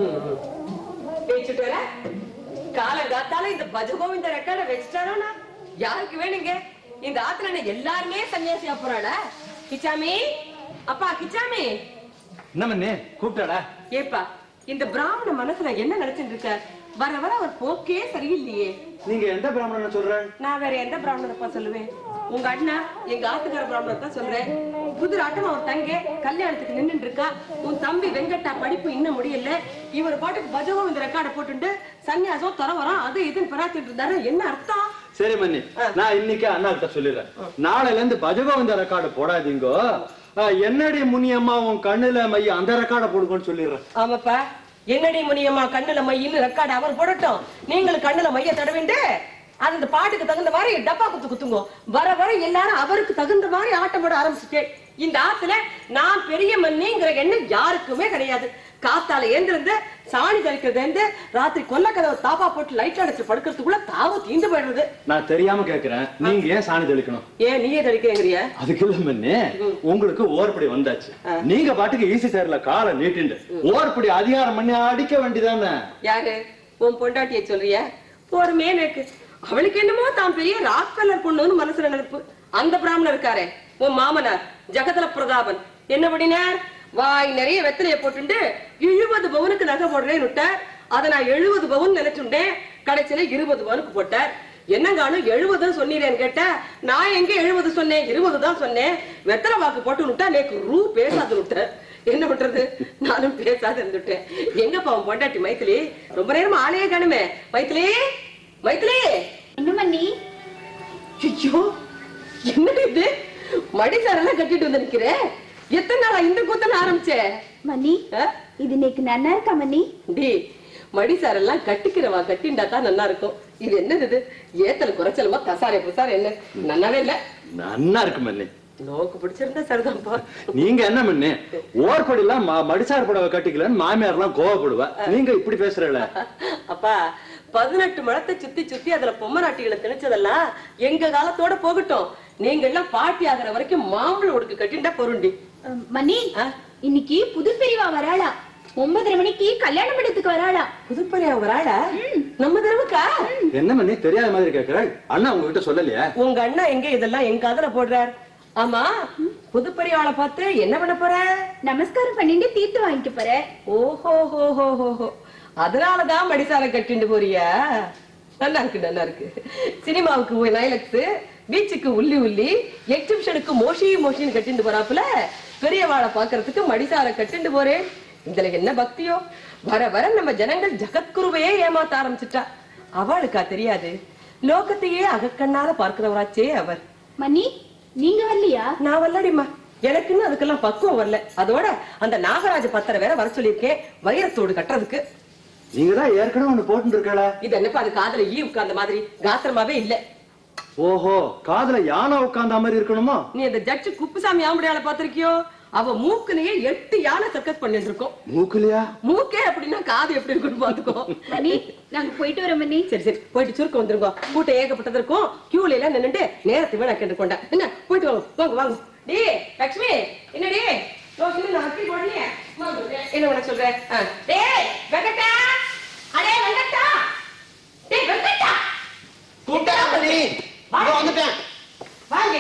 பேச்சுட்டு வர காலங்காத்தால இந்த பஜகோவிந்த ரெக்கார்ட வச்சுட்டாரோனா யாருக்கு வேணுங்க இந்த ஆத்துல என்ன எல்லாருமே சன்னியாசியா போறாளா கிச்சாமி அப்பா கிச்சாமி என்ன மண்ணே கூப்பிட்டாடா ஏப்பா இந்த பிராமண மனசுல என்ன நினைச்சிட்டு இருக்க வர வர அவர் போக்கே சரியில்லையே நீங்க எந்த பிராமணன் சொல்ற நான் வேற எந்த பிராமணனப்பா சொல்லுவேன் உங்க அண்ணா எங்க ஆத்துக்கார பிராமணர் தான் சொல்றேன் புதுராட்டம் அவர் தங்க கல்யாணத்துக்கு நின்னுட்டு இருக்கா உன் தம்பி வெங்கட்டா படிப்பு இன்னும் முடியல இவர் பாட்டுக்கு பஜகோ இந்த ரெக்கார்ட போட்டுட்டு சன்னியாசம் துறவரம் அது இதுன்னு பிரார்த்திட்டு இருந்தாரு என்ன அர்த்தம் சரி மண்ணி நான் இன்னைக்கு அண்ணா கிட்ட சொல்லிடுறேன் நாளையில இருந்து பஜகோவிந்த ரெக்கார்டு போடாதீங்கோ ஆ, என்னடி முனியம்மா உன் கண்ணுல மைய அந்த ரெக்கார்டை போடுங்கன்னு சொல்லிடுறேன் ஆமாப்பா என்னடி முனியம்மா கண்ணுல மையின்னு ரெக்கார்டு அவர் போடட்டும் நீங்களும் கண்ணுல மைய தடவிண்டு அந்த பாட்டுக்கு தகுந்த மாதிரி டப்பா குத்து குத்துங்க வர வர எல்லாரும் அவருக்கு தகுந்த மாதிரி ஆட்டம் போட ஆரம்பிச்சுட்டே இந்த ஆத்துல நான் பெரிய மண்ணிங்கிற எண்ணம் யாருக்குமே கிடையாது காத்தால ஏந்திருந்து சாணி தெளிக்கிறது இருந்து ராத்திரி கொல்ல கதவை தாப்பா போட்டு லைட் அடைச்சு படுக்கிறதுக்குள்ள தாவும் தீந்து போயிடுறது நான் தெரியாம கேக்குறேன் நீங்க ஏன் சாணி தெளிக்கணும் ஏன் நீயே தெளிக்கிறேங்கிறிய அதுக்கு இல்ல மண்ணே உங்களுக்கு ஓர்படி வந்தாச்சு நீங்க பாட்டுக்கு ஈஸி சேர்ல காலை நீட்டிண்டு ஓர்படி அதிகாரம் பண்ணி அடிக்க வேண்டியதானே யாரு உன் பொண்டாட்டிய சொல்றிய பொறுமே எனக்கு அவளுக்கு என்னமோ தான் பெரிய ராக் கலர் பொண்ணுன்னு மனசுல நினைப்பு அந்த பிராமணர் இருக்காரே உன் மாமனார் ஜெகதல பிரதாபன் என்ன பண்ணினார் வாய் நிறைய வெத்தலைய போட்டுண்டு எழுபது பவுனுக்கு நகை போடுறேன்னு விட்டார் அதை நான் எழுபது பவுன் நினைச்சுட்டேன் கடைசியில இருபது பவுனுக்கு போட்டார் என்னங்கானும் எழுபதுன்னு சொன்னீரேன்னு கேட்டா நான் எங்க எழுபது சொன்னேன் இருபது தான் சொன்னேன் வெத்தலை வாக்கு போட்டு விட்டா நேக்கு ரூ பேசாது விட்டேன் என்ன பண்றது நானும் பேசாத இருந்துட்டேன் எங்கப்பா உன் பொண்டாட்டி மைத்திலி ரொம்ப நேரமா ஆளையே காணுமே மைத்திலி மைத்திலி என்ன மண்ணி ஐயோ என்னடி இது மடி சாரெல்லாம் கட்டிட்டு வந்து நிக்கிறேன் எத்தனை நாளா இந்த கூத்தன ஆரம்பிச்சே மண்ணி ஆ? இது இன்னைக்கு நன்னா இருக்கா மண்ணி டி மடி சாரெல்லாம் கட்டிக்கிறவா கட்டிண்டா தான் நல்லா இருக்கும் இது என்னது இது ஏத்தல் குறைச்சலுமா கசாரே புசாரே என்ன நல்லாவே இல்ல நன்னா இருக்கு மண்ணே நோக்கு பிடிச்சிருந்தா சரிதான்ப்பா நீங்க என்ன பண்ணு ஓர்படி எல்லாம் மடிசார் புடவை கட்டிக்கலன்னு மாமியார் எல்லாம் கோவப்படுவா நீங்க இப்படி பேசுறல அப்பா பதினெட்டு மடத்தை சுத்தி சுத்தி அதுல பொம்மநாட்டிகளை திணிச்சதெல்லாம் எங்க காலத்தோட போகட்டும் நீங்க எல்லாம் பாட்டி ஆகிற வரைக்கும் மாம்பழம் உடுக்கு கட்டிண்டா பொருண்டி அஹ், மண்ணி ஆ? இன்னைக்கு புது பிரிவா வராளா ஒன்பதரை மணிக்கு கல்யாண மண்டபத்துக்கு வராளா புதுப்பறையா ஒரு ஆளா நம்ம தெருவுக்கா என்ன பண்ணி தெரியாத மாதிரி கேக்குற அண்ணா உங்ககிட்ட சொல்லலையா உங்க அண்ணா எங்க இதெல்லாம் எங்க காதுல போடுறார் ஆமா புதுப்பரியாளை பார்த்து என்ன பண்ண போற நமஸ்காரம் பண்ணிட்டு தீர்த்து வாங்கிக்க போற ஓஹோ ஹோ ஹோ ஹோ ஹோ அதனாலதான் மடிசார கட்டிண்டு போறியா நல்லா இருக்கு நல்லா இருக்கு சினிமாவுக்கு போய் நைலக்ஸ் பீச்சுக்கு உள்ளி உள்ளி எக்ஸிபிஷனுக்கு மோஷி மோஷின்னு கட்டிண்டு போறாப்புல பெரியவாளை பாக்குறதுக்கு மடிசார கட்டிண்டு போறேன் இதுல என்ன பக்தியோ வர வர நம்ம ஜனங்கள் ஜகத்குருவையே ஏமாத்த ஆரம்பிச்சுட்டா அவளுக்கா தெரியாது லோகத்தையே அகக்கண்ணால பார்க்கிறவராச்சே அவர் மண்ணி நீங்க வரலையா நான் வரலடிம்மா எனக்குன்னு அதுக்கெல்லாம் பக்குவம் வரல அதோட அந்த நாகராஜ பத்திர வேற வர சொல்லியிருக்கேன் வைரத்தோடு கட்டுறதுக்கு நீங்க தான் ஏற்கனவே ஒண்ணு போட்டு இருக்கல இது என்னப்பா அது காதுல ஈ உட்கார்ந்த மாதிரி காத்திரமாவே இல்ல ஓஹோ காதுல யானை உட்கார்ந்த மாதிரி இருக்கணுமா நீ அந்த ஜட்ஜு குப்புசாமி ஆம்படியால பாத்திருக்கியோ அவ மூக்குலயே எட்டு யானை சர்க்கஸ் பண்ணிட்டு இருக்கோம் மூக்குலையா மூக்கே அப்படின்னா காது எப்படி இருக்குன்னு பாத்துக்கோ மணி நாங்க போயிட்டு வரோம் மண்ணி சரி சரி போயிட்டு சுருக்க வந்துருங்க கூட்டம் ஏகப்பட்டது இருக்கும் கியூல எல்லாம் நின்னுட்டு நேரத்தை வீணா கேட்டு கொண்டா என்ன போயிட்டு வாங்க வாங்க வாங்க டி லட்சுமி என்னடி யோசிச்சு நான் அக்கி போடலையே வாங்க, என்ன உனக்கு சொல்றேன் ஆ. டேய் வெங்கட்டா அடே வெங்கட்டா டேய் வெங்கட்டா வந்துட்டேன் வாங்க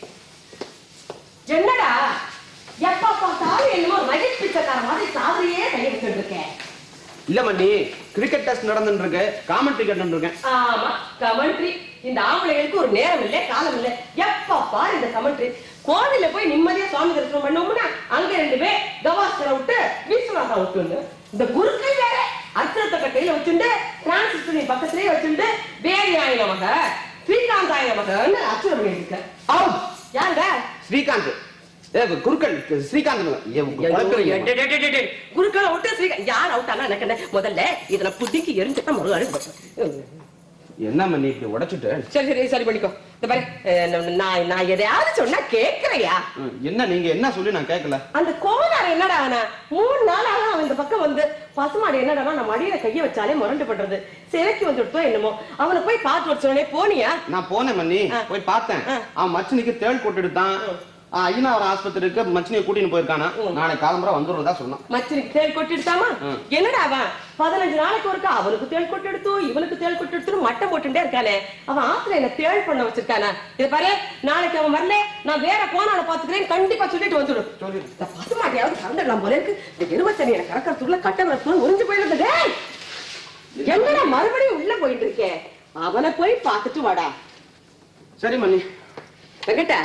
என்னடா எப்ப பார்த்தாலும் என்னமோ மகிழ் பிச்சைக்கார மாதிரி காதலையே கையை வச்சுட்டு இருக்கேன் இல்ல மண்ணி கிரிக்கெட் டெஸ்ட் நடந்துட்டு இருக்கு காமெண்ட்ரி கேட்டு இருக்கேன் ஆமா கமெண்ட்ரி இந்த ஆம்பளைகளுக்கு ஒரு நேரம் இல்ல காலம் இல்ல எப்ப பாரு இந்த கமெண்ட்ரி கோவில்ல போய் நிம்மதியா சுவாமி தரிசனம் பண்ணோம்னா அங்க ரெண்டு பேர் கவாஸ்கரை விட்டு விஸ்வநாதா விட்டு இந்த குருக்கள் வேற அர்ச்சனத்தை கையில வச்சுட்டு பிரான்சிஸ் பக்கத்திலேயே வச்சுட்டு வேரியாய நமக ஸ்ரீகாந்தாய நமகன்னு அர்ச்சனை பண்ணிட்டு இருக்க அவுட் யாருடா ஸ்ரீகாந்த் ஏ குருக்கள் ஸ்ரீகாந்த் ஏ, குழப்பறீங்க. குருக்களை விட்டு ஸ்ரீகா யார் அவுட்டானா எனக்கு என்ன முதல்ல இதுல புட்டிக்கு எரிஞ்சுட்டா மறுபடியும் என்ன மண்ணி இப்படி உடைச்சிட்டு சரி சரி சரி பண்ணிக்கோ இந்த பாரு அஹ் நான் நான் நான் எதையாவது சொன்னா கேக்குறையா ம், என்ன நீங்க என்ன சொல்லி நான் கேட்கல அந்த கோனார் என்னடா ஆனா மூணு நாளாக அவன் இந்த பக்கம் வந்து பசுமாடு என்னடா நம்ம அடியில கைய வச்சாலே முரண்டு பண்றது சிறைக்கு வந்துட்டோ என்னமோ அவனை போய் பார்த்து வச்சோடனே போனியா நான் போனேன் மண்ணி போய் பார்த்தேன் அவன் மச்சனுக்கு தேள் கொட்டு எடுத்தான் ஐயனாவரம் ஆஸ்பத்திரிக்கு மச்சினியை கூட்டின்னு போயிருக்கானா நாளைக்கு காலம்பரம் வந்துடுறதா சொன்னான் மச்சனுக்கு தேள் கொட்டிடுத்தாமா என்னடா அவன் பதினஞ்சு நாளைக்கு ஒருக்கா அவனுக்கு தேள் கொட்டெடுத்து இவனுக்கு தேள் கொட்டெடுத்து மட்டம் போட்டுட்டே இருக்கானே அவன் ஆத்துல என்ன தேள் பண்ண வச்சிருக்கானா இது பாரு நாளைக்கு அவன் வரல நான் வேற போனால பாத்துக்கிறேன் கண்டிப்பா சொல்லிட்டு வந்துடும் இந்த பசுமாட்டியாவது கறந்துடலாம் போல இருக்கு இந்த எருமச்சனி எனக்கு கறக்கறதுக்குள்ள கட்ட வரப்புல உறிஞ்சு போயிடுது டேய் எங்கடா மறுபடியும் உள்ள போயிட்டு இருக்கே அவனை போய் பார்த்துட்டு வாடா சரி மண்ணி வெங்கட்ட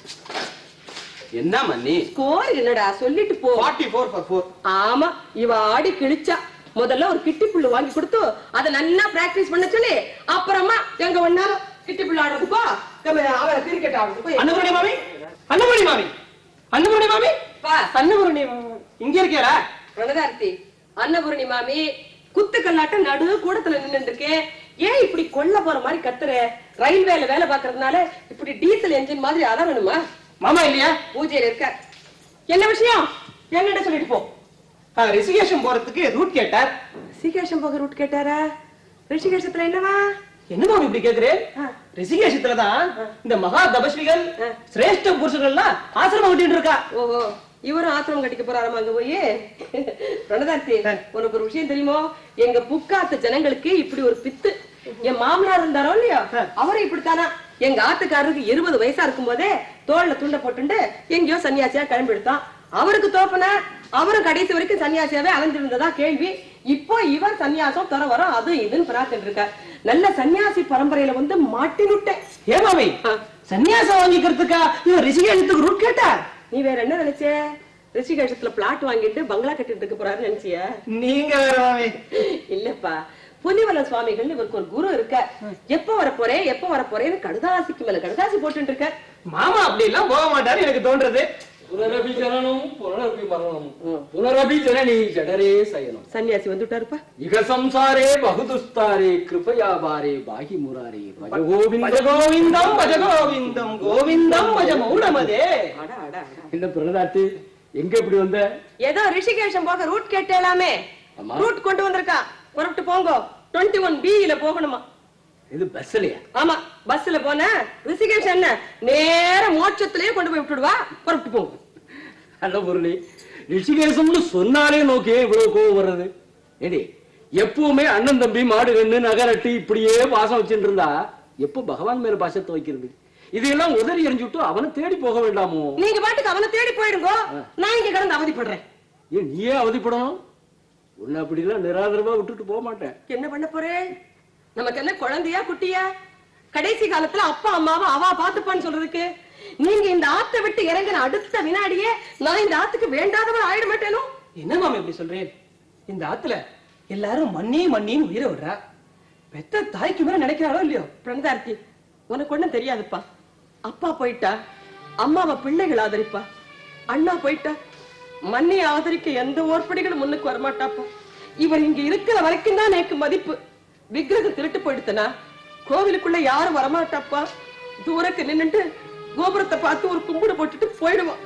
என்ன மண்ணி ஸ்கோர் என்னடா சொல்லிட்டு போ ஃபார்ட்டி ஃபோர் ஃபார் ஃபோர் ஆமா இவ ஆடி கிழிச்சா முதல்ல ஒரு கிட்டி புல்லு வாங்கி கொடுத்து அதை நல்லா பிராக்டிஸ் பண்ண சொல்லி அப்புறமா எங்க ஒன்னாலும் கிட்டி புல்லு ஆடுறதுக்கோ நம்ம அவ கிரிக்கெட் ஆடுறதுக்கோ அன்னபூரணி மாமி அன்னபூரணி மாமி அன்னபூரணி மாமி பா அன்னபூரணி இங்க இருக்கியாரா பிரணதார்த்தி அன்னபூரணி மாமி குத்து கல்லாட்ட நடு கூடத்துல நின்னுட்டு இருக்கேன் ஏன் இப்படி கொல்ல போற மாதிரி கத்துற ரயில்வேல வேலை பாக்குறதுனால இப்படி டீசல் என்ஜின் மாதிரி அலறணுமா மாமா இல்லையா பூஜையில இருக்க என்ன விஷயம் என்னட்ட சொல்லிட்டு போ ஆ, ரிஷிகேஷம் போறதுக்கு ரூட் கேட்டார் ரிஷிகேஷம் போக ரூட் கேட்டாரா ரிஷிகேஷத்துல என்னவா என்ன மாமி இப்படி கேக்குறேன் ஆ. ரிஷிகேஷத்துலதான் இந்த மகா தபஸ்விகள் ஆ. சிரேஷ்ட புருஷர்கள்லாம் ஆசிரமம் கட்டிட்டு இருக்கா ஓஹோ இவரும் ஆத்திரம் கட்டிக்க போறாராமா அங்க போய் பிரணதார்த்தி உனக்கு ஒரு விஷயம் தெரியுமோ எங்க புக்காத்து ஜனங்களுக்கு இப்படி ஒரு பித்து என் மாமனார் இருந்தாரோ இல்லையோ அவரும் இப்படித்தானா எங்க ஆத்துக்காரருக்கு இருபது வயசா இருக்கும் போதே தோல்ல துண்ட போட்டுண்டு எங்கேயோ சன்னியாசியா கிளம்பி எடுத்தான் அவருக்கு தோப்பன அவரும் கடைசி வரைக்கும் சன்னியாசியாவே அலைஞ்சிருந்ததா கேள்வி இப்போ இவர் சன்னியாசம் தர வரும் அது இதுன்னு பிரார்த்திட்டு இருக்கார் நல்ல சன்னியாசி பரம்பரையில வந்து மாட்டினுட்டேன் ஏ மாமி ஆ. சன்னியாசம் வாங்கிக்கிறதுக்கா இவன் ரிஷிகேஷத்துக்கு ரூட் கேட்டார் நீ வேற என்ன நினைச்ச ரிஷிகேஷத்துல பிளாட் வாங்கிட்டு பங்களா கட்டிட்டு இருக்க போறாருன்னு நினைச்சிய நீங்க வேற மாமி இல்லப்பா புலிவல சுவாமிகள் இவருக்கு ஒரு குரு இருக்க எப்ப வர போறேன் எப்ப வர போறேன்னு கடுதாசிக்கு மேல கடுதாசி போட்டுட்டு இருக்க மாமா அப்படி எல்லாம் போக மாட்டாரு எனக்கு தோன்றது పునరపి జననం పునరపి మరణం పునరపి జనని జఠరే శయనం சன்னியாசி வந்துட்டாருப்பா ఇక సంసారే బహుదుస్తారే కృపయా బారే బాహి మురారే భజ గోవింద பஜ கோவிந்தம் பஜ கோவிந்தம் கோவிந்தம் பஜ மௌனமதே அடா அடா அடா என்ன பிரணதாட்டி எங்க இப்படி வந்த ஏதோ ரிஷிகேஷம் போக ரூட் கேட்டேலாமே ஆமா. ரூட் கொண்டு வந்திருக்கா புறப்பட்டு போங்க டுவெண்ட்டி ஒன் பில போகணுமா இது பஸ்லயா ஆமா பஸ்ல போன ரிஷிகேஷ் என்ன நேர மோட்சத்திலேயே கொண்டு போய் விட்டுடுவா புறப்பட்டு போங்க அல்ல முரளி ரிஷிகேசம்னு சொன்னாலே நோக்கே இவ்வளவு கோவம் வர்றது ஏடி எப்பவுமே அண்ணன் தம்பி மாடு கண்ணு நகரட்டி இப்படியே பாசம் வச்சுட்டு இருந்தா எப்போ பகவான் மேல பாசத்தை வைக்கிறது இதையெல்லாம் உதறி எறிஞ்சுட்டு அவனை தேடி போக வேண்டாமோ நீங்க பாட்டுக்கு அவனை தேடி போயிடுங்க நான் இங்க கிடந்து அவதிப்படுறேன் ஏன் நீயே அவதிப்படணும் உன்னை அப்படிலாம் நிராதரவா விட்டுட்டு போக மாட்டேன் என்ன பண்ண போறேன் நமக்கு என்ன குழந்தையா குட்டியா கடைசி காலத்துல அப்பா அம்மாவை அவா பாத்துப்பான்னு சொல்றதுக்கு நீங்க இந்த ஆத்தை விட்டு இறங்கின அடுத்த வினாடியே நான் இந்த ஆத்துக்கு வேண்டாதவன் ஆயிட மாட்டேனோ என்ன மாமி இப்படி சொல்றேன் இந்த ஆத்துல எல்லாரும் மண்ணே மண்ணின்னு உயிரை விடுறா பெத்த தாய்க்கு மேல நினைக்கிறாளோ இல்லையோ பிரணதார்த்தி உனக்கு ஒண்ணும் தெரியாதுப்பா அப்பா போயிட்டா அம்மாவை பிள்ளைகள் ஆதரிப்பா அண்ணா போயிட்டா மண்ணை ஆதரிக்க எந்த ஓர்படிகளும் முன்னுக்கு வரமாட்டாப்பா இவர் இங்க இருக்கிற வரைக்கும் தான் எனக்கு மதிப்பு விக்கிரகம் திருட்டு போயிடுத்தனா கோவிலுக்குள்ள யாரும் வரமாட்டாப்பா தூரக்கு நின்னுட்டு கோபுரத்தை பார்த்து ஒரு கும்பிடு போட்டுட்டு போயிடுவான்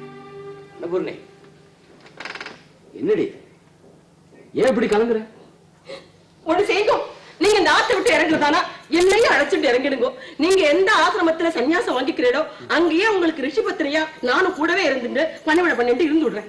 பூர்ணி என்னடி ஏன் இப்படி கலங்குற ஒண்ணு செய்யும் நீங்க இந்த ஆத்தை விட்டு இறங்குறதானா என்னையும் அழைச்சிட்டு இறங்கிடுங்க நீங்க எந்த ஆசிரமத்துல சன்னியாசம் வாங்கிக்கிறீடோ அங்கேயே உங்களுக்கு ரிஷி பத்திரியா நானும் கூடவே இருந்துட்டு பணிவிட பண்ணிட்டு இருந்து விடுறேன்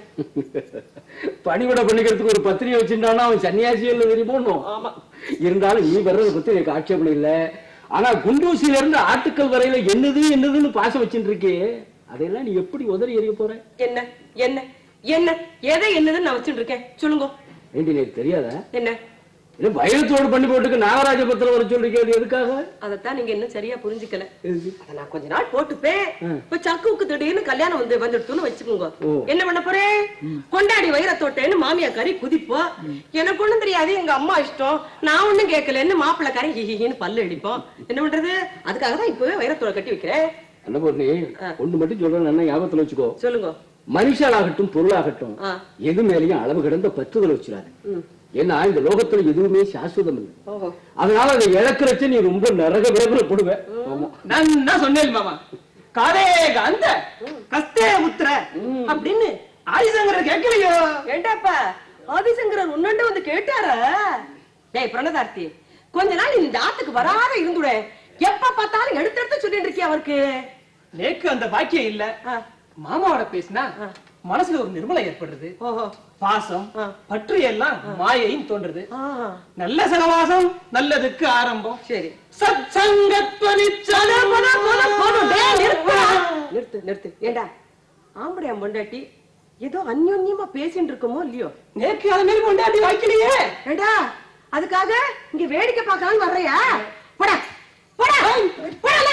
பணிவிட பண்ணிக்கிறதுக்கு ஒரு பத்திரிகை வச்சிருந்தானா அவன் சன்னியாசி இல்ல தெரியுமோ ஆமா இருந்தாலும் நீ வர்றதை பத்தி எனக்கு ஆட்சேபம் இல்ல ஆனா குண்டூசியில இருந்து ஆட்டுக்கள் வரையில என்னது என்னதுன்னு பாசம் வச்சுட்டு இருக்கே அதையெல்லாம் நீ எப்படி உதறி எறிய போற என்ன என்ன என்ன எதை என்னதுன்னு நான் வச்சுட்டு இருக்கேன் சொல்லுங்க ஏண்டி எனக்கு தெரியாதா என்ன இல்ல பயத்தோடு பண்ணி போட்டுக்கு நாகராஜபுரத்துல வர சொல்றீங்க அது எதுக்காக அதத்தான் நீங்க இன்னும் சரியா புரிஞ்சுக்கல எதுக்கு? அத நான் கொஞ்ச நாள் போட்டுப்பேன் ம். இப்ப சக்குவுக்கு திடீர்னு கல்யாணம் வந்து வந்துடுத்துன்னு வச்சுக்கோங்க ஓ. என்ன பண்ண போறேன் கொண்டாடி வைரத்தோட்டேன்னு மாமியா கறி குதிப்போம் எனக்கு ஒண்ணும் தெரியாது எங்க அம்மா இஷ்டம் நான் ஒண்ணும் கேட்கலன்னு மாப்பிள்ளை கறி ஹிஹின்னு பல்லு அடிப்போம் என்ன பண்றது அதுக்காக தான் இப்பவே வைரத்தோட கட்டி வைக்கிறேன் என்ன பொண்ணு ஒண்ணு மட்டும் சொல்றேன் நல்லா ஞாபகத்துல வச்சுக்கோ சொல்லுங்க மனுஷனாகட்டும் பொருளாகட்டும் ஆ. எது மேலேயும் அளவு கிடந்த பற்றுதல் வச்சிடாது ஏன்னா இந்த லோகத்துல எதுவுமே சாஸ்வதம் இல்லை ஓஹோ அதனால அதை இழக்கிறச்ச நீ ரொம்ப நரக வேதனைப்படுவ ஆமா நான் என்ன சொன்னேன் மாமா காதே காந்த கஸ்தே உத்திர அப்படின்னு ஆதிசங்கர் கேட்கலையோ ஏண்டாப்பா ஆதிசங்கரர் உன்னண்ட வந்து கேட்டாரா டேய் பிரணதார்த்தி கொஞ்ச நாள் இந்த ஆத்துக்கு வராத இருந்துட எப்ப பார்த்தாலும் எடுத்து எடுத்து சொல்லிட்டு இருக்கிய அவருக்கு நேக்கு அந்த பாக்கியம் இல்ல ஆ. மாமாவோட பேசினா மனசுல ஒரு நிர்மலை ஏற்படுறது ஓஹோ பாசம் பற்று எல்லாம் மாயையும் தோன்றுறது ஆ, நல்ல சகவாசம் நல்லதுக்கு ஆரம்பம் சரி சத்சங்கத்வனி போதும், போதும், போதும், போதும். டேய், நிறுத்துடா. நிறுத்து நிறுத்து ஏண்டா ஆம்படையா பொண்டாட்டி ஏதோ அந்யோன்யமா பேசிட்டு இருக்குமோ இல்லையோ நேக்கு அது மாதிரி கொண்டாடி வாய்க்கலையே ஏண்டா அதுக்காக இங்க வேடிக்கை பார்க்கலாம்னு வர்றியா போடா போடா போடல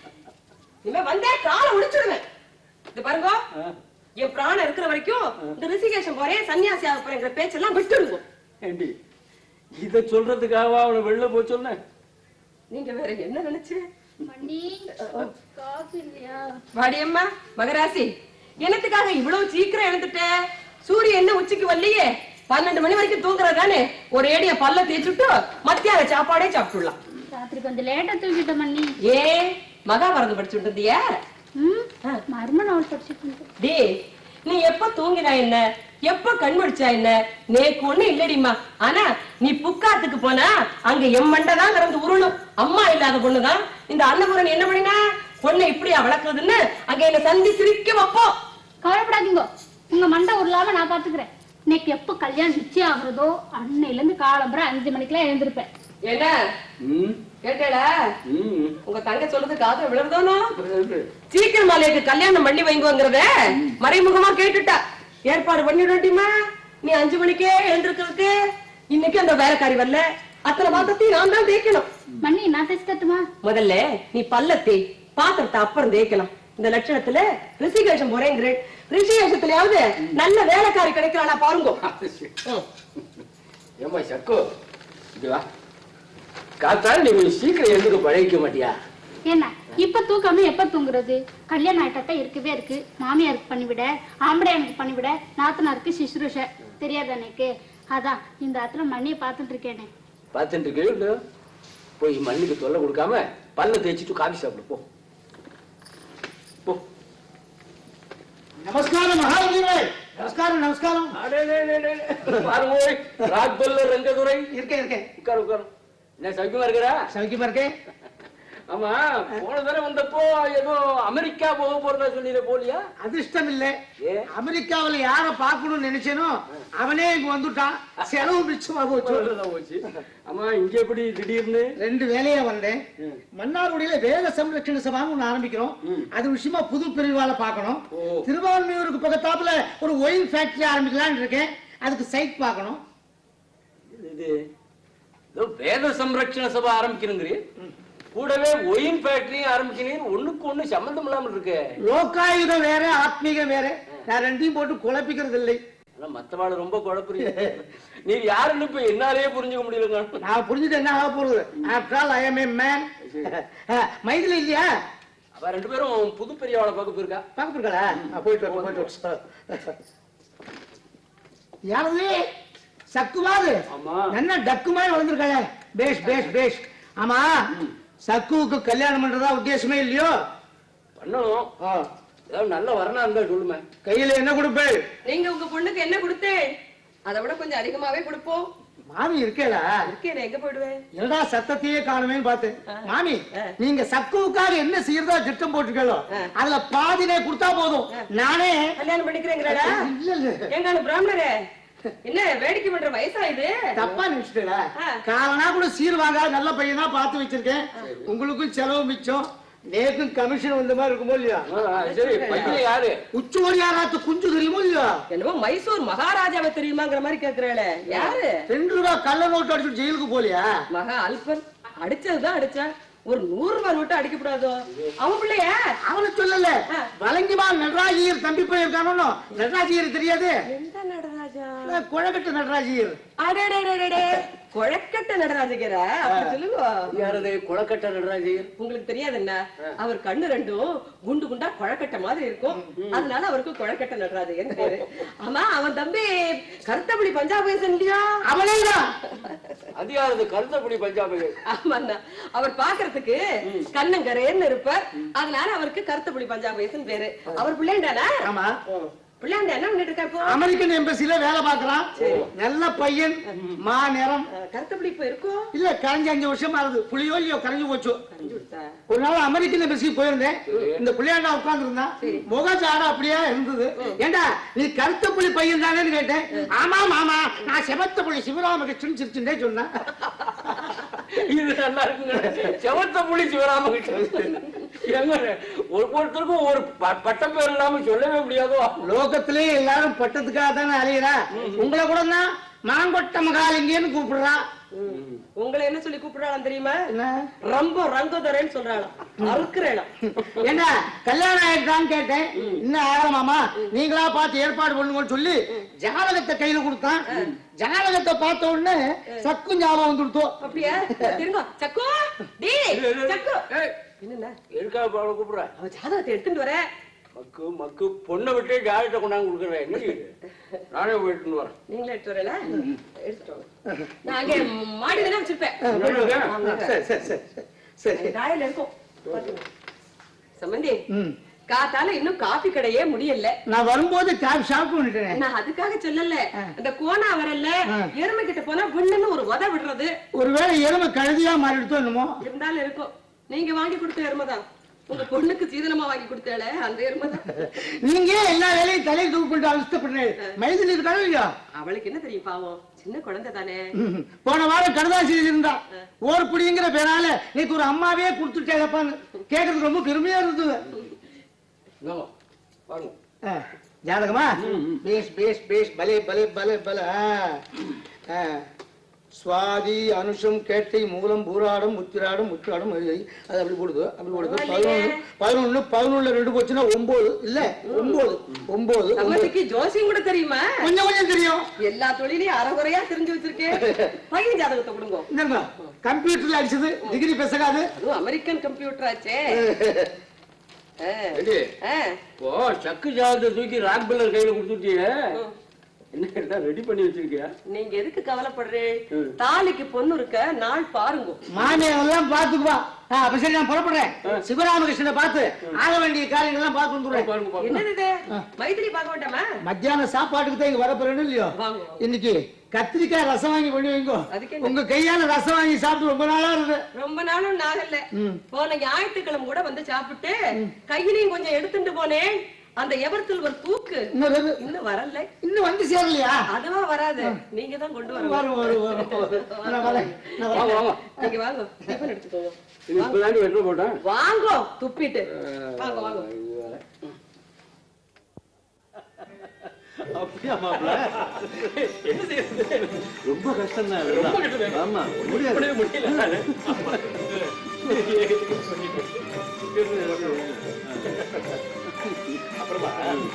இனிமே வந்தே காலை ஒடிச்சிடுவேன் இது பாருங்க என் பிராணம் இருக்கிற வரைக்கும் இந்த ரிஷிகேஷன் போறேன் சன்னியாசி ஆக போறேங்கிற பேச்செல்லாம் விட்டுடுங்க ஏண்டி இத சொல்றதுக்காக அவனை வெளில போய் சொன்னேன் நீங்க வேற என்ன நினைச்சு மணி காசு இல்லையா வாடியம்மா மகராசி என்னத்துக்காக இவ்வளவு சீக்கிரம் எழுந்துட்ட சூரியன் என்ன உச்சிக்கு வரலையே பன்னெண்டு மணி வரைக்கும் தூங்குறதானே ஒரு ஏடிய பல்ல தேய்ச்சுட்டு மத்தியான சாப்பாடே சாப்பிட்டுடலாம் ராத்திரி கொஞ்சம் லேட்டா தூங்கிட்ட மணி ஏ மகாபாரதம் படிச்சுட்டு இருந்தியா ம் மர்ம நாவல் படிச்சுட்டு இருந்தேன். டேய் நீ எப்ப தூங்கினா என்ன எப்ப கண் முடிச்சா என்ன நேக்கு ஒண்ணு இல்லடிம்மா ஆனா நீ புக்காத்துக்கு போனா அங்க எம் மண்டைதான் கிடந்து உருளும் அம்மா இல்லாத பொண்ணுதான் இந்த அன்னபுரன் என்ன பண்ணினா பொண்ணை இப்படியா வளர்க்குறதுன்னு அங்க என்ன சந்தி சிரிக்க வைப்போம் கவலைப்படாதீங்க உங்க மண்டை உருளாம நான் பாத்துக்கிறேன் இன்னைக்கு எப்ப கல்யாணம் நிச்சயம் ஆகுறதோ அன்னையில இருந்து காலம்பரம் அஞ்சு மணிக்கெல்லாம் எழுந்திருப்பேன் என்ன ம் கேட்டேடா ம் உங்க தங்க சொல்றது காதுல விழுறதானோ சீக்கிரம் மாலைக்கு கல்யாணம் பண்ணி வைங்கோங்கிறத மறைமுகமா கேட்டுட்டா ஏற்பாடு பண்ணிடுமா நீ அஞ்சு மணிக்கே எழுந்திருக்கிறதுக்கு இன்னைக்கு அந்த வேலைக்காரி வரல அத்தனை பாத்திரத்தையும் நான் தான் தேய்க்கணும் மணி நான் தைச்சு தட்டுமா முதல்ல நீ பல்ல தேய் பாத்திரத்தை அப்புறம் தேய்க்கலாம் இந்த லட்சணத்துல ரிஷிகேஷம் போறேங்கிற ரிஷிகேஷத்துலயாவது நல்ல வேலைக்காரி கிடைக்கிறானா பாருங்க ம். ஏமா சக்கோ இது வா காத்தால நீ கொஞ்சம் சீக்கிரம் எழுந்துக்க பழகிக்க மாட்டியா என்ன இப்ப தூக்காம எப்ப தூங்குறது கல்யாணம் ஆயிட்டா இருக்கவே இருக்கு மாமியாருக்கு பண்ணிவிட ஆம்படையானுக்கு பண்ணிவிட நாத்தனாருக்கு சிசுருஷ தெரியாது எனக்கு அதான் இந்த இடத்துல மணியை பார்த்துட்டு இருக்கேனே பார்த்துட்டு இருக்கே இல்லையோ போய் மண்ணுக்கு தொல்லை கொடுக்காம பல்ல தேய்ச்சிட்டு காபி சாப்பிடு போ போ நமஸ்காரம் மகாவீரே நமஸ்காரம் நமஸ்காரம் அடே, டே, டே, டே, டே. பாருங்க ஓய், ராக்பல்ல ரங்கதுரை இருக்கேன் இருக்கேன் உட்காரு உட்காரு என்ன சௌக்கியமா இருக்கிறா சௌக்கியமா இருக்கேன் ஆமா போன தடவை வந்தப்போ ஏதோ அமெரிக்கா போக போறதா சொன்னீங்க போலியா அதிர்ஷ்டம் இல்ல ஏ? அமெரிக்காவுல யார பாக்கணும்னு நினைச்சேனோ அவனே இங்க வந்துட்டான் செலவு மிச்சமா போச்சு சொல்றதா போச்சு ஆமா இங்க எப்படி திடீர்னு ரெண்டு வேலையா வந்தேன் மன்னார்குடியில வேத சம்ரட்சண சபான்னு ஒண்ணு ஆரம்பிக்கிறோம் அது விஷயமா புது பிரிவால பார்க்கணும் ஓ. திருவான்மையூருக்கு பக்கத்தாப்புல ஒரு ஒயின் ஃபேக்டரி ஆரம்பிக்கலாம்னு இருக்கேன் அதுக்கு சைட் பார்க்கணும் இது ஏதோ வேத சம்ரட்சண சபை ஆரம்பிக்கணுங்கிறீ கூடவே ஒயின் ஃபேக்டரியும் ஆரம்பிக்கணும் ஒண்ணுக்கு ஒண்ணு சம்பந்தம் இல்லாம இருக்கு லோகாயுதம் வேற ஆத்மீகம் வேற நான் ரெண்டையும் போட்டு குழப்பிக்கிறது இல்லை ஆனா மத்தவாள் ரொம்ப குழப்புறீங்க நீ யாருன்னு இப்ப என்னாலே புரிஞ்சுக்க முடியலங்க நான் புரிஞ்சுட்டு என்ன ஆக போறது after all I am a man மைதில இல்லையா அவ ரெண்டு பேரும் புது பெரியவாளை பார்க்க போயிருக்கா பார்க்க போயிருக்கா போயிட்டு வரேன் போயிட்டு வரேன் யாரது சக்குமாது ஆமா. என்ன டக்குமாய் வளர்ந்துருக்காங்க பேஷ் பேஷ் பேஷ் ஆமா சக்குவுக்கு கல்யாணம் பண்றதா உத்தேசமே இல்லையோ பண்ணணும் ஆ, ஏதாவது நல்ல வரணா இருந்தா சொல்லுமே கையில என்ன கொடுப்பேன் நீங்க உங்க பொண்ணுக்கு என்ன கொடுத்தேன் அதை விட கொஞ்சம் அதிகமாவே கொடுப்போம் மாமி இருக்கேடா இருக்கேன் எங்க போயிடுவேன் என்னடா சத்தத்தையே காணுமேன்னு பார்த்தேன் மாமி நீங்க சக்குவுக்காக என்ன செய்யறதா திட்டம் போட்டுருக்கோ அதுல பாதினே கொடுத்தா போதும் நானே கல்யாணம் பண்ணிக்கிறேங்கிறாடா இல்ல இல்ல எங்கான பிராமணரே என்ன வேடிக்கை பண்ற வயசா இது தப்பா நினைச்சிட்டா ஆ. காலனா கூட சீர் வாங்காத நல்ல பையனா பார்த்து வச்சிருக்கேன் உங்களுக்கும் செலவு மிச்சம் நேக்கும் கமிஷன் வந்த மாதிரி இருக்குமோ இல்லையா ஆ, சரி பையன் யாரு உச்சோடி யாராத்து குஞ்சு தெரியுமோ இல்லையா என்னமோ மைசூர் மகாராஜாவை தெரியுமாங்கிற மாதிரி கேக்குறாளே யாரு ரெண்டு ரூபா கள்ள நோட்டு அடிச்சு ஜெயிலுக்கு போலியா மகா அல்பன் அடிச்சதுதான் அடிச்சா ஒரு நூறு ரூபாய் நோட்டு அடிக்க கூடாதோ அவன் பிள்ளைய அவனு சொல்லல வலங்கிமா நடராஜியர் தம்பி பையன் இருக்கானோ நடராஜியர் தெரியாது எந்த நடராஜா குழக்கட்டு நடராஜியர் அடடடடடே கொழக்கட்ட நடராஜகிற அப்படி சொல்லுங்க யாரது குளக்கட்ட நடராஜர் உங்களுக்கு தெரியாது என்ன அவர் கண்ணு ரெண்டும் குண்டு குண்டா கொழக்கட்டை மாதிரி இருக்கும் அதனால அவருக்கு கொழக்கட்ட நடராஜகன் பேரு ஆமா அவன் தம்பி கருத்தபடி பஞ்சாபேசன் இல்லையா அவனே தான் அது யாரது கருத்தப்படி பஞ்சாபி ஆமாண்ணா அவர் பாக்குறதுக்கு கண்ணங்கரேன்னு இருப்பார் அதனால அவருக்கு கருத்தபுலி பஞ்சாபேசன் பேரு அவர் பிள்ளைண்டானா ஆமா பிள்ளையாண்ட என்ன பண்ணிட்டு இருக்கா இப்போ அமெரிக்கன் எம்பசில வேலை பார்க்கறான் நல்ல பையன் மா நிறம் அஹ், கருத்த புள்ளி இப்போ இருக்கும் இல்ல கரைஞ்சு அஞ்சு வருஷம் ஆகுது புளியோ இல்லையோ கரைஞ்சு போச்சு கரைஞ்சு விடுத்தா ஒரு நாள் அமெரிக்கன் எம்பசிக்கு போயிருந்தேன் இந்த புள்ளையாண்டா உட்கார்ந்து இருந்தான் முகச்சாட அப்படியே இருந்தது ஏண்டா நீ கருத்த புலி பையன் தானேன்னு கேட்டேன் ஆமா ஆமா நான் செவத்த புலி சிவராமகிருஷ்ணன் சிரிச்சுட்டே சொன்னேன் இது நல்லா இருக்குங்க செவத்த புலி சிவராமகிருஷ்ணன் ஏங்க, ஒரு ஒருத்தருக்கும் ஒரு ப- பட்ட பேர் இல்லாம சொல்லவே முடியாதோ லோகத்திலே எல்லாரும் பட்டத்துக்காக தானே அலையிறா உங்களை கூட தான் மாங்கொட்ட மகாலிங்கன்னு கூப்பிடுறா உங்களை என்ன சொல்லி கூப்பிடுறாளாம் தெரியுமா என்ன ரொம்ப ரங்கோதரன்னு சொல்றாளாம் அறுக்குறேளாம் ஏண்டா கல்யாணம் ஆயிட்டான்னு கேட்டேன் இன்னும் ஆகலாமாமா நீங்களா பார்த்து ஏற்பாடு பண்ணுங்கன்னு சொல்லி ஜாதகத்தை கையில கொடுத்தான் ஜாதகத்தை பார்த்த உடனே சக்கும் ஞாபகம் வந்துடுத்தோம் அப்படியா திருங்க சக்கு டேய் சக்கு ஏய், என்னண்ணா எதுக்காக இப்ப அவளை கூப்பிடுற அவ ஜாதகத்தை எடுத்துட்டு வர மக்கு மக்கு பொண்ணை விட்டு ஜாதகத்தை கொண்டாந்து கொடுக்குறேன் என்ன இது? நானே போயிட்டு வரேன் நீங்களே எடுத்து வரல எடுத்துட்டு வாங்க நான் அங்கே மாடி தானே வச்சிருப்பேன் சரி சரி சரி சரி, சரி காயில இருக்கும் பாத்துங்க. சம்பந்தி ம். காத்தால இன்னும் காபி கடையே முடியல நான் வரும்போது கேப் ஷாப் பண்ணிட்டேன் நான் அதுக்காக சொல்லல அந்த கோனா வரல ஆ. எருமை கிட்ட போனா விண்ணுன்னு ஒரு உத விடுறது ஒருவேளை எருமை கழுதியா மாறிடுத்தோ என்னமோ இருந்தாலும் இருக்கும் நீங்க வாங்கி கொடுத்த எருமைதான் உங்க பொண்ணுக்கு சீதனமா வாங்கி கொடுத்தால அந்த எருமைதான் நீங்க எல்லா வேலையும் தலையை தூக்கி பண்ணிட்டு அவஸ்தப்படுறேன் மைதிலி இருக்காலும் இல்லையா அவளுக்கு என்ன தெரியும் பாவம் சின்ன குழந்தை தானே ம். போன வாரம் கடதாசி இருந்தா ஓர் புடிங்கிற பேரால நேத்து ஒரு அம்மாவே கொடுத்துட்டேப்பான்னு கேட்கறதுக்கு ரொம்ப பெருமையா இருந்தது இந்தாங்க, பாருங்க ஆ, ஜாதகமா பேஸ் பேஸ் பேஸ் பலே பலே பலே பல ஆ. ஆ. சுவாதி அனுஷம் கேட்டை மூலம் பூராடம் முத்திராடம் முத்திராடம் மதுரை. அது அப்படி போடுது அப்படி போடுது பதினொன்னு பதினொன்னு பதினொன்னுல ரெண்டு போச்சுன்னா ஒன்பது இல்ல ஒன்பது ஒன்பது ஒன்பது சம்பந்திக்கு ஜோசியம் கூட தெரியுமா கொஞ்சம் கொஞ்சம் தெரியும் எல்லா தொழிலையும் அறகுறையா தெரிஞ்சு வச்சிருக்கேன் பையன் ஜாதகத்தை கொடுங்க இந்தாங்க கம்ப்யூட்டர்ல அடிச்சது டிகிரி பேசகாது அதுவும் அமெரிக்கன் கம்ப்யூட்டர் ஆச்சே ஆ. ரெடி ஆ. இப்போ சக்கு ஜாதகத்தை தூக்கி ராக் பில்லர் கையில கொடுத்துட்டியே என்ன கேட்டா ரெடி பண்ணி வச்சிருக்கியா நீங்க எதுக்கு கவலைப்படுறேன் தாலிக்கு பொண்ணு இருக்க நாள் பாருங்க மாமியார் எல்லாம் பாத்துக்குவா ஆ, அப்ப சரி நான் புறப்படுறேன் சிவராமகிருஷ்ணனை பார்த்து ஆக வேண்டிய காரியங்கள் எல்லாம் பார்த்து வந்துடுறேன் பாருங்க பாருங்க என்னது இது மைத்திரி பார்க்க வேண்டாமா மத்தியான சாப்பாட்டுக்கு தான் இங்க வரப்போறேன்னு இல்லையோ வாங்க. இன்னைக்கு கத்திரிக்காய் ரசம் வாங்கி பண்ணி வைங்கோ அதுக்கு என்ன? உங்க கையால ரசம் வாங்கி சாப்பிட்டு ரொம்ப நாளா இருக்கு ரொம்ப நாளும் நாகல்ல போன ஞாயிற்றுக்கிழமை கூட வந்து சாப்பிட்டு கையிலையும் கொஞ்சம் எடுத்துட்டு போனேன் அந்த எவரத்தில் ஒரு தூக்கு இன்னும் வெகு- இன்னும் வரல இன்னும் வந்து சேரலையா அதுவா வராது நீங்க தான் கொண்டு வரணும் வரும் வரும் வரும் வரும். நான் வரேன் நான் வரேன். வாங்க வாங்க நீங்க வாங்க டிஃபன் எடுத்துக்கோங்க இது இப்பதாண்டி வெட்ட போட்டேன் வாங்கோ துப்பிட்டு வாங்க வாங்க அப்படியா மாப்பிள்ள என்ன செய்யறது ரொம்ப கஷ்டம் தான் ஆமா முடியாது முடியல நானு. அப்புறமா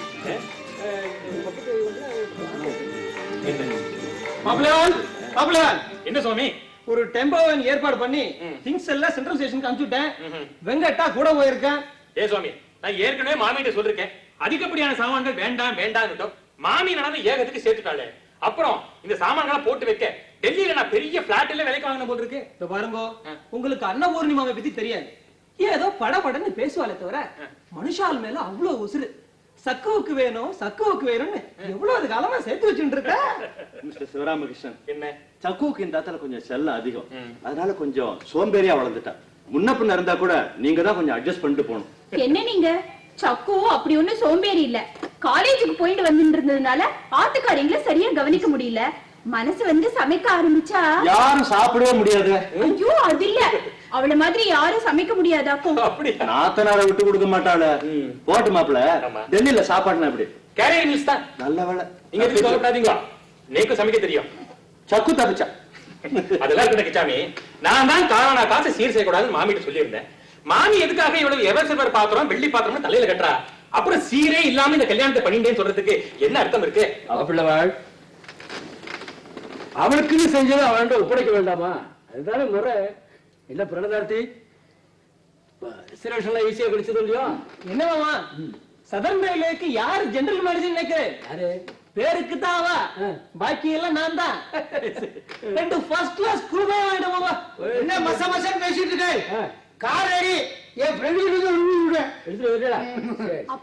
மாப்பிள்ளையான் மாப்பிள்ளையான் என்ன சுவாமி ஒரு டெம்போவன் ஏற்பாடு பண்ணி திங்ஸ் எல்லாம் சென்ட்ரல் ஸ்டேஷனுக்கு அனுப்பிச்சுட்டேன் வெங்கட்டா கூட போயிருக்கேன் ஏ சுவாமி நான் ஏற்கனவே மாமிகிட்ட சொல்லிருக்கேன் அதிகப்படியான சாமான்கள் வேண்டாம் வேண்டாம் மாமி நடந்து ஏகத்துக்கு சேர்த்துட்டாளே அப்புறம் இந்த சாமான்களை போட்டு வைக்க டெல்லியில நான் பெரிய பிளாட்ல விலைக்கு வாங்கின போல் இருக்கு இதோ பாருங்க உங்களுக்கு அன்னபூர்ணிமாவை பத்தி தெரியாது ஏதோ படபடன்னு பேசுவாளே தவிர மனுஷால் மேல அவ்வளவு உசுறு சக்குவுக்கு வேணும் சக்குவுக்கு வேணும்னு எவ்வளவு காலமா சேர்த்து வச்சுட்டு இருக்க மிஸ்டர் சிவராமகிருஷ்ணன் என்ன சக்குவுக்கு இந்த இடத்துல கொஞ்சம் செல்லம் அதிகம் அதனால கொஞ்சம் சோம்பேறியா வளர்ந்துட்டா முன்ன பின்ன இருந்தா கூட நீங்க தான் கொஞ்சம் அட்ஜஸ்ட் பண்ணிட்டு போகணும் என்ன நீங்க சக்கு அப்படி ஒண்ணு சோம்பேறி இல்ல காலேஜுக்கு போயிட்டு வந்துட்டு இருந்ததுனால ஆத்துக்காரியங்களை சரியா கவனிக்க முடியல மனசு வந்து சமைக்க ஆரம்பிச்சா யாரும் சாப்பிடவே முடியாது ஐயோ அது இல்ல அவள மாதிரி யாரும் சமைக்க முடியாதாக்கும் அப்படியா நாத்தனாரை விட்டு கொடுக்க மாட்டாள போட்டு மாப்பிள ஆமா. டெல்லியில சாப்பாடுனா எப்படி கேரியர் நியூஸ் தான் நல்ல வேலை நீங்க எதுக்கு கவலைப்படாதீங்களா நேக்கு சமைக்க தெரியும் சக்கு தப்பிச்சா அதெல்லாம் இருக்கட்டும் கிச்சாமி நான் தான் காரணா காசு சீர் செய்யக்கூடாதுன்னு மாமிட்டு சொல்லியிருந்தேன் மாமி எதுக்காக இவ்வளவு எவர் சில்வர் பாத்திரம் வெள்ளி பாத்திரம் தலையில கட்டுறா அப்புறம் சீரே இல்லாம இந்த கல்யாணத்தை பண்ணிட்டேன்னு சொல்றதுக்கு என்ன அர்த்தம் இருக்கு மாப்பிள்ளவாள் அவளுக்குன்னு செஞ்சது அவன்கிட்ட ஒப்படைக்க வேண்டாமா அதுதானே முறை இல்ல பிரணதார்த்தி ரிசர்வேஷன்ல ஈஸியா கிடைச்சது இல்லையோ என்னவாமா சதர்ன் ரயில்வேக்கு யார் ஜெனரல் மேனேஜர் நினைக்கிறேன் யாரு பேருக்கு தான் அவ பாக்கி எல்லாம் நான் தான் ரெண்டு ஃபர்ஸ்ட் கிளாஸ் குருமா வாங்கிட்டு போவா என்ன மச மசன்னு பேசிட்டு ஆ. இருக்க கார் ரெடி என் ஃப்ரெண்டு எடுத்துட்டு வரீங்களா சரி அப்பா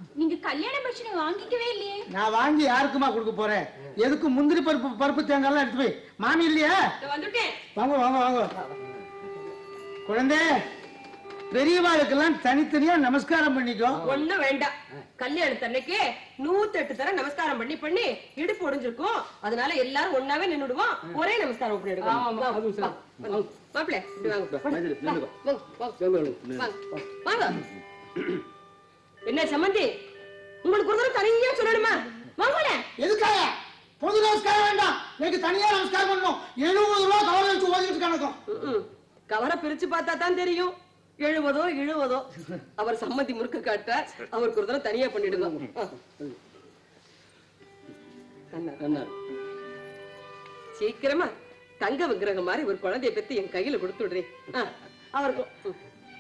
நீங்க கல்யாண பட்சணை வாங்கிக்கவே இல்லையே நான் வாங்கி யாருக்குமா கொடுக்க போறேன் எதுக்கு முந்திரி பருப்பு பருப்பு தேங்காய் எல்லாம் எடுத்து போய் மாமி இல்லையா இதோ வந்துட்டேன் வாங்க வாங்க வாங்க குழந்தை பெரியவாளுக்கெல்லாம் தனித்தனியா நமஸ்காரம் பண்ணிக்கோ ஒண்ணும் வேண்டாம் கல்யாணத்தன்னைக்கு நூத்தி எட்டு தர நமஸ்காரம் பண்ணி பண்ணி இடுப்பு ஒடிஞ்சிருக்கும் அதனால எல்லாரும் ஒண்ணாவே நின்னுடுவோம் ஒரே நமஸ்காரம் பண்ணிடுவோம் மாப்பிள்ள இப்படி வாங்க மைதிலி, நின்னுக்கோ. வாங்க, வாங்க, வாங்க வாங்க என்ன சம்மந்தி உங்களுக்கு ஒரு தடவை தனியா சொல்லணுமா வாங்களேன் எதுக்காக பொது நமஸ்காரம் வேண்டாம் எனக்கு தனியா நமஸ்காரம் பண்ணணும் எழுபது ரூபா கவலை வச்சு ஓதிட்டு கணக்கும் ம்ம். கவரை பிரிச்சு பார்த்தா தான் தெரியும் எழுவதோ இழுவதோ அவர் சம்மதி முறுக்க காட்ட அவருக்கு ஒரு தடவை தனியா பண்ணிடுங்க ஆ. நல்லா. என்ன சீக்கிரமா தங்க விக்கிரகம் மாதிரி ஒரு குழந்தைய பெத்து என் கையில கொடுத்து விடுறேன் ஆ, அவருக்கும் ம்.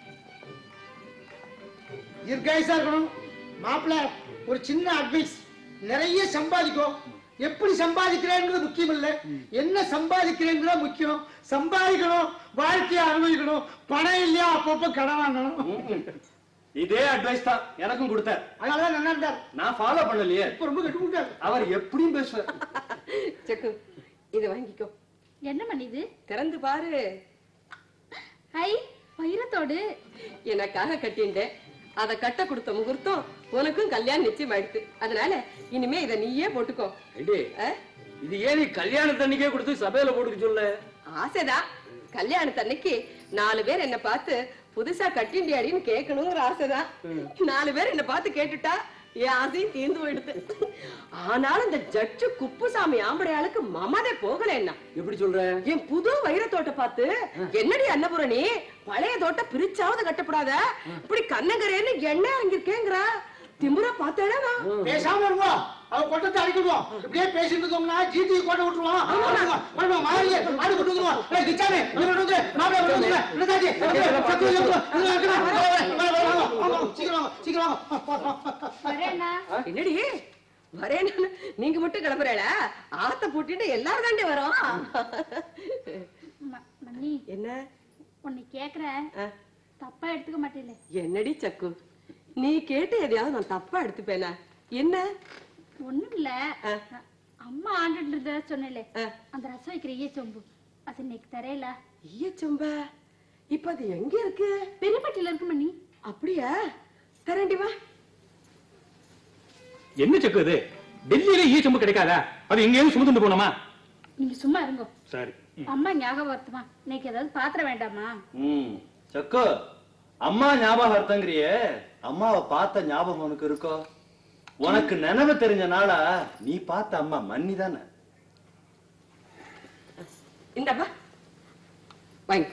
தீர்க்காயுசா இருக்கணும் மாப்பிள்ள ஒரு சின்ன அட்வைஸ் நிறைய சம்பாதிக்கும் எப்படி சம்பாதிக்கிறேங்கிறது முக்கியம் இல்ல என்ன சம்பாதிக்கிறேங்கிறது முக்கியம் சம்பாதிக்கணும் வாழ்க்கையை அனுபவிக்கணும் பணம் இல்லையா அப்பப்போ கடன் வாங்கணும் இதே அட்வைஸ் தான் எனக்கும் கொடுத்தார் அதனாலதான் நல்லா இருந்தார் நான் ஃபாலோ பண்ணலையே இப்ப ரொம்ப கெட்டு விட்டார் அவர் எப்படியும் பேசுவார் செக்கு இதை வாங்கிக்கோ என்ன பண்ணிது திறந்து பாரு ஐ வைரத்தோடு எனக்காக கட்டிண்டேன் அத கட்ட கொடுத்த முகூர்த்தம் உனக்கும் கல்யாணம் நிச்சயம் ஆயிடுத்து அதனால இனிமே இத நீயே போட்டுக்கோ ஏண்டி, ஆ? இது ஏன் நீ கல்யாணத்தன்னைக்கே கொடுத்து சபையில போட்டுக்க சொல்ல ஆசைதான் கல்யாணத்தன்னைக்கு நாலு பேர் என்ன பார்த்து புதுசா கட்டிண்டியாடின்னு கேட்கணுங்கிற ஆசைதான் நாலு பேர் என்ன பார்த்து கேட்டுட்டா என் ஆசையும் தீர்ந்து போயிடுது ஆனாலும் இந்த ஜட்ஜு குப்புசாமி ஆம்படையாளுக்கு மமதை போகல என்ன எப்படி சொல்ற என் புது வைரத்தோட்ட பார்த்து என்னடி அன்னபுரணி பழைய தோட்ட பிரிச்சாவது கட்டப்படாத இப்படி கண்ணங்கரேன்னு எண்ணெய் இறங்கிருக்கேங்கிறா திமுறா பார்த்தேனா பேசாம இருவோம் அவ கொட்டத்தை அடிக்கிடுவோம் இப்படியே பேசிட்டு இருந்தோம்னா ஜிடி கோட்டை விட்டுருவோம் வருவோம் மாறியே ஆடு கொண்டு வந்துருவோம் ஏய் கிச்சாமி இங்க வந்து மாப்பிள்ளை கொண்டு வந்துருங்க என்னதாச்சி சத்து சீக்கிரம் வாங்க சீக்கிரம் வாங்க வரேண்ணா என்னடி வரேன் நீங்க மட்டும் கிளம்புறேல ஆத்த பூட்டிட்டு எல்லாரும் தாண்டி வரோம் ம- மன்னி என்ன உன்னை கேக்குறேன் ஆ, தப்பா எடுத்துக்க மாட்டேல என்னடி சக்கு நீ கேட்டு எதையாவது நான் தப்பா எடுத்துப்பேனா என்ன ஒண்ணும் இல்ல ஆ. அம்மா ஆண்டுட்டு இருந்த சொன்னேலே ஆ. அந்த ரசம் வைக்கிற ஈய சொம்பு அது இன்னைக்கு தரையில ஈயச்சொம்ப இப்ப அது எங்க இருக்கு பெரியப்பட்டியில இருக்கு மண்ணி அப்படியா தரேண்டி வா என்ன செக்கு இது டெல்லியில ஈ சொம்பு கிடைக்காதா அது எங்கேயும் சுமந்து போனோமா நீங்க சும்மா இருங்கோ சரி அம்மா ஞாபகம் வருத்துமா இன்னைக்கு ஏதாவது பாத்திரம் வேண்டாமா ம் சக்கோ அம்மா ஞாபகம் அர்த்தங்கிறியே அம்மாவை பார்த்த ஞாபகம் உனக்கு இருக்கோ உனக்கு நினைவு தெரிஞ்ச நாளா நீ பார்த்த அம்மா மன்னி தானே இந்தப்பா வாங்க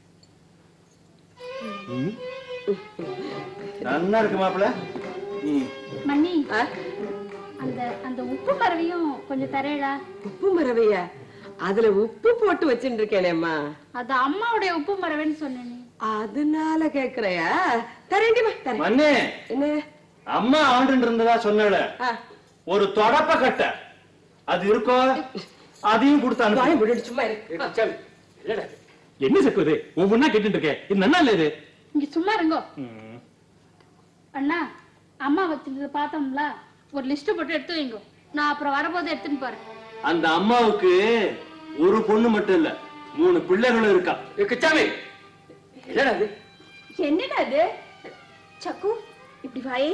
நன்னா இருக்கு மாப்பிள்ள ம் மண்ணி ஆ, அந்த அந்த உப்பு மரவையும் கொஞ்சம் தரையடா உப்பு மரவையா அதுல உப்பு போட்டு வச்சுட்டு இருக்கேனேம்மா அது அம்மாவுடைய உப்பு மரவைன்னு சொன்னேனே அதனால கேக்குறையா தரேண்டி வா தரேன் மன்னே என்ன அம்மா ஆண்டு இருந்ததா சொன்னல ஆ, ஒரு தொடப்ப கட்ட அது இருக்கோ அதையும் கொடுத்து வாயை அனுப்பு மூடிட்டு சும்மா இரு ஆ, கிச்சாமி, இல்லடா என்ன செக்கு இது ஒவ்வொன்னா கேட்டுட்டு இருக்கேன் இது நன்னா இல்ல இது இங்க சும்மா இருங்கோ ம். அண்ணா அம்மா வச்சிருந்தது பார்த்தோம்ல ஒரு லிஸ்ட் போட்டு எடுத்து வைங்க நான் அப்புறம் வரும்போது எடுத்துன்னு போறேன் அந்த அம்மாவுக்கு ஒரு பொண்ணு மட்டும் இல்ல மூணு பிள்ளைகளும் இருக்கா ஏய், கிச்சாமி இல்லடா அது என்னடா அது சக்கு இப்படி வாயே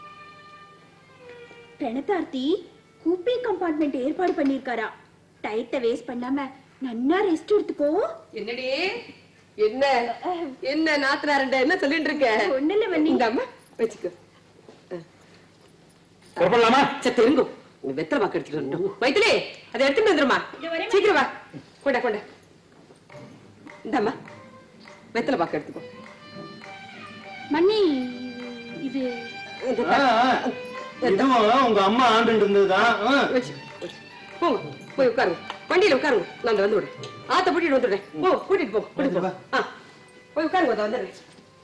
பிரணதார்த்தி கூப்பி கம்பார்ட்மெண்ட் ஏற்பாடு பண்ணிருக்காரா டயத்தை வேஸ்ட் பண்ணாம நன்னா ரெஸ்ட் எடுத்துக்கோ என்னடி என்ன என்ன நாத்தனாரண்ட என்ன சொல்லிட்டு இருக்க ஒண்ணுல வண்ணி இந்த அம்மா வச்சுக்கோ புறப்படலாமா சத்து இருங்கோ இந்த வெத்தலை பாக்கு எடுத்துட்டு வரட்டும் வயிற்றுலே அதை எடுத்துட்டு வந்துருமா சீக்கிரம் வா கொண்டா கொண்டா இந்தாம்மா வெத்தலை பாக்கு எடுத்துக்கோ மண்ணி இது இந்த ஆ, ஆ. இதுவும் உங்க அம்மா ஆண்டு இருந்ததுதான் ஆ. வச்சு வச்சு. போங்க போய் உட்காருங்க வண்டியில உட்காருங்க நான் அந்த வந்து விடுறேன் ஆத்த கூட்டிட்டு வந்துடுறேன் போ கூட்டிட்டு போ கூட்டிட்டு போ ஆ போய் உட்காருங்க அதை வந்துடுறேன்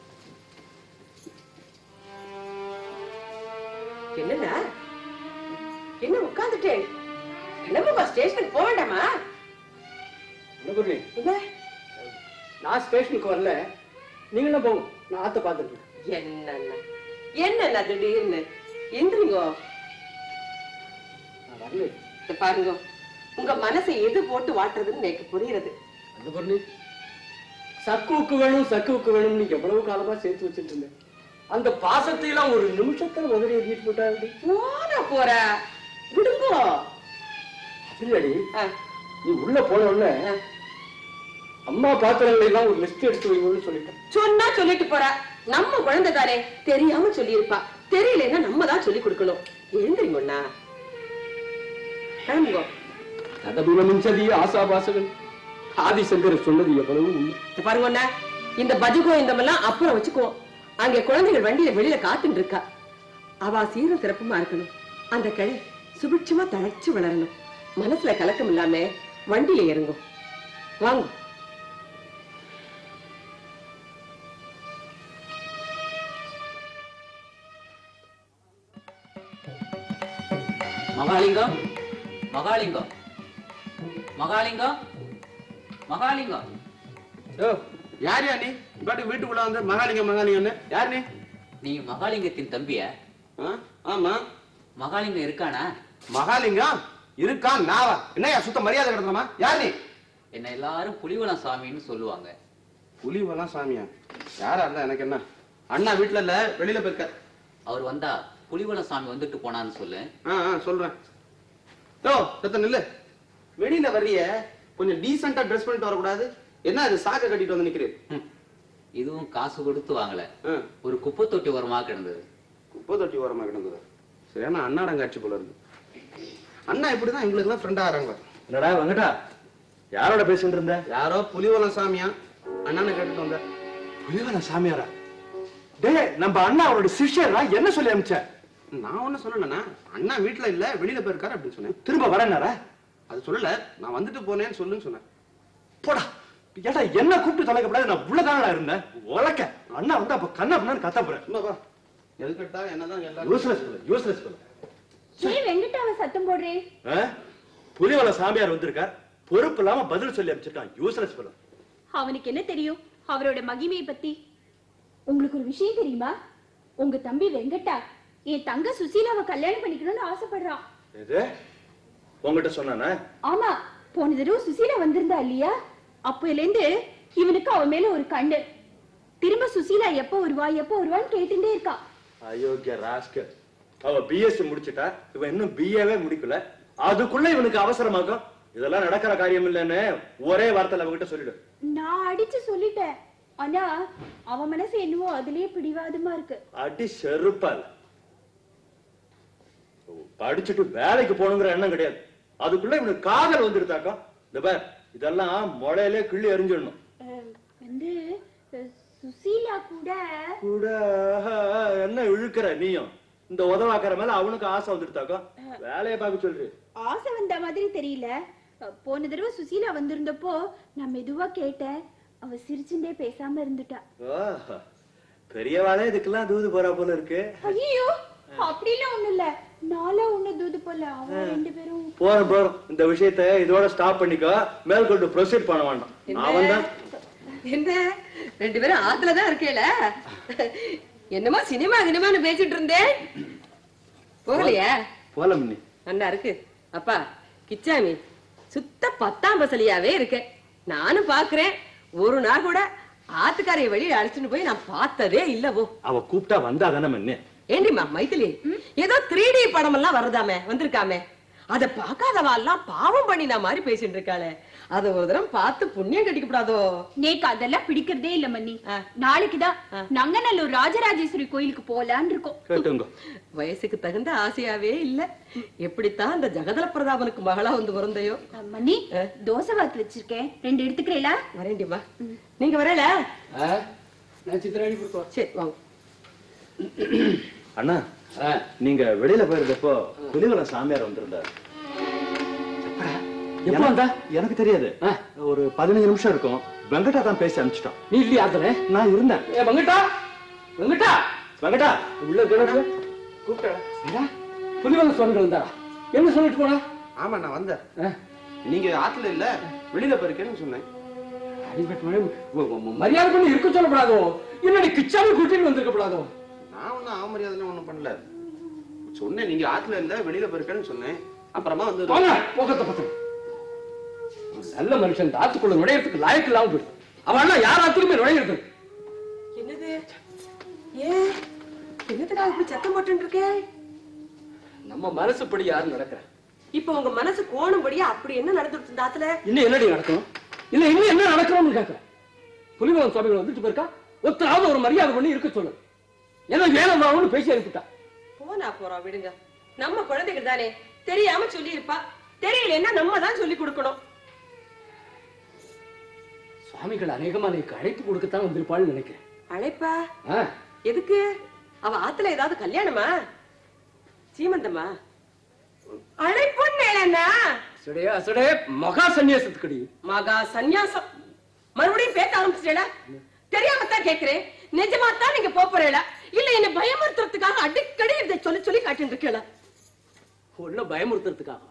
என்னண்ணா என்ன உட்கார்ந்துட்டேன் கிளம்புப்பா ஸ்டேஷனுக்கு போக வேண்டாமா என்ன குருவி என்ன நான் ஸ்டேஷனுக்கு வரல நீங்களும் போங்க நான் ஆத்த பார்த்துட்டு என்னண்ணா என்னண்ணா திடீர்னு எந்திரிங்கோ இத பாருங்க உங்க மனசை எது போட்டு வாட்டுறதுன்னு எனக்கு புரியுறது அந்த பொண்ணு சக்குவுக்கு வேணும் சக்குவுக்கு வேணும்னு எவ்வளவு காலமா சேர்த்து வச்சுட்டு இருந்தேன் அந்த பாசத்தை எல்லாம் ஒரு நிமிஷத்துல உதறி எறிட்டு போட்டாங்க போன போற விடுங்கோ இல்லடி ஆ, நீ உள்ள போன உடனே ஆ. அம்மா பாத்திரங்களை எல்லாம் ஒரு லிஸ்ட் எடுத்து வைங்கன்னு சொல்லிட்டேன் சொன்னா சொல்லிட்டு போற நம்ம குழந்தை தானே தெரியாம சொல்லியிருப்பா தெரியலன்னா நம்ம தான் சொல்லி கொடுக்கணும் எழுந்திரிங்கண்ணா கிளம்புங்கோ கதபுரமிஞ்சதி ஆசாபாசகன் ஆதிசங்கர் சொன்னது எவ்வளவு உண்மை இது பாருங்க அண்ணா இந்த பஜுகோ இந்த எல்லாம் அப்புறம் வச்சுக்குவோம் அங்க குழந்தைகள் வண்டியில வெளியில காத்துட்டு இருக்கா அவ சீரும் சிறப்புமா இருக்கணும் அந்த கிளை சுபிட்சமா தழைச்சு வளரணும் மனசுல கலக்கம் இல்லாம வண்டியில இறங்கும் வாங்க மகாலிங்கம் மகாலிங்கம் மகாலிங்கம் மகாலிங்கம் ஓ யார் யா நீ பாட்டு வீட்டுக்குள்ள வந்து மகாலிங்கம் மகாலிங்கம்னு யார் நீ நீ மகாலிங்கத்தின் தம்பிய ஆ, ஆமா மகாலிங்கம் இருக்கானா மகாலிங்கம் இருக்கான் நாவா என்னய்யா சுத்த மரியாதை கிடந்தமா யார் நீ என்ன எல்லாரும் புலிவலம் சாமின்னு சொல்லுவாங்க புலிவெல்லாம் சாமியா யாரா இருந்தா எனக்கு என்ன அண்ணா வீட்டுல இல்ல வெளியில போயிருக்க அவர் வந்தா புலிவலம் சாமி வந்துட்டு போனான்னு சொல்லு ஆ ஆ, சொல்றேன் ஓ ரத்த நில்லு வெளியில வர்றிய கொஞ்சம் டீசெண்டா ட்ரெஸ் பண்ணிட்டு வரக்கூடாது என்ன அது சாக்க கட்டிட்டு வந்து நிக்கிறேன் ம். இதுவும் காசு கொடுத்து வாங்கல ஆ, ஒரு குப்பை தொட்டி ஓரமா கிடந்தது குப்பை தொட்டி ஓரமா கிடந்தது சரியான அண்ணாடங்காட்சி போல இருக்கு அண்ணா இப்படிதான் எங்களுக்கு எல்லாம் ஃப்ரெண்டா ஆறாங்க என்னடா வெங்கடா யாரோட பேசிட்டு இருந்த யாரோ புலிவலம் சாமியா அண்ணனை கேட்டுட்டு வந்த புலிவன சாமியாரா டேய் நம்ம அண்ணா அவரோட சிஷ்யரா என்ன சொல்லி அனுப்பிச்ச நான் ஒண்ணும் சொல்லலண்ணா அண்ணா வீட்டுல இல்ல வெளியில போயிருக்காரு அப்படின்னு சொன்னேன் திரும்ப வரேன்னாரா அது சொல்லல நான் வந்துட்டு போனேன்னு சொல்லுன்னு சொன்னேன் போடா ஏடா என்ன கூப்பிட்டு தொலைக்கப்படாது நான் உள்ளதானடா இருந்தேன் உலக்க அண்ணா வந்து அப்ப கண்ணா பண்ணு கத்த போறேன் சும்மா வா எது கேட்டா என்னதான் எல்லாரும் யூஸ்லெஸ் போல யூஸ்லெஸ் போல ஏன் வெங்கட்டாவை சத்தம் போடுறே புலிவல சாமியார் வந்திருக்கார் பொறுப்பு இல்லாம பதில் சொல்லி அனுப்பிச்சிருக்கான் யூஸ்லெஸ் போல அவனுக்கு என்ன தெரியும் அவரோட மகிமையை பத்தி உங்களுக்கு ஒரு விஷயம் தெரியுமா உங்க தம்பி வெங்கட்டா என் தங்க சுசீலாவை கல்யாணம் பண்ணிக்கணும்னு ஆசைப்படுறான் எது உங்ககிட்ட சொன்னானே ஆமா போன தடவை சுசீலா வந்திருந்தா இல்லையா அப்போல இருந்து இவனுக்கு அவ மேல ஒரு கண்டு திரும்ப சுசீலா எப்ப வருவா எப்ப வருவான்னு கேட்டுட்டே இருக்கா அயோக்கிய ராஸ்கர் அவ பிஎஸ்சி முடிச்சிட்டா இவன் இன்னும் பிஏவே முடிக்கல அதுக்குள்ள இவனுக்கு அவசரமாக்கும் இதெல்லாம் நடக்கிற காரியம் இல்லைன்னு ஒரே வார்த்தையில அவகிட்ட சொல்லிடு நான் அடிச்சு சொல்லிட்டேன் ஆனா அவன் மனசு என்னவோ அதுலயே பிடிவாதமா இருக்கு அடி செருப்பால் படிச்சுட்டு வேலைக்கு போகணுங்கிற எண்ணம் கிடையாது அதுக்குள்ள இவனுக்கு காதல் வந்துருத்தாக்கா இந்த பார் இதெல்லாம் முளையிலே கிள்ளி எறிஞ்சிடணும் அஹ், வந்து அஹ், சுசீலா கூட கூட என்ன இழுக்கிற நீயும் இந்த உதவாக்கிற மேல அவனுக்கு ஆசை வந்துருத்தாக்கா வேலையை பார்க்க சொல்றி ஆசை வந்த மாதிரி தெரியல அஹ், போன தடவை சுசீலா வந்திருந்தப்போ நான் மெதுவா கேட்டேன் அவ சிரிச்சுட்டே பேசாம இருந்துட்டா ஓஹோ. பெரிய வேலை இதுக்கெல்லாம் தூது போறா போல இருக்கு ஐயோ அப்படிலாம் ஒண்ணு இல்ல நாளா ஒண்ணு தூது போல அவன் ரெண்டு பேரும் போறோம் போறோம் இந்த விஷயத்தை இதோட ஸ்டாப் பண்ணிக்கோ மேற்கொண்டு ப்ரொசீட் பண்ண வேண்டாம் அவன் தான் என்ன ரெண்டு பேரும் ஆத்துல தான் இருக்கேல என்னமா சினிமா கினிமான்னு பேசிட்டு இருந்தேன் போகலையா போல மின்னி நல்லா இருக்கு அப்பா கிச்சாமி சுத்த பத்தாம் பசலியாவே இருக்கு நானும் பாக்குறேன் ஒரு நாள் கூட ஆத்துக்காரைய வெளியே அழைச்சிட்டு போய் நான் பார்த்ததே இல்லவோ அவ கூப்பிட்டா வந்தா தானே மண்ணு ஏண்டிமா மைதிலி ஏதோ த்ரீ டி படம் எல்லாம் வருதாமே வந்திருக்காமே அத பார்க்காதவா எல்லாம் பாவம் பண்ணினா மாதிரி பேசிட்டு இருக்காளே அத ஒரு தரம் பார்த்து புண்ணியம் கட்டிக்கப்படாதோ நேக்கு அதெல்லாம் பிடிக்கிறதே இல்ல மன்னி ஆ. நாளைக்குதான் நங்கநல்லூர் ராஜராஜேஸ்வரி கோயிலுக்கு போலான்னு இருக்கோம் கேட்டுங்க வயசுக்கு தகுந்த ஆசையாவே இல்ல எப்படித்தான் அந்த ஜெகதல பிரதாபனுக்கு மகளா வந்து பிறந்தையோ அஹ், மன்னி தோசை வாத்து வச்சிருக்கேன் ரெண்டு எடுத்துக்கிறீங்களா வரேண்டிமா நீங்க வரல நான் சித்திராணி கொடுத்தோம் சரி வாங்க அண்ணா நீங்க வெளியில போயிருந்தப்போ புலிவல சாமியார் வந்திருந்தார் எப்போ வந்தா எனக்கு தெரியாது ஆ. ஒரு பதினஞ்சு நிமிஷம் இருக்கும் வெங்கடா தான் பேசி அனுப்பிச்சிட்டான் நீ இல்லையா அதுல நான் இருந்தேன் ஏ வெங்கட்டா வெங்கட்டா வெங்கடா உள்ள கிடக்கு கூப்பிட்டேன் புலிவலம் சுவாமிகள் வந்தாரா என்ன சொல்லிட்டு போனா ஆமா நான் வந்தேன் ஆ. நீங்க ஆத்துல இல்ல வெளியில போயிருக்கேன்னு சொன்னேன் அடிபட்டு மழை, உ- உ- மரியாதை பண்ணி இருக்க சொல்லப்படாதோ என்னடி கிச்சாமி கூட்டிட்டு வந்திருக்கப்படாதோ நான் ஒண்ணும் அவமரியாதை ஒண்ணும் பண்ணல சொன்னேன் நீங்க ஆத்துல இல்ல வெளியில போயிருக்கேன்னு சொன்னேன் அப்புறமா வந்து போங்க போகத்த பசங்க நல்ல மனுஷன் இந்த ஆத்துக்குள்ள நுழையறதுக்கு லாயக்கு இல்லாம போயிடுது அவன் யார் ஆத்துக்குமே நுழையிறது என்னது ஏ என்னதுடா இப்படி சத்தம் போட்டு இருக்கே நம்ம மனசுப்படி யாரும் நடக்கிறேன் இப்ப உங்க மனசு கோணும்படியா அப்படி என்ன நடந்துட்டு இந்த ஆத்துல இன்னும் என்னடி நடக்கணும் இல்ல இன்னும் என்ன நடக்கணும்னு கேட்கிறேன் புலிவலம் சுவாமிகள் வந்துட்டு போயிருக்கா ஒருத்தராவது ஒரு மரியாதை பண்ணி இருக்க சொல்லு ஏன்னா வேணும் வாங்கன்னு பேசி அனுப்பிட்டா போனா போறோம் விடுங்க நம்ம குழந்தைகள் தானே தெரியாம சொல்லி இருப்பா தெரியலன்னா நம்ம தான் சொல்லி கொடுக்கணும் சுவாமிகள் அநேகமா நீக்கு அழைப்பு கொடுக்கத்தான் வந்திருப்பாள்னு நினைக்கிறேன் அழைப்பா ஆ, எதுக்கு அவ ஆத்துல ஏதாவது கல்யாணமா சீமந்தமா அழைப்புன்னு சுடே அசுடே மகா சன்னியாசத்துக்கடி மகா சந்நியாசம் மறுபடியும் பேச ஆரம்பிச்சிட்டா தெரியாம தான் கேக்குறேன் நிஜமா தான் நீங்க போப் போறீங்களா இல்ல என்ன பயமுறுத்துறதுக்காக அடிக்கடி இதை சொல்லி சொல்லி காட்டிட்டு இருக்கீங்களா உள்ள பயமுறுத்துறதுக்காக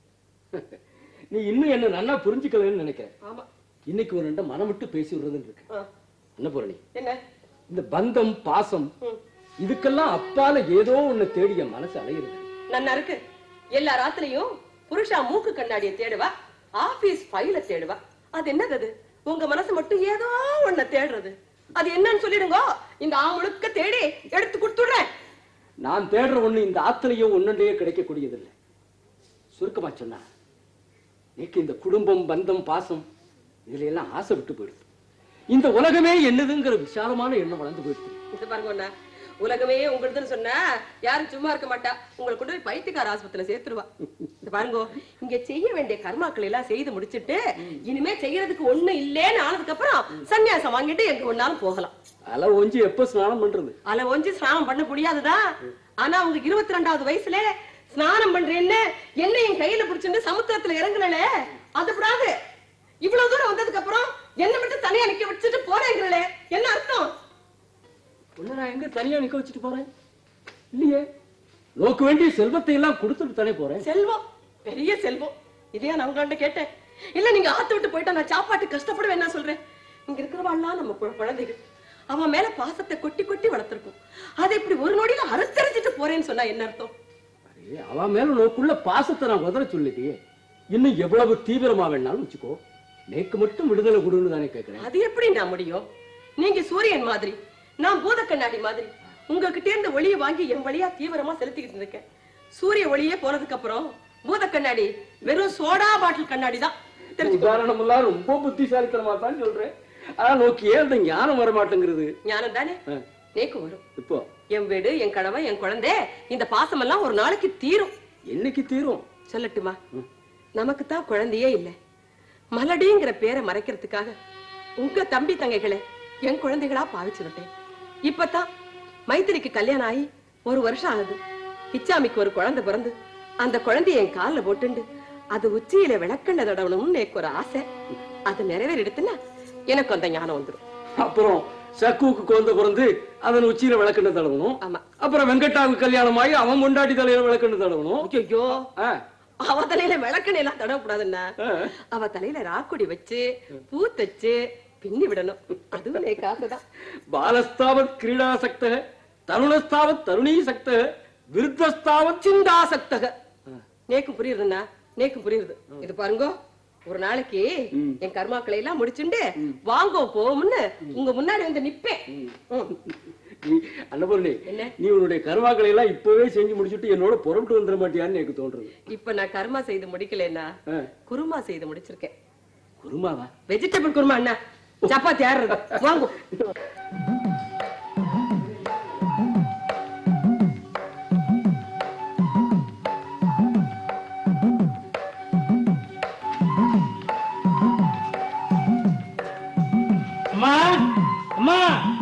நீ இன்னும் என்ன நல்லா புரிஞ்சுக்கலன்னு நினைக்கிறேன் ஆமா இன்னைக்கு ஒரு ரெண்டு மனம் விட்டு பேசி விடுறதுன்னு இருக்கு ஆ, என்ன பூரணி என்ன இந்த பந்தம் பாசம் ம். இதுக்கெல்லாம் அப்பால ஏதோ ஒண்ணு தேடிய மனசு அலையுது நன்னா இருக்கு எல்லா ராத்திரியும் புருஷா மூக்கு கண்ணாடிய தேடுவா ஆபீஸ் ஃபைல தேடுவா அது என்னது அது உங்க மனசு மட்டும் ஏதோ ஒண்ண தேடுறது அது என்னன்னு சொல்லிடுங்க இந்த ஆமுழுக்க தேடி எடுத்து கொடுத்துடுறேன் நான் தேடுற ஒண்ணு இந்த ஆத்திரையோ ஒன்னண்டையோ கிடைக்கக்கூடியதில்லை சுருக்கமா சொன்னா நீக்கு இந்த குடும்பம் பந்தம் பாசம் இதுல எல்லாம் ஆசை விட்டு போயிடுது இந்த உலகமே என்னதுங்கிற விசாலமான எண்ணம் வளர்ந்து போயிடுது இது பாருங்க அண்ணா உலகமே உங்களுதுன்னு சொன்னா யாரும் சும்மா இருக்க மாட்டா உங்களை கொண்டு போய் பைத்தியக்கார ஆஸ்பத்திரியில சேர்த்துருவா இது பாருங்க இங்க செய்ய வேண்டிய கர்மாக்கள் எல்லாம் செய்து முடிச்சிட்டு இனிமே செய்யறதுக்கு ஒண்ணு இல்லேன்னு ஆனதுக்கு அப்புறம் சன்னியாசம் வாங்கிட்டு எங்க ஒண்ணாலும் போகலாம் அல ஒஞ்சி எப்ப ஸ்நானம் பண்றது அல ஒஞ்சி ஸ்நானம் பண்ண முடியாதுதான் ஆனா அவங்க இருபத்தி ரெண்டாவது வயசுல ஸ்நானம் பண்றேன்னு என்ன என் கையில பிடிச்சிருந்து சமுத்திரத்துல இறங்குனே அது கூடாது இவ்வளவு தூரம் வந்ததுக்கு அப்புறம் என்ன மட்டும் தனியா நிக்க வச்சுட்டு போறேங்கிறே என்ன அர்த்தம் உன்னை நான் எங்க தனியா நிக்க வச்சுட்டு போறேன் இல்லையே நோக்கு வேண்டிய செல்வத்தை எல்லாம் கொடுத்துட்டு தானே போறேன் செல்வம் பெரிய செல்வம் இதையா நான் உங்கள்ட்ட கேட்டேன் இல்ல நீங்க ஆத்து விட்டு போயிட்டா நான் சாப்பாட்டு கஷ்டப்படுவேன் என்ன சொல்றேன் இங்க இருக்கிறவாள்லாம் நம்ம கு- குழந்தைகள் அவன் மேல பாசத்தை கொட்டி கொட்டி வளர்த்திருக்கும் அதை இப்படி ஒரு நொடியில அறுத்தறிச்சிட்டு போறேன்னு சொன்னா என்ன அர்த்தம் அரே, அவன் மேல நோக்குள்ள பாசத்தை நான் உதற சொல்லிட்டே இன்னும் எவ்வளவு தீவிரமா வேணாலும் வச்சுக்கோ நேக்கு மட்டும் விடுதலை கொடுன்னு தானே கேட்கிறேன் அது எப்படி நான் முடியும் நீங்க சூரியன் மாதிரி நான் பூத கண்ணாடி மாதிரி உங்ககிட்ட இருந்து ஒளியை வாங்கி என் வழியா தீவிரமா செலுத்திக்கிட்டு இருக்கேன் சூரிய ஒளியே போனதுக்கு அப்புறம் பூத கண்ணாடி வெறும் சோடா பாட்டில் கண்ணாடி தான் தெரிஞ்சுக்கோ உதாரணம் எல்லாம் ரொம்ப புத்திசாலித்தனமா தான் சொல்றேன் ஆனா நோக்கி ஏன் இந்த ஞானம் வர மாட்டேங்கிறது ஞானம் தானே ஆ, நேக்கு வரும் இப்போ என் வீடு என் கணவன் என் குழந்தை இந்த பாசம் எல்லாம் ஒரு நாளைக்கு தீரும் என்னைக்கு தீரும் சொல்லட்டுமா நமக்கு தான் குழந்தையே இல்ல மலடிங்கிற பேரை மறைக்கிறதுக்காக உங்க தம்பி தங்கைகளை என் குழந்தைகளா பாவிச்சு விட்டேன் இப்பதான் மைத்திரிக்கு கல்யாணம் ஆகி ஒரு வருஷம் ஆகுது பிச்சாமிக்கு ஒரு குழந்தை பிறந்து அந்த குழந்தைய என் கால்ல போட்டுண்டு அது உச்சியில விளக்கண்ண தடவணும்னு எனக்கு ஒரு ஆசை அது நிறைவேறிடுத்துன்னா எனக்கு அந்த ஞானம் வந்துடும் அப்புறம் சக்குவுக்கு குழந்தை பிறந்து அதன் உச்சியில விளக்கெண்ண தடவணும் ஆமா அப்புறம் வெங்கட்டாவுக்கு கல்யாணம் ஆகி அவன் கொண்டாடி தலையில விளக்கெண்ண தடவணும் ஐயோ ஆ, அவ தலையில விளக்கணை எல்லாம் தடவக்கூடாதுன்னா ஆ. அவ தலையில ராக்குடி வச்சு பூ தச்சு பின்னி விடணும் அதுவும் எனக்கு ஆசைதான் பாலஸ்தாவத் கிரீடாசக்த தருணஸ்தாவத் தருணீ சக்த விருத்தஸ்தாவத் சிந்தாசக்தக நேக்கும் புரியுதுண்ணா நேக்கும் புரியுது இது பாருங்க ஒரு நாளைக்கு என் கர்மாக்களை எல்லாம் முடிச்சுண்டு வாங்கோ போவோம்னு உங்க முன்னாடி வந்து நிப்பேன் ம். நீ அன்னபூர்ணி என்ன? நீ உன்னுடைய கர்மாக்களை எல்லாம் இப்பவே செஞ்சு முடிச்சுட்டு என்னோட புறப்பட்டு வந்துட மாட்டியான்னு எனக்கு தோன்றது இப்ப நான் கர்மா செய்து முடிக்கலன்னா ஆ, குருமா செய்து முடிச்சிருக்கேன் குருமாவா வெஜிடபிள் குருமா அண்ணா சப்பாத்தி ஆடுறது வாங்கோ அம்மா அம்மா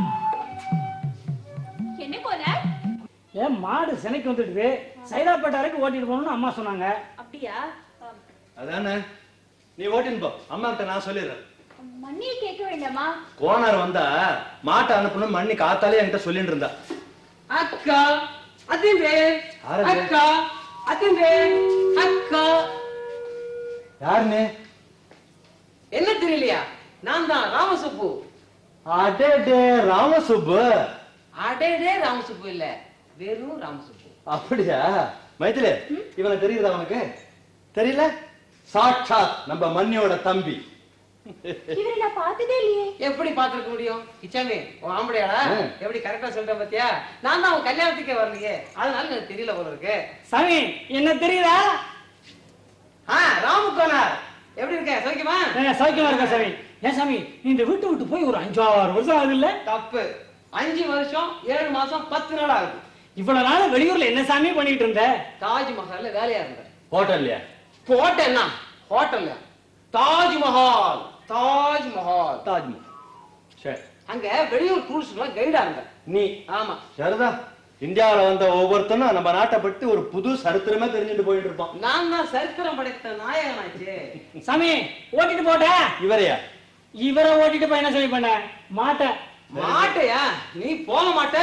என்ன போல ஏன் மாடு சினைக்கு வந்துடுது சைதாப்பேட்டை வரைக்கும் ஓட்டிட்டு போகணும்னு அம்மா சொன்னாங்க அப்படியா அதானே நீ ஓட்டின்னு போ அம்மா கிட்ட நான் சொல்லிடுறேன் மண்ணியை கேட்க வேண்டாமா கோனார் வந்தா மாட்டை அனுப்பணும் மண்ணி காத்தாலே என்கிட்ட சொல்லிட்டு இருந்தா அக்கா அதிவே யாரது? அக்கா அதிவே அக்கா யாருன்னு என்ன தெரியலையா நான் தான் ராமசுப்பு அடே டே ராமசுப்பு அடேடே ராமசுப்பு இல்ல வெறும் ராமசுப்பு அப்படியா மைத்திலே இவனை தெரியுதா உனக்கு தெரியல சாட்சாத் நம்ம மண்ணியோட தம்பி இவரை நான் பார்த்ததே இல்லையே எப்படி பாத்துருக்க முடியும் கிச்சாமி உன் ஆம்படையாடா ம். எப்படி கரெக்டா சொல்றேன் பாத்தியா நான் தான் அவன் கல்யாணத்துக்கே வரலையே அதனால எனக்கு தெரியல போல இருக்கு சாமி என்ன தெரியுதா ஆ ராமுக்கோனார் எப்படி இருக்க சௌக்கியமா அஹ், சௌக்கியமா இருக்கா சாமி ஏன் சாமி நீ இந்த வீட்டு விட்டு போய் ஒரு அஞ்சு ஆறு வருஷம் ஆகுது இல்ல தப்பு அஞ்சு வருஷம் ஏழு மாசம் பத்து நாள் ஆகுது இவ்வளவு நாள் வெளியூர்ல என்ன சாமி பண்ணிட்டு இருந்த தாஜ்மஹால்ல வேலையா இருந்தேன் ஹோட்டல்லையா ஹோட்டல்னா ஹோட்டல்ல தாஜ்மஹால் தாஜ்மஹால் தாஜ்மஹால் சரி அங்க வெளியூர் டூரிஸ்ட் எல்லாம் கைடா இருந்தேன் நீ ஆமா சரிதான் இந்தியாவுல வந்த ஒவ்வொருத்தனும் நம்ம நாட்டை பத்தி ஒரு புது சரித்திரமே தெரிஞ்சுட்டு போயிட்டு இருப்பான் நான் தான் சரித்திரம் படைத்த நாயகனாச்சே சாமி ஓட்டிட்டு போட்ட இவரையா இவரை ஓட்டிட்டு போய் என்ன சாமி பண்ண மாட்டேன் மாட்டையா நீ போக மாட்ட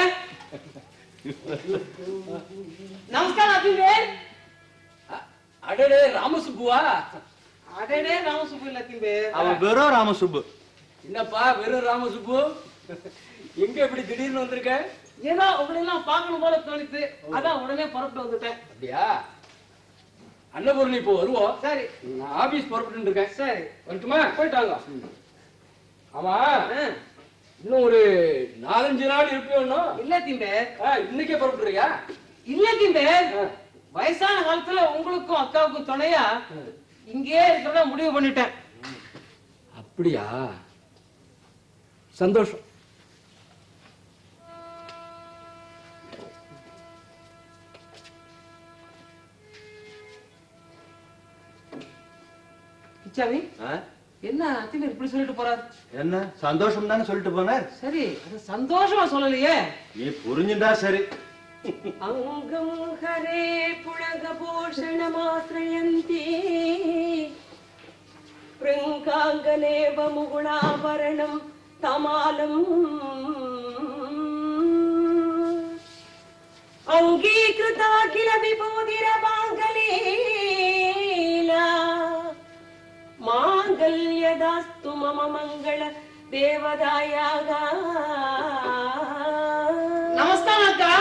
நமஸ்காரம் அத்திம்பே அடடே ராமசுப்புவா அடடே ராமசுப்பு இல்ல அத்திம்பே அவன் வெறும் ராமசுப்பு என்னப்பா வெறும் ராமசுப்பு எங்க இப்படி திடீர்னு வந்திருக்க ஏதோ உங்களை எல்லாம் பார்க்கணும் போல தோணித்து அதான் உடனே புறப்பட்டு வந்துட்டேன் அப்படியா அன்னபூரணி இப்போ வருவோம் சரி நான் ஆபீஸ் புறப்பட்டு இருக்கேன் சரி வரட்டுமா போயிட்டாங்க ஆமா இன்னும் ஒரு நாலஞ்சு நாள் இருப்பியோன்னா இல்ல திம்பே இன்னைக்கே புறப்படுறியா இல்ல திம்பே வயசான காலத்துல உங்களுக்கும் அக்காவுக்கும் துணையா இங்கேயே இருக்கிறதா முடிவு பண்ணிட்டேன் அப்படியா சந்தோஷம் கிச்சாமி ஆ? என்ன அத்திம்பேர் இப்படி சொல்லிட்டு போறாரு என்ன சந்தோஷம் தானே சொல்லிட்டு போனார் சரி அது சந்தோஷமா சொல்லலையே நீ புரிஞ்சுட்டா சரி அங்கம் ஹரே புலக போஷணமாசிரயந்தி பிருங்காங்கனேவ முகுணாபரணம் தமாலம் அங்கீகிருதா கில விபூதிரபாங்கலீலா மாங்கல்யதாஸ்து மம மங்கள தேவதாயாக நமஸ்காரம் அக்கா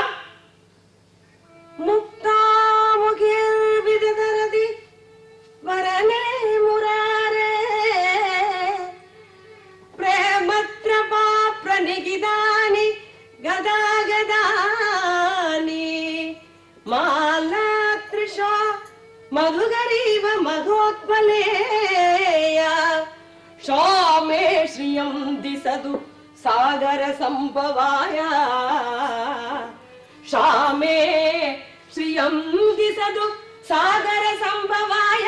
முக்தாமுகிர்விதரதி வரனே முராரே ప్రేమత్రపా ప్రనిగిదాని గదా గదాని మాలాత్రిష మధుగరీవ మధోత్పలేయ షామే శ్రియం దిశదు సాగర సంభవాయ షామే శ్రియం దిశదు సాగర సంభవాయ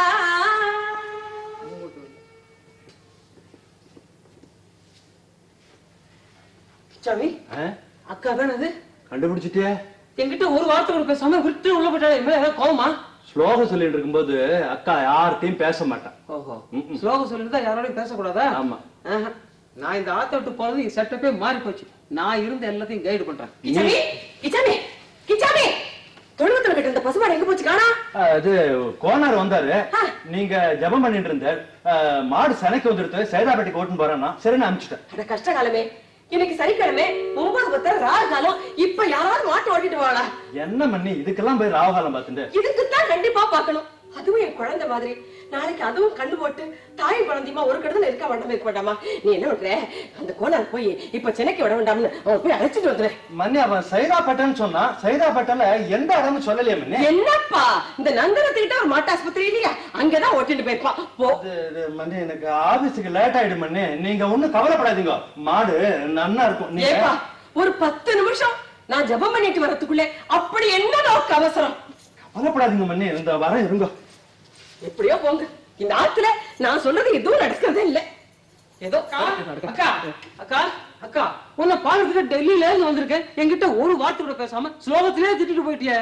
சாமி ஆ? அக்கா தானே அது கண்டுபிடிச்சிட்டியே என்கிட்ட ஒரு வார்த்தை கூட பேசாம விட்டு உள்ள போயிட்டா என் மேல ஏதாவது கோவமா ஸ்லோகம் சொல்லிட்டு இருக்கும்போது அக்கா யார்கிட்டயும் பேச மாட்டான் ஓஹோ ம்ம். ஸ்லோகம் சொல்லிட்டு தான் யாரோடையும் பேசக்கூடாதா ஆமா ஆஹா. நான் இந்த ஆத்த விட்டு போறது என் செட்டப்பே மாறி போச்சு நான் இருந்து எல்லாத்தையும் கைடு பண்றேன் கிச்சாமி கிச்சாமி கிச்சாமி தொழுவத்துல கட்ட இந்த பசுமாடு எங்க போச்சு காணா ஆ, இது கோனார் வந்தாரு நீங்க ஜெபம் பண்ணிட்டு இருந்தார் ஆ, மாடு சனைக்கு வந்துருத்து சைதாப்பேட்டைக்கு ஓட்டுன்னு போறேன்னா சரின்னு அனுப்பிச்சிட்டேன் அட கஷ்ட காலமே இன்னைக்கு சனிக்கிழமை ஒன்பது பத்து ராகு காலம் இப்ப யாராவது மாட்டு ஓட்டிட்டு வாடா என்ன பண்ணி இதுக்கெல்லாம் போய் ராவகாலம் பார்த்துட்டு இதுக்குத்தான் கண்டிப்பா பார்க்கணும் அதுவும் என் குழந்தை மாதிரி நாளைக்கு அதுவும் கண்ணு போட்டு தாயும் குழந்தையுமா ஒரு கடத்துல இருக்க வேண்டாம் இருக்க வேண்டாமா நீ என்ன பண்ற அந்த கோனார் போய் இப்ப சென்னைக்கு விட வேண்டாம்னு அவன் போய் அழைச்சிட்டு வந்துரு மன்னி அவன் சைதாப்பேட்டைன்னு சொன்னா சைதாப்பேட்டையில எந்த இடம்னு சொல்லலையே மன்னி என்னப்பா இந்த நந்தனத்துக்கிட்ட ஒரு மாட்டு ஆஸ்பத்திரி இல்லையா அங்கதான் ஓட்டிட்டு போயிருப்பான் போ இது, இது, மன்னி எனக்கு ஆபீஸுக்கு லேட் ஆயிடும் மன்னி நீங்க ஒண்ணும் கவலைப்படாதீங்க மாடு நன்னா இருக்கும் நீங்க ஏப்பா ஒரு பத்து நிமிஷம் நான் ஜெபம் பண்ணிட்டு வரதுக்குள்ளே அப்படி என்ன நோக்கு அவசரம் கவலைப்படாதீங்க மன்னி இந்த வர இருங்க எப்படியோ போங்க இந்த ஆத்துல நான் சொல்றது எதுவும் நடக்கிறதே இல்ல ஏதோ அக்கா அக்கா அக்கா உன்னை பாக்கிறதுக்கு டெல்லியில இருந்து வந்திருக்கேன் என்கிட்ட ஒரு வார்த்தை கூட பேசாம ஸ்லோகத்திலே திட்டிட்டு போயிட்டியே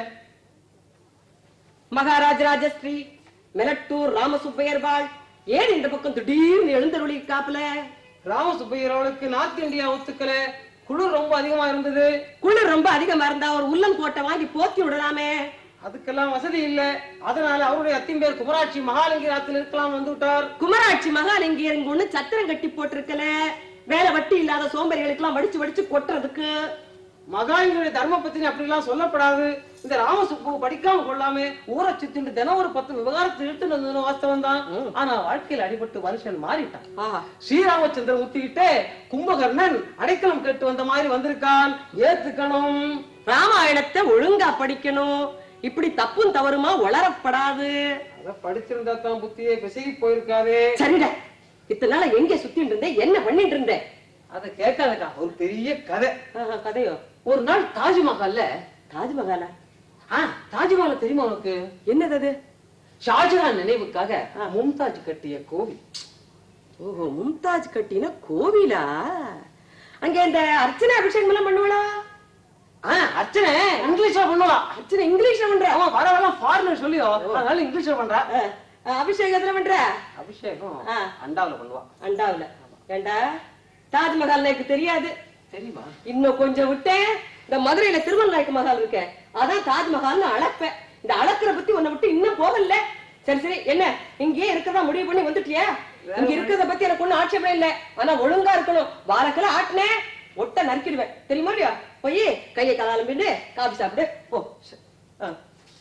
மகாராஜ ராஜஸ்ரீ மெலட்டூர் ராமசுப்பையர்வாள் ஏன் இந்த பக்கம் திடீர்னு எழுந்தருளி காப்புல ராமசுப்பையரோளுக்கு நார்த் இந்தியா ஒத்துக்கல குளிர் ரொம்ப அதிகமா இருந்தது குளிர் ரொம்ப அதிகமா இருந்தா ஒரு உள்ளம் கோட்டை வாங்கி போத்தி விடலாமே அதுக்கெல்லாம் வசதி இல்ல அதனால அவருடைய அத்திம்பேர் குமராட்சி மகாலிங்கராத்தில் இருக்கலாம் வந்து விட்டார் குமராட்சி மகாலிங்கர் இங்க ஒண்ணு சத்திரம் கட்டி போட்டிருக்கல வேலை வட்டி இல்லாத சோம்பேறிகளுக்கு எல்லாம் வடிச்சு வடிச்சு கொட்டுறதுக்கு மகான்களுடைய தர்ம பத்தினி அப்படி எல்லாம் சொல்லப்படாது இந்த ராமசுப்பு படிக்காம கொள்ளாம ஊரை சுத்திட்டு தினம் ஒரு பத்து விவகாரத்தை இழுத்துட்டு வந்தது வாஸ்தவம் தான் ஆனா வாழ்க்கையில அடிபட்டு மனுஷன் மாறிட்டான் ஆஹா ஸ்ரீராமச்சந்திரன் ஊத்திக்கிட்டு கும்பகர்ணன் அடைக்கலம் கேட்டு வந்த மாதிரி வந்திருக்கான் ஏத்துக்கணும் ராமாயணத்தை ஒழுங்கா படிக்கணும் இப்படி தப்பும் தவறுமா உளரப்படாது அத படிச்சிருந்தா தான் புத்தியே பிசகி போயிருக்காதே சரிடா இத்தனை நாள் எங்க சுத்திட்டு இருந்தேன் என்ன பண்ணிட்டு இருந்தேன் அத கேட்காதக்கா ஒரு பெரிய கதை ஆஹா, கதையோ ஒரு நாள் தாஜ்மஹால்ல தாஜ்மஹாலா ஆ தாஜ்மஹால் தெரியுமா உனக்கு என்னது அது ஷாஜஹான் நினைவுக்காக மும்தாஜ் கட்டிய கோவில் ஓஹோ மும்தாஜ் கட்டின கோவிலா அங்க இந்த அர்ச்சனை அபிஷேகம் எல்லாம் பண்ணுவாளா ஆ அர்ச்சனை இங்கிலீஷ்ல பண்ணுவா அர்ச்சனை இங்கிலீஷ்ல பண்ற அவன் வர வர ஃபாரினர் சொல்லியோ அதனால இங்கிலீஷ்ல பண்றா அஹ், அஹ், அபிஷேகத்துல பண்ற அபிஷேகம் ஆ. அண்டாவுல பண்ணுவா அண்டாவுல ஏண்டா தாஜ்மஹால் எனக்கு தெரியாது தெரியுமா இன்னும் கொஞ்சம் விட்டேன் இந்த மதுரையில திருவண்ணாய்க்கு மஹால் இருக்க அதான் தாஜ்மஹால்னு அளப்பேன் இந்த அளக்குற பத்தி உன்னை விட்டு இன்னும் போகல சரி சரி என்ன இங்கேயே இருக்கறதா முடிவு பண்ணி வந்துட்டியா இங்க இருக்கிறத பத்தி எனக்கு ஒண்ணும் ஆட்சேபம் இல்ல ஆனா ஒழுங்கா இருக்கணும் வாரக்கில ஆட்டினேன் ஒட்ட நறுக்கிடுவேன் தெரியுமா இல்லையா போய் கையை காலம் பின்னு காபி சாப்பிடு போ ச- ஆ.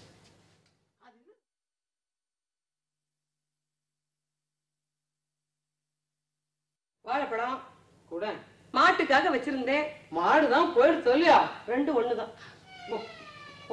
வாழைப்பழம் கூட மாட்டுக்காக வச்சிருந்தேன் மாடுதான் போயிடுச்சு இல்லையா ரெண்டு ஒண்ணுதான் போ, போ.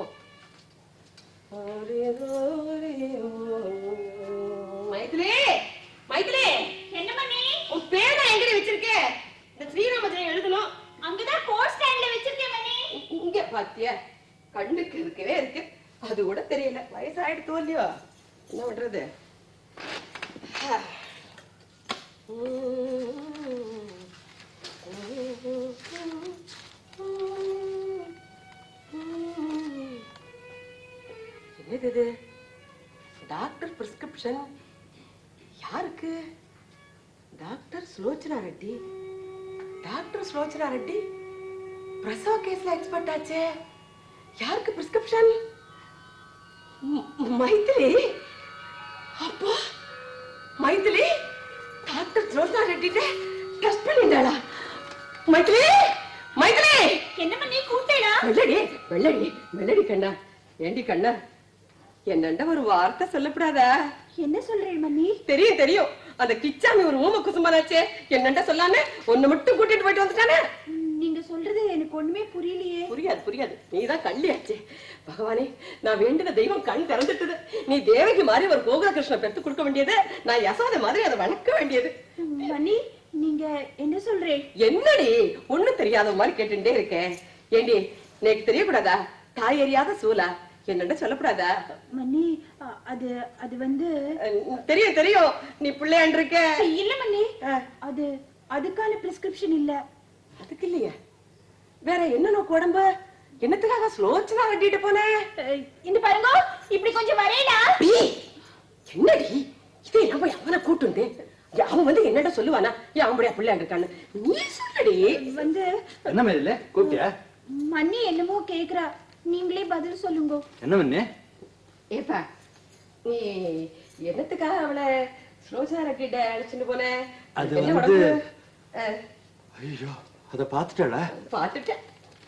மைதிலி மைதிலி என்ன பண்ணி உன் பேரை எங்கடி வச்சிருக்க இந்த ஸ்ரீராமச்சந்திரன் எழுதணும் அங்கதான் கோட் ஸ்டாண்ட்ல வச்சிருக்கேன் மணி இ- இங்க பாத்தியா கண்ணுக்கு இருக்கவே இருக்கு அது கூட தெரியல வயசாயிடுத்தோ இல்லையோ என்ன பண்றது ஆ. என்னது இது டாக்டர் பிரிஸ்கிரிப்ஷன் யாருக்கு டாக்டர் சுலோச்சனா ரெட்டி டாக்டர் சுலோச்சனா ரெட்டி பிரசவ கேஸ்ல எக்ஸ்பர்ட் ஆச்சே யாருக்கு பிரிஸ்கிரிப்ஷன் மைத்திலி அப்பா மைத்திலி டாக்டர் சுலோச்சனா ரெட்டிட்ட டெஸ்ட் பண்ணிட்டாளா மைத்திலி மைத்திலி என்ன பண்ணி கூட்டேடா வெள்ளடி வெள்ளடி வெள்ளடி கண்ணா ஏண்டி கண்ணா என்னண்ட ஒரு வார்த்தை சொல்லப்படாதா என்ன சொல்றேன் மணி தெரியும் தெரியும் அந்த கிச்சாமி ஒரு ஊம குசும்பனாச்சே என்னண்ட சொல்லாம ஒண்ணு மட்டும் கூட்டிட்டு போயிட்டு வந்துட்டானே நீங்க சொல்றது எனக்கு ஒண்ணுமே புரியலையே புரியாது புரியாது நீதான் கள்ளியாச்சே பகவானே நான் வேண்டின தெய்வம் கண் திறந்துட்டது நீ தேவகி மாதிரி ஒரு கோகுலகிருஷ்ண பெத்து கொடுக்க வேண்டியது நான் யசோதை மாதிரி அதை வணக்க வேண்டியது மணி நீங்க என்ன சொல்றேன் என்னடி ஒண்ணும் தெரியாத மாதிரி கேட்டுட்டே இருக்கேன் ஏண்டி எனக்கு தெரியக்கூடாதா தாய் அறியாத சூலா என்னண்ட சொல்லக்கூடாதா மணி அ- அது அது வந்து அஹ், தெரியும் தெரியும் நீ பிள்ளையாண்டு இருக்க இல்ல மணி அஹ், அது அதுக்கான பிரிஸ்கிரிப்ஷன் இல்ல அதுக்கு இல்லையா வேற என்ன நோக்கு உடம்ப என்னத்துக்காக ஸ்லோச்சனா வெட்டிட்டு போனேன் அஹ், இந்த பாருங்க இப்படி கொஞ்சம் வரேடா ஏய், என்னடி இதே நான் போய் அவனை கூட்டுண்டு அவன் வந்து என்னடா சொல்லுவானா ஏன் அவன் பிள்ளையாண்டு இருக்கான்னு நீ சொல்லடி வந்து என்ன மேல கூப்பிட்டியா மணி என்னமோ கேக்குறா நீங்களே பதில் சொல்லுங்க என்ன பண்ணு ஏப்பா நீ என்னத்துக்காக அவளை ஸ்லோச்சனா கிட்ட அழைச்சிட்டு போன அது என்ன வந்து- உடம்பு? அஹ், ஐயோ அத பாத்துட்டாளா பார்த்துட்டேன்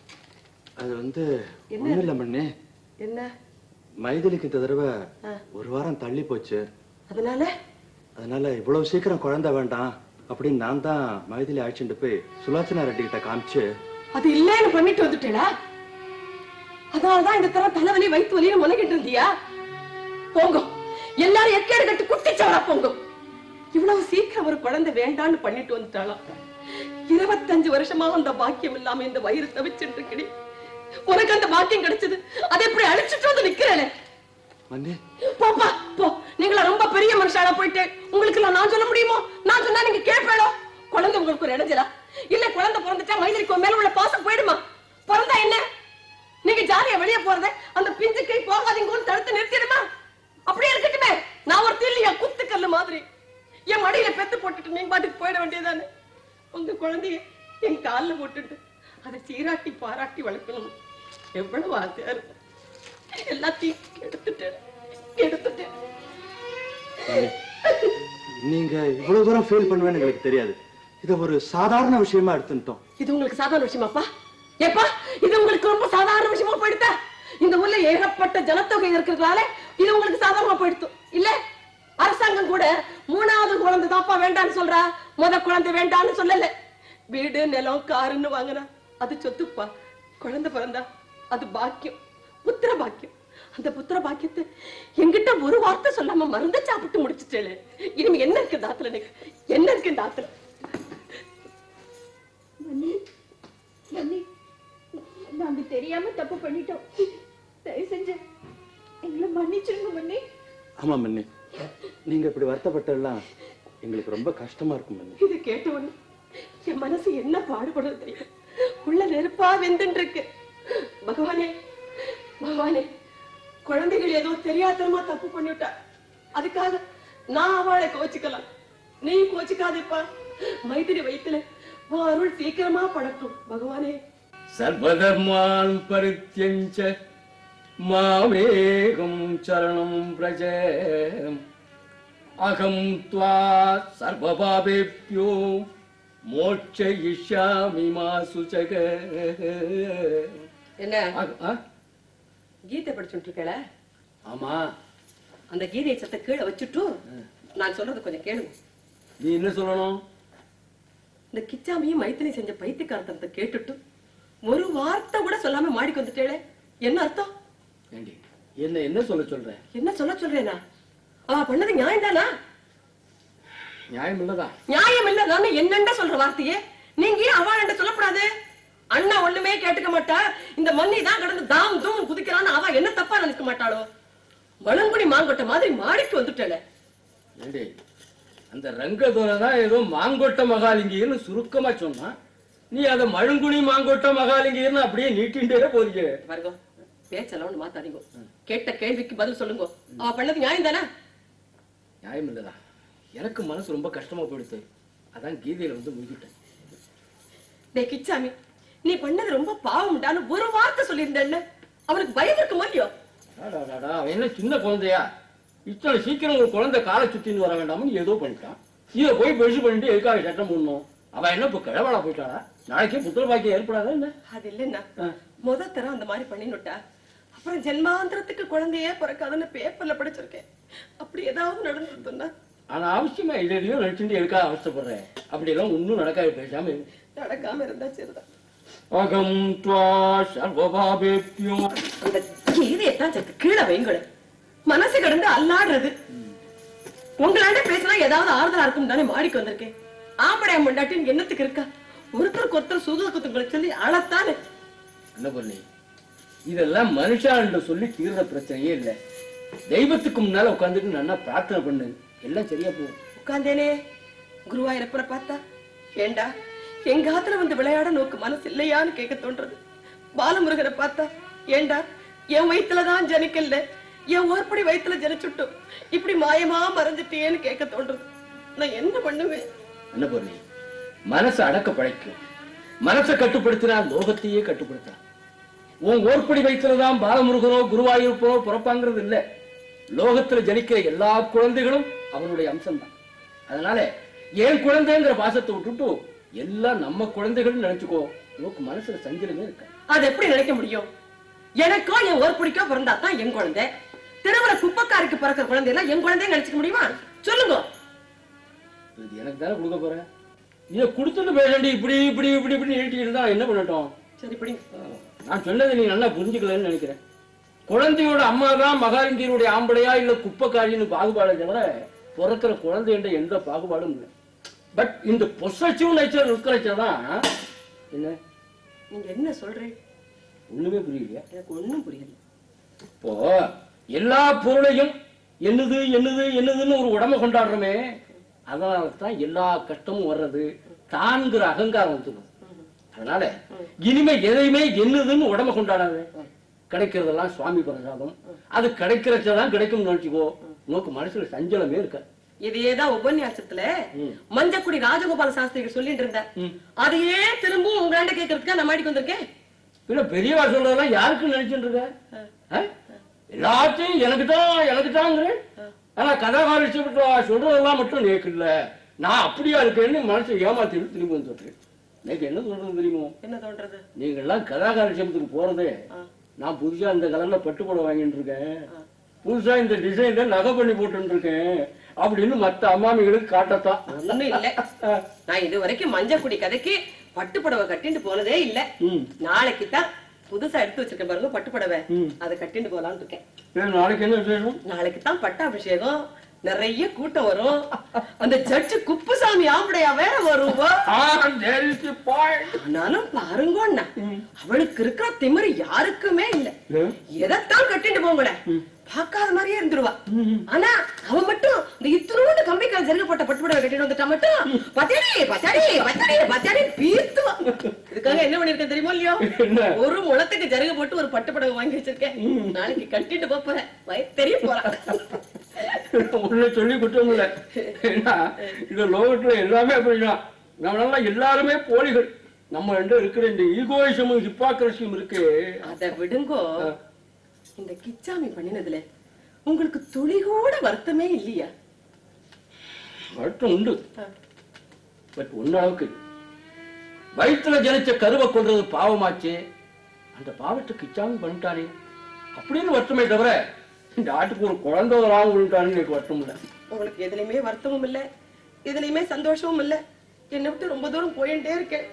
அது வந்து என்ன? ஒண்ணும் இல்ல மண்ணு என்ன மைதிலிக்கு இந்த தடவை ஆ. ஒரு வாரம் தள்ளி போச்சு அதனால அதனால இவ்வளவு சீக்கிரம் குழந்தை வேண்டாம் அப்படின்னு நான் தான் மைதிலி அழைச்சிட்டு போய் சுலோச்சனா ரெட்டி கிட்ட காமிச்சு அது இல்லைன்னு பண்ணிட்டு வந்துட்டேடா அதனாலதான் இந்த தரம் தலைவலி வயிற்று வலின்னு முனகிட்டு இருந்தியா போங்க எல்லாரும் எக்கேடு கட்டு குட்டிச்சாடா போங்க இவ்வளவு சீக்கிரம் ஒரு குழந்தை வேண்டான்னு பண்ணிட்டு வந்துட்டாளாம் இருபத்தஞ்சு வருஷமா அந்த பாக்கியம் இல்லாம இந்த வயிறு தவிச்சுட்டு இருக்கடி உனக்கு அந்த பாக்கியம் கிடைச்சது அதை எப்படி அழிச்சிட்டு வந்து நிக்கிறேனே மண்ணு போப்பா போ நீங்களா ரொம்ப பெரிய மனுஷாலா போயிட்டு உங்களுக்கு எல்லாம் நான் சொல்ல முடியுமோ நான் சொன்னா நீங்க கேட்பேளோ குழந்தை உங்களுக்கு ஒரு இடைஞ்சலா இல்ல குழந்தை பிறந்துட்டா மைதிலிக்கு உன் மேல உள்ள பாசம் போயிடுமா பிறந்தா என்ன நீங்க ஜாலியா வெளிய போறத அந்த பிஞ்சு கை போகாதீங்கன்னு தடுத்து நிறுத்திடுமா அப்படியே இருக்கட்டுமே நான் ஒரு இல்லையா குத்துக்கல்லு மாதிரி என் மடியில பெத்து போட்டுட்டு நீங்க பாட்டுக்கு போயிட வேண்டியதானே உங்க குழந்தைய என் கால்ல போட்டுட்டு அதை சீராட்டி பாராட்டி வளர்க்கணும் எவ்வளவு ஆசையா இருக்கும் எல்லாத்தையும் எடுத்துட்டேன் எடுத்துட்டேன் மண்ணு, நீங்க இவ்வளவு தூரம் ஃபீல் பண்ணுவேன்னு எங்களுக்கு தெரியாது இத ஒரு சாதாரண விஷயமா எடுத்துட்டோம் இது உங்களுக்கு சாதாரண விஷயமாப்பா ஏப்பா இது உங்களுக்கு ரொம்ப சாதாரண விஷயமா போயிடுதா இந்த ஊர்ல ஏகப்பட்ட ஜனத்தொகை இருக்கிறதுனால இது உங்களுக்கு சாதாரணமா போயிடுத்து இல்ல அரசாங்கம் கூட மூணாவது குழந்தை தாப்பா வேண்டான்னு சொல்றா முத குழந்தை வேண்டான்னு சொல்லல வீடு நிலம் காருன்னு வாங்குனா அது சொத்துப்பா குழந்தை பிறந்தா அது பாக்கியம் புத்திர பாக்கியம் அந்த புத்திர பாக்கியத்தை என்கிட்ட ஒரு வார்த்தை சொல்லாம மருந்து சாப்பிட்டு முடிச்சுட்டேளே இனிமே என்ன இருக்கு இந்த ஆத்துல எனக்கு என்ன இருக்கு இந்த ஆத்துல மன்னி மன்னி நாங்க தெரியாம தப்பு பண்ணிட்டோம் தயவு செஞ்சு எங்களை மன்னிச்சிருங்க மன்னி ஆமா மண்ணி நீங்க இப்படி வருத்தப்பட்டெல்லாம் எங்களுக்கு ரொம்ப கஷ்டமா இருக்கும் மண்ணி இதை கேட்ட உடனே என் மனசு என்ன பாடுபடுறது தெரியும் உள்ள நெருப்பா வெந்துட்டு இருக்கு பகவானே பகவானே குழந்தைகள் ஏதோ தெரியாதனமா தப்பு பண்ணிவிட்டா அதுக்காக நான் அவளை கோச்சிக்கலாம் நீ கோச்சிக்காதேப்பா மைத்திரி வயித்துல உன் அருள் சீக்கிரமா படட்டும் பகவானே சர்வதர்மான் பரித்யஞ்ச மாமேகம் சரணம் பிரஜ அகம் த்வா சர்வபாபேப்யோ மோட்சயிஷ்யாமி மா சுச்சக என்ன அக- ஆ? கீதை படிச்சுட்டு இருக்கல ஆமா அந்த கீதையை சத்த கீழே வச்சுட்டு நான் சொல்றது கொஞ்சம் கேளுங்க நீ என்ன சொல்லணும் இந்த கிச்சாமியும் மைத்திரி செஞ்ச பைத்தியக்காரத்தனத்தை கேட்டுட்டு ஒரு வார்த்தை கூட சொல்லாம மாடிக்கு வந்துட்டேளே என்ன அர்த்தம் ஏண்டி என்ன என்ன சொல்ல சொல்ற என்ன சொல்ல சொல்றேனா அவ பண்ணது நியாயம் தானா நியாயம் இல்லதா நியாயம் இல்லதான்னு என்னண்ட சொல்ற வார்த்தையே நீங்க ஏன் அவள் சொல்லக்கூடாது அண்ணா ஒண்ணுமே கேட்டுக்க மாட்டா இந்த மண்ணி தான் கடந்து தாம் தூம் குதிக்கிறான்னு அவ என்ன தப்பா நினைக்க மாட்டாளோ வளங்குடி மாங்கொட்ட மாதிரி மாடிக்கு வந்துட்டேளே ஏண்டி அந்த ரங்கதுரை தான் ஏதோ மாங்கொட்ட மகாலிங்கின்னு சுருக்கமா சொன்னான் நீ அதை மழுங்குனி மாங்கொட்ட மகாலிங்கின்னு அப்படியே நீட்டின்டே போறீங்க பாருங்க பேச்செல்லாம் ஒண்ணு மாத்தாதீங்க கேட்ட கேள்விக்கு பதில் சொல்லுங்க அவ பண்ணது நியாயம் தானே நியாயம் இல்லதா எனக்கு மனசு ரொம்ப கஷ்டமா போயிடுச்சு அதான் கீதையில வந்து முடிக்கிட்டேன் டேய் கிச்சாமி நீ பண்ணது ரொம்ப பாவம்டான்னு ஒரு வார்த்தை சொல்லியிருந்தேன்னு அவனுக்கு பயம் இருக்குமோ இல்லையோ அடாடாடா, அவன் என்ன சின்ன குழந்தையா இத்தனை சீக்கிரம் ஒரு குழந்தை காலை சுத்தின்னு வர வேண்டாம்னு ஏதோ பண்ணிட்டான் இதை போய் பெருசு பண்ணிட்டு எதுக்காக சட்டம் போடணும் அவன் என்ன இப்ப கிழவளா போயிட்டாளா நாளைக்கே புத்திர பாக்கியம் ஏற்படாதா என்ன அது இல்லைன்னா முத தரம் அந்த மாதிரி பண்ணினுட்டா அப்புறம் ஜென்மாந்திரத்துக்கு குழந்தையே பிறக்காதுன்னு பேப்பர்ல படிச்சிருக்கேன் அப்படி ஏதாவது நடந்திருந்தா ஆனா அவசியமா இதையும் நினைச்சுட்டு எதுக்காக அவசரப்படுறேன் அப்படி எல்லாம் ஒண்ணும் நடக்காது பேசாம இரு. நடக்காம இருந்தா சரிதான் அகம் துவா சர்வபாபேப்யோ அந்த கீதையத்தான் சத்து கீழே வைங்கள மனசு கடந்து அல்லாடுறது உங்களாண்ட பேசினா ஏதாவது ஆறுதலா இருக்கும் தானே மாடிக்கு வந்திருக்கேன் ஆம்படைய முண்டாட்டி என்னத்துக்கு இருக்கா ஒருத்தருக்கு ஒருத்தர் சுதுக்கத்துங்களை சொல்லி அழத்தானே என்ன பண்ணி இதெல்லாம் மனுஷான்னு சொல்லி தீர்ற பிரச்சனையே இல்ல தெய்வத்துக்கு முன்னால உட்காந்துட்டு நல்லா பிரார்த்தனை பண்ணு எல்லாம் சரியா போகும் உட்கார்ந்தேனே குருவாயிரப்பரை பார்த்தா ஏண்டா எங்க ஆத்துல வந்து விளையாட நோக்கு மனசு இல்லையான்னு கேட்க தோன்றது பாலமுருகனை பார்த்தா ஏண்டா என் வயித்துலதான் ஜனிக்கல என் ஓர்படி வயித்துல ஜனிச்சுட்டும் இப்படி மாயமா மறைஞ்சிட்டேன்னு கேட்க தோன்றது நான் என்ன பண்ணுவேன் என்ன பண்ணி மனசை அடக்க பழைக்கும் மனசை கட்டுப்படுத்தினா லோகத்தையே கட்டுப்படுத்தலாம் உன் ஓர்படி வைத்துலதான் பாலமுருகனோ குருவாயூரப்பனோ பிறப்பாங்கிறது இல்ல லோகத்துல ஜனிக்கிற எல்லா குழந்தைகளும் அவனுடைய அம்சம்தான் அதனால என் குழந்தைங்கிற பாசத்தை விட்டுட்டு எல்லாம் நம்ம குழந்தைகள் நினைச்சுக்கோ உனக்கு மனசுல சஞ்சலமே இருக்க அது எப்படி நினைக்க முடியும் எனக்கோ என் ஓர்படிக்கோ பிறந்தா தான் என் குழந்தை திருவர குப்பக்காருக்கு பிறக்கிற குழந்தை எல்லாம் என் குழந்தைன்னு நினைச்சுக்க முடியுமா சொல்லுங்க இது எனக்கு தானே கொடுக்க போறேன் இதை கொடுத்துட்டு பேசண்டி இப்படி இப்படி இப்படி இப்படி நீட்டிட்டு இருந்தா என்ன பண்ணட்டும் சரி இப்படி நான் சொன்னதை நீ நல்லா புரிஞ்சுக்கலன்னு நினைக்கிறேன் குழந்தையோட அம்மா தான் மகாலிந்தியனுடைய ஆம்பளையா இல்ல குப்பைக்காரின்னு பாகுபாடை தவிர பிறக்கிற குழந்தைன்ற எந்த பாகுபாடும் இல்லை பட் இந்த பொசசிவ் நேச்சர் இருக்கிறச்சதான் என்ன நீங்க என்ன சொல்றேன் ஒண்ணுமே புரியலையா எனக்கு ஒண்ணும் புரியல இப்போ எல்லா பொருளையும் என்னது என்னது என்னதுன்னு ஒரு உடம்ப கொண்டாடுறோமே அதனால தான் எல்லா கஷ்டமும் வர்றது தான்கிற அகங்காரம் வந்துடும் அதனால இனிமே எதையுமே என்னதுன்னு உடம்ப கொண்டாடாத கிடைக்கிறதெல்லாம் சுவாமி பிரசாதம் அது கிடைக்கிறதான் கிடைக்கும்னு நினைச்சுக்கோ உனக்கு மனசுல சஞ்சலமே இருக்க இதையேதான் உபன்யாசத்துல மஞ்சக்குடி ராஜகோபால சாஸ்திரிகள் சொல்லிட்டு இருந்தார் அதையே திரும்பவும் உங்களாண்ட கேட்கறதுக்கா நான் மாடிக்கு வந்திருக்கேன் இல்ல பெரியவா சொல்றதெல்லாம் யாருக்கு நினைச்சுட்டு இருக்க ஆ? எல்லாத்தையும் எனக்கு தான் எனக்கு தாங்கிறேன் ஆனா கதாகாரி சொல்றதெல்லாம் மட்டும் நேக்கு இல்ல நான் அப்படியா இருக்கேன்னு மனசை ஏமாத்திட்டு திரும்பி வந்துட்டு எனக்கு என்ன சொல்றது தெரியுமோ என்ன தோன்றது நீங்க எல்லாம் கலாகாரட்சேபத்துக்கு போறதே நான் புதுசா இந்த கலர்ல பட்டு புடவை வாங்கிட்டு இருக்கேன் புதுசா இந்த டிசைன்ல நகை பண்ணி போட்டு இருக்கேன் அப்படின்னு மத்த அம்மாமிகளுக்கு காட்டத்தான் ஒண்ணும் இல்ல நான் இது வரைக்கும் மஞ்சக்குடி கதைக்கு பட்டு புடவை கட்டிட்டு போனதே இல்ல ம். நாளைக்கு தான் புதுசா எடுத்து வச்சிருக்கேன் பாருங்க பட்டு புடவை அதை கட்டிட்டு போலாம்னு இருக்கேன் சரி, நாளைக்கு என்ன விசேஷம் நாளைக்கு தான் பட்டாபிஷேகம் நிறைய கூட்டம் வரும் அந்த ஜட்ஜு குப்புசாமி ஆம்படையா வேற வருவா ஆனாலும் பாருங்க அண்ணா அவளுக்கு இருக்கிற திமிரு யாருக்குமே இல்ல எதைத்தான் கட்டிட்டு போங்களேன் பார்க்காத மாதிரியே இருந்துருவா ஆனா அவ மட்டும் இந்த இத்தினோண்டு கம்பிக்கால் ஜருக போட்ட பட்டுப்படவை கட்டிட்டு வந்துட்டா மட்டும் பத்தாடி பத்தாடி பத்தாடி பத்தாடி பீத்துவா இதுக்காக என்ன பண்ணிருக்கேன் தெரியுமா இல்லையோ ஒரு முளத்துக்கு ஜருக போட்டு ஒரு பட்டுப்படவை வாங்கி வச்சிருக்கேன் நாளைக்கு கட்டிட்டு போப் போறேன் வயிறு தெரிய போறேன் உன்னை சொல்லி குற்றம் இல்ல ஏன்னா இந்த லோகத்துல எல்லாமே அப்படிதான் நம்மளெல்லாம் எல்லாருமே போலிகள் நம்ம ரெண்டு இருக்கிற இந்த ஈகோயிசமும் ஹிப்பாக்ரஸியும் இருக்கு அத விடுங்கோ இந்த கிச்சாமி பண்ணினதுல உங்களுக்கு துளி கூட வருத்தமே இல்லையா வருத்தம் உண்டு பட் ஒன்னளவுக்கு வயிற்றுல ஜனிச்ச கருவை கொள்றது பாவமாச்சே அந்த பாவத்தை கிச்சாமி பண்ணிட்டானே அப்படின்னு வருத்தமே தவிர இந்த ஆட்டுக்கு ஒரு குழந்தை வராம விழுந்தான்னு எனக்கு வருத்தம் இல்லை உங்களுக்கு எதுலயுமே வருத்தமும் இல்ல எதுலயுமே சந்தோஷமும் இல்ல என்னை விட்டு ரொம்ப தூரம் போயிட்டே இருக்கேன்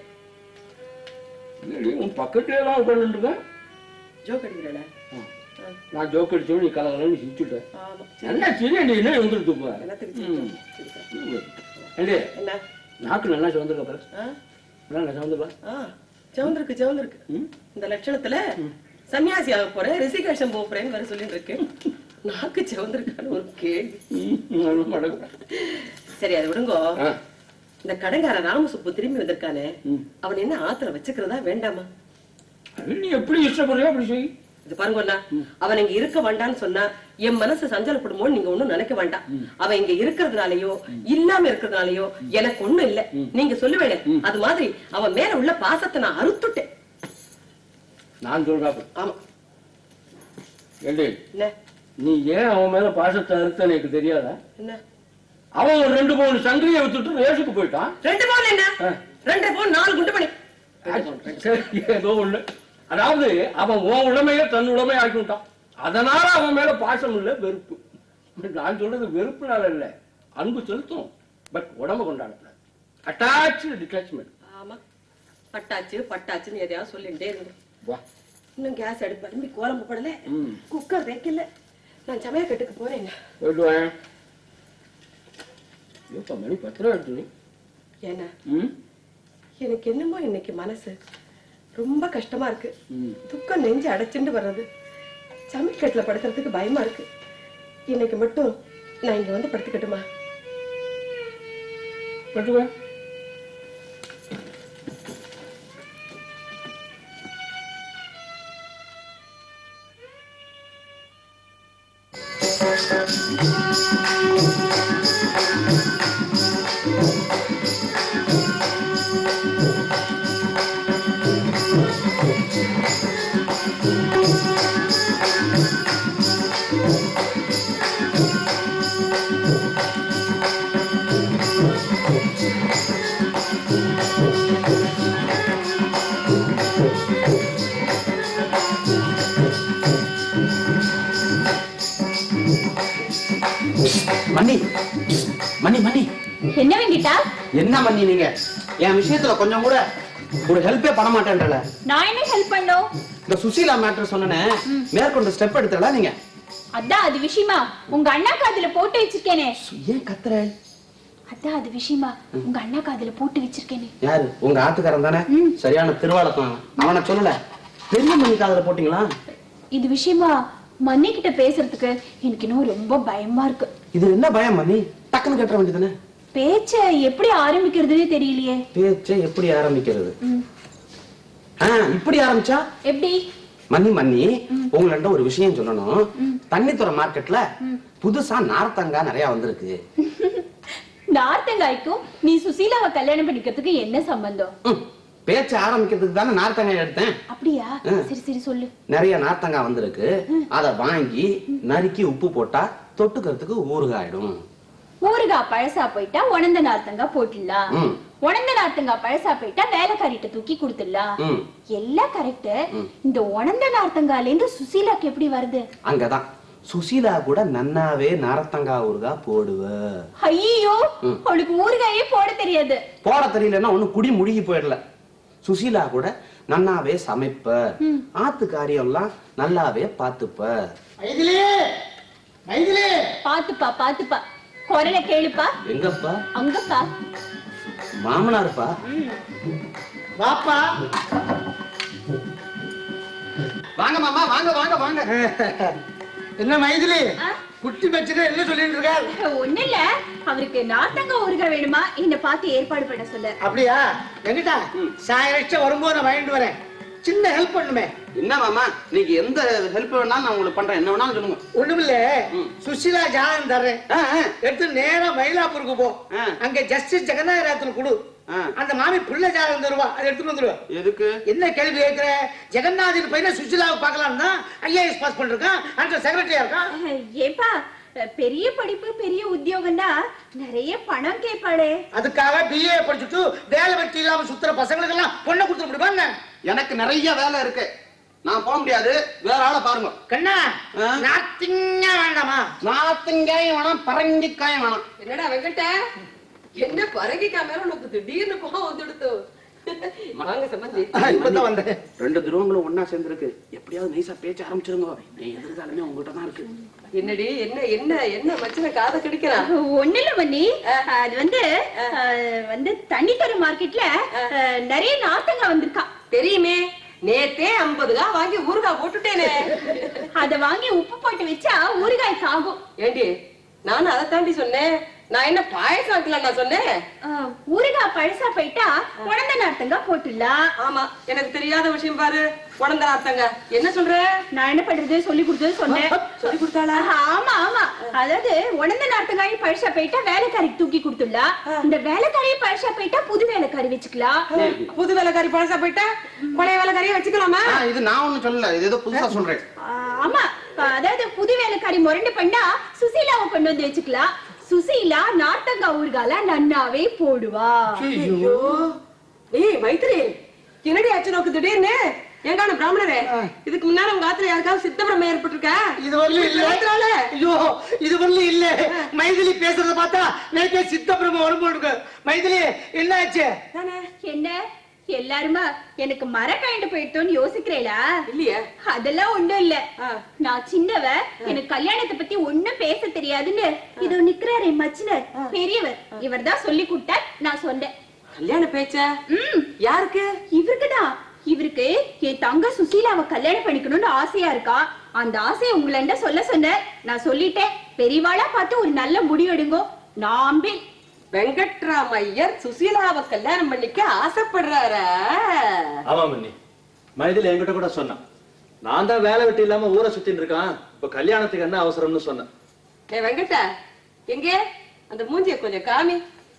இல்லடி, உன் பக்கத்துல எல்லாம் உட்காந்துருக்கேன் ஜோக் அடிக்கிறேன் நான் ஜோக் அடிச்சோம் நீ கலகலன்னு சிரிச்சுட்ட ஆமா என்ன சரி நீ என்ன வந்துருக்கு போ என்னத்துக்கு ம். ஏண்டி, என்ன நாக்கு நல்லா சிவந்திருக்க பாரு ஆ? நல்லா சிவந்துப்பா ஆ, ஜவுந்திருக்கு ஜவுந்திருக்கு இந்த லட்சணத்துல சன்னியாசி ஆக போறேன் ரிஷிகேஷன் போக போறேன்னு வர சொல்லிட்டு இருக்கு நாக்கு ஜவுந்திருக்கான்னு ஒரு கேள்வி சரி அது விடுங்கோ இந்த கடங்கார ராமசுப்பு திரும்பி வந்திருக்கானே அவன் என்ன ஆத்துல வச்சுக்கிறதா வேண்டாமா நீ எப்படி இஷ்டப்படுறியோ அப்படி செய் இது பாருங்க அண்ணா அவன் இங்க இருக்க வேண்டாம்னு சொன்னா என் மனசு சஞ்சலப்படுமோ நீங்க ஒண்ணும் நினைக்க வேண்டாம் அவன் இங்க இருக்கிறதுனாலயோ இல்லாம இருக்கிறதுனாலயோ எனக்கு ஒண்ணும் இல்ல நீங்க சொல்லுவேன் அது மாதிரி அவன் மேல உள்ள பாசத்தை நான் அறுத்துட்டேன் நான் சொல்றாப்ப ஆமா ஏண்டி என்ன நீ ஏன் அவன் மேல பாசத்தை அறுத்த எனக்கு தெரியாதா என்ன அவன் ஒரு ரெண்டு மூணு சங்கிலியை விட்டுட்டு ரேஸுக்கு போயிட்டான் ரெண்டு பவுன் என்ன ரெண்டு பவுன் நாலு குண்டு பண்ணி சரி, ஏதோ ஒண்ணு அதாவது அவன் உன் உடமைய தன் உடமை ஆக்கிவிட்டான் அதனால அவன் மேல பாசம் இல்ல வெறுப்பு நான் சொல்றது வெறுப்புனால இல்ல அன்பு செலுத்தும் பட் உடம்ப கொண்டாடல அட்டாச்சு டிட்டாச்மெண்ட் ஆமா பட்டாச்சு பட்டாச்சுன்னு எதையாவது சொல்லிட்டே இருந்தேன் வா இன்னும் கேஸ் அடுப்பு அரும்பி கோலம் போடல ம் குக்கர் வைக்கல நான் சமையல் கட்டுக்கு போறேன் போயிட்டு வாங்க எப்ப மணி பத்து ரூபா எடுத்து நீ ஏன்னா ம் எனக்கு என்னமோ இன்னைக்கு மனசு ரொம்ப கஷ்டமா இருக்கு ம் துக்கம் நெஞ்சு அடைச்சுட்டு வர்றது சமைக்கட்டுல படுக்கிறதுக்கு பயமா இருக்கு இன்னைக்கு மட்டும் நான் இங்க வந்து படுத்துக்கட்டுமா பட்டு வா மணி மணி மணி என்ன வேண்டிட்டா என்ன மணி நீங்க என் விஷயத்துல கொஞ்சம் கூட ஒரு ஹெல்ப்பே பண்ண மாட்டேன்றல நான் என்ன ஹெல்ப் பண்ணோம் இந்த சுசீலா மேட்டர் சொன்னனே மேற்கொண்டு ஸ்டெப் எடுத்தல நீங்க அதான் அது விஷயமா உங்க அண்ணா காதுல போட்டு வச்சிருக்கேனே ஏன் கத்துற அதான் அது விஷயமா உங்க அண்ணா காதுல போட்டு வச்சிருக்கேனே யாரு உங்க ஆத்துக்காரன் தானே சரியான திருவாளத்தான் அவனை சொல்லல பெரிய மணி காதுல போட்டீங்களா இது விஷயமா மன்னி கிட்ட பேசுறதுக்கு எனக்கு இன்னும் ரொம்ப பயமா இருக்கு இது என்ன பயம் மணி டக்குன்னு கட்ட வேண்டியதுதானே பேச்ச எப்படி ஆரம்பிக்கிறதுனே தெரியலையே பேச்சை எப்படி ஆரம்பிக்கிறது ம். ஆ, இப்படி ஆரம்பிச்சா எப்படி மன்னி மன்னி உங்கள்ட்ட ஒரு விஷயம் சொல்லணும் தண்ணித்துறை மார்க்கெட்ல புதுசா நார்த்தங்காய் நிறைய வந்திருக்கு நார்த்தங்காய்க்கும் நீ சுசீலாவை கல்யாணம் பண்ணிக்கிறதுக்கு என்ன சம்பந்தம் ம், பேச்ச ஆரம்பிக்கிறதுக்கு தானே நார்த்தங்காய் எடுத்தேன் அப்படியா ம். சரி சரி சொல்லு நிறைய நார்த்தங்காய் வந்திருக்கு அத வாங்கி நறுக்கி உப்பு போட்டா தொட்டுக்கிறதுக்கு ஊறுகாயிடும் ஊறுகாய் பழசா போயிட்டா உணர்ந்த நார்த்தங்கா போட்டுடலாம் ம். உணர்ந்த நார்த்தங்கா பழசா போயிட்டா வேலைக்காரிட்ட தூக்கி கொடுத்துடலாம் ம். எல்லாம் கரெக்ட் இந்த உணர்ந்த நார்த்தங்கால இருந்து சுசீலாக்கு எப்படி வருது அங்கதான் சுசீலா கூட நன்னாவே நாரத்தங்கா ஊறுகா போடுவ ஐயோ அவளுக்கு ஊறுகாயே போட தெரியாது போட தெரியலன்னா ஒண்ணும் குடி முழுகி போயிடல சுசீலா கூட நன்னாவே சமைப்ப ஆத்து காரியம்லாம் நல்லாவே பாத்துப்ப மைதிலி மைதிலி பாத்துப்பா பாத்துப்பா குரலை கேளுப்பா எங்கப்பா அங்கப்பா மாமனாருப்பா வாப்பா வாங்க மாமா வாங்க வாங்க வாங்க என்ன மைதிலி குட்டி வச்சுட்டு என்ன சொல்லிட்டு இருக்க ஒண்ணு இல்ல அவருக்கு நார்த்தங்கா ஊறுகாய் வேணுமா என்ன பார்த்து ஏற்பாடு பண்ண சொல்ல அப்படியா எங்கிட்டா சாயரட்சம் வரும்போது நான் வாங்கிட்டு வரேன் சின்ன ஹெல்ப் பண்ணுமே என்ன மாமா நீங்க எந்த ஹெல்ப் வேணாலும் நான் உங்களுக்கு பண்றேன் என்ன வேணாலும் சொல்லுங்க ஒண்ணுமில்ல சுஷீலா ஜாதகம் தர்றேன் ஆ, ஆ. எடுத்து நேரா மயிலாப்பூருக்கு போ ஆ. அங்க ஜஸ்டிஸ் ஜெகநாதராத்தன் கொடு ஆ. அந்த மாமி புள்ள ஜாதகம் தருவா அதை எடுத்துட்டு வந்துருவா எதுக்கு என்ன கேள்வி கேட்கிற ஜெகநாதன் பையனை சுஷீலாவை பார்க்கலாம் தான் ஐஏஎஸ் பாஸ் பண்ணிருக்கான் அந்த செக்ரட்டரியா இருக்கான் ஏப்பா பெரிய படிப்பு பெரிய உத்தியோகம்னா நிறைய பணம் கேட்பாளே அதுக்காக பிஏ படிச்சுட்டு வேலை வெட்டி இல்லாம சுத்துற பசங்களுக்கு எல்லாம் பொண்ணை கொடுத்து முடியுமா என்ன? எனக்கு நிறைய வேலை இருக்கு நான் போக முடியாது வேற ஆளை பாருங்க கண்ணா ஆ? நாத்திங்க வேண்டாமா நாத்தங்காயும் வேணாம் பரங்கிக்காயும் வேணாம் என்னடா வெங்கட்ட என்ன பரங்கிக்கா மேல உனக்கு திடீர்னு கோவம் வந்துடுத்து வாங்க சம்பந்தி இப்பதான் வந்தேன் ரெண்டு துருவங்களும் ஒண்ணா சேர்ந்துருக்கு எப்படியாவது நைசா பேச்ச ஆரம்பிச்சிருங்க என் எதிர்காலமே உங்ககிட்ட தான் இருக்கு என்னடி என்ன என்ன என்ன மச்சன காதை கடிக்கிறான் ஒண்ணு இல்ல மணி அது வந்து அஹ், வந்து தண்ணித்தரு மார்க்கெட்ல அஹ், நிறைய நார்த்தங்கா வந்திருக்கா தெரியுமே நேத்தே ஐம்பதுகா வாங்கி ஊறுகாய் போட்டுட்டேனே அத வாங்கி உப்பு போட்டு வச்சா ஊறுகாய்க்கு ஆகும் ஏண்டி நானும் அதை தாண்டி சொன்னேன் நான் என்ன பாயசம் வைக்கலாம் நான் சொன்னேன் அஹ், ஊறுகாய் பழசா போயிட்டா உணர்ந்த நார்த்தங்கா போட்டுடலாம் ஆமா எனக்கு தெரியாத விஷயம் பாரு உடந்த அர்த்தங்க என்ன சொல்ற நான் என்ன பண்றது சொல்லி கொடுத்தது சொன்னேன் சொல்லி கொடுத்தாளா ஆமா ஆமா அதாவது உணர்ந்த நாட்டுக்காரி பழசா போயிட்டா வேலைக்காரிக்கு தூக்கி கொடுத்துடலாம் இந்த வேலைக்காரி பழசா போயிட்டா புது வேலைக்காரி வச்சுக்கலாம் புது வேலைக்காரி பழசா போயிட்டா பழைய வேலைக்காரியை வச்சுக்கலாமா ஆ, இது நான் ஒண்ணும் சொல்லல இது ஏதோ புதுசா சொல்றேன் ஆ, ஆமா அதாவது புது வேலைக்காரி முரண்டு பண்ணா சுசீலாவை கொண்டு வந்து வச்சுக்கலாம் சுசீலா நாட்டங்கா ஊர்கால நன்னாவே போடுவா ஐயோ ஏய் மைத்திரி என்னடி ஆச்சு நோக்கு திடீர்னு ஏங்கான பிராமணரே இதுக்கு முன்னால உங்க ஆத்துல யாருக்காவது சித்தப்பிரமை ஏற்பட்டிருக்கா இது வரலும் இல்ல ஏத்துறாளே? ஐயோ இது வரலும் இல்ல மைதிலி பேசுறத பார்த்தா நேக்கே சித்தப்பிரம வரும் போல இருக்கு மைதிலி என்ன ஆச்சு தானே என்ன எல்லாருமா எனக்கு மரம் கழண்டு போயிட்டோன்னு யோசிக்கிறேளா இல்லையே அதெல்லாம் ஒண்ணும் இல்ல ஆ. நான் சின்னவ எனக்கு கல்யாணத்தை பத்தி ஒண்ணும் பேச தெரியாதுன்னு இதோ நிக்கிறாரு என் மச்சினர் பெரியவர் இவர்தான் சொல்லி கொடுத்தார் நான் சொன்னேன் கல்யாண பேச்ச ம் யாருக்கு இவருக்குதான் இவருக்கு என் தங்க சுசீலாவை கல்யாணம் பண்ணிக்கணும்னு ஆசையா இருக்கா அந்த ஆசையை உங்களண்ட சொல்ல சொன்ன நான் சொல்லிட்டேன் பெரியவாளா பார்த்து ஒரு நல்ல முடிவு எடுங்கோ நாம்பே வெங்கட்ராம் ஐயர் சுசீலாவை கல்யாணம் பண்ணிக்க ஆசைப்படுறாரா ஆமா மன்னி மைதில் என்கிட்ட கூட சொன்னான் நான் தான் வேலை வெட்டி இல்லாம ஊரை சுத்தின்னு இருக்கான் இப்ப கல்யாணத்துக்கு என்ன அவசரம்னு சொன்னேன் ஏ வெங்கட்டா எங்கே அந்த மூஞ்சிய கொஞ்சம் காமி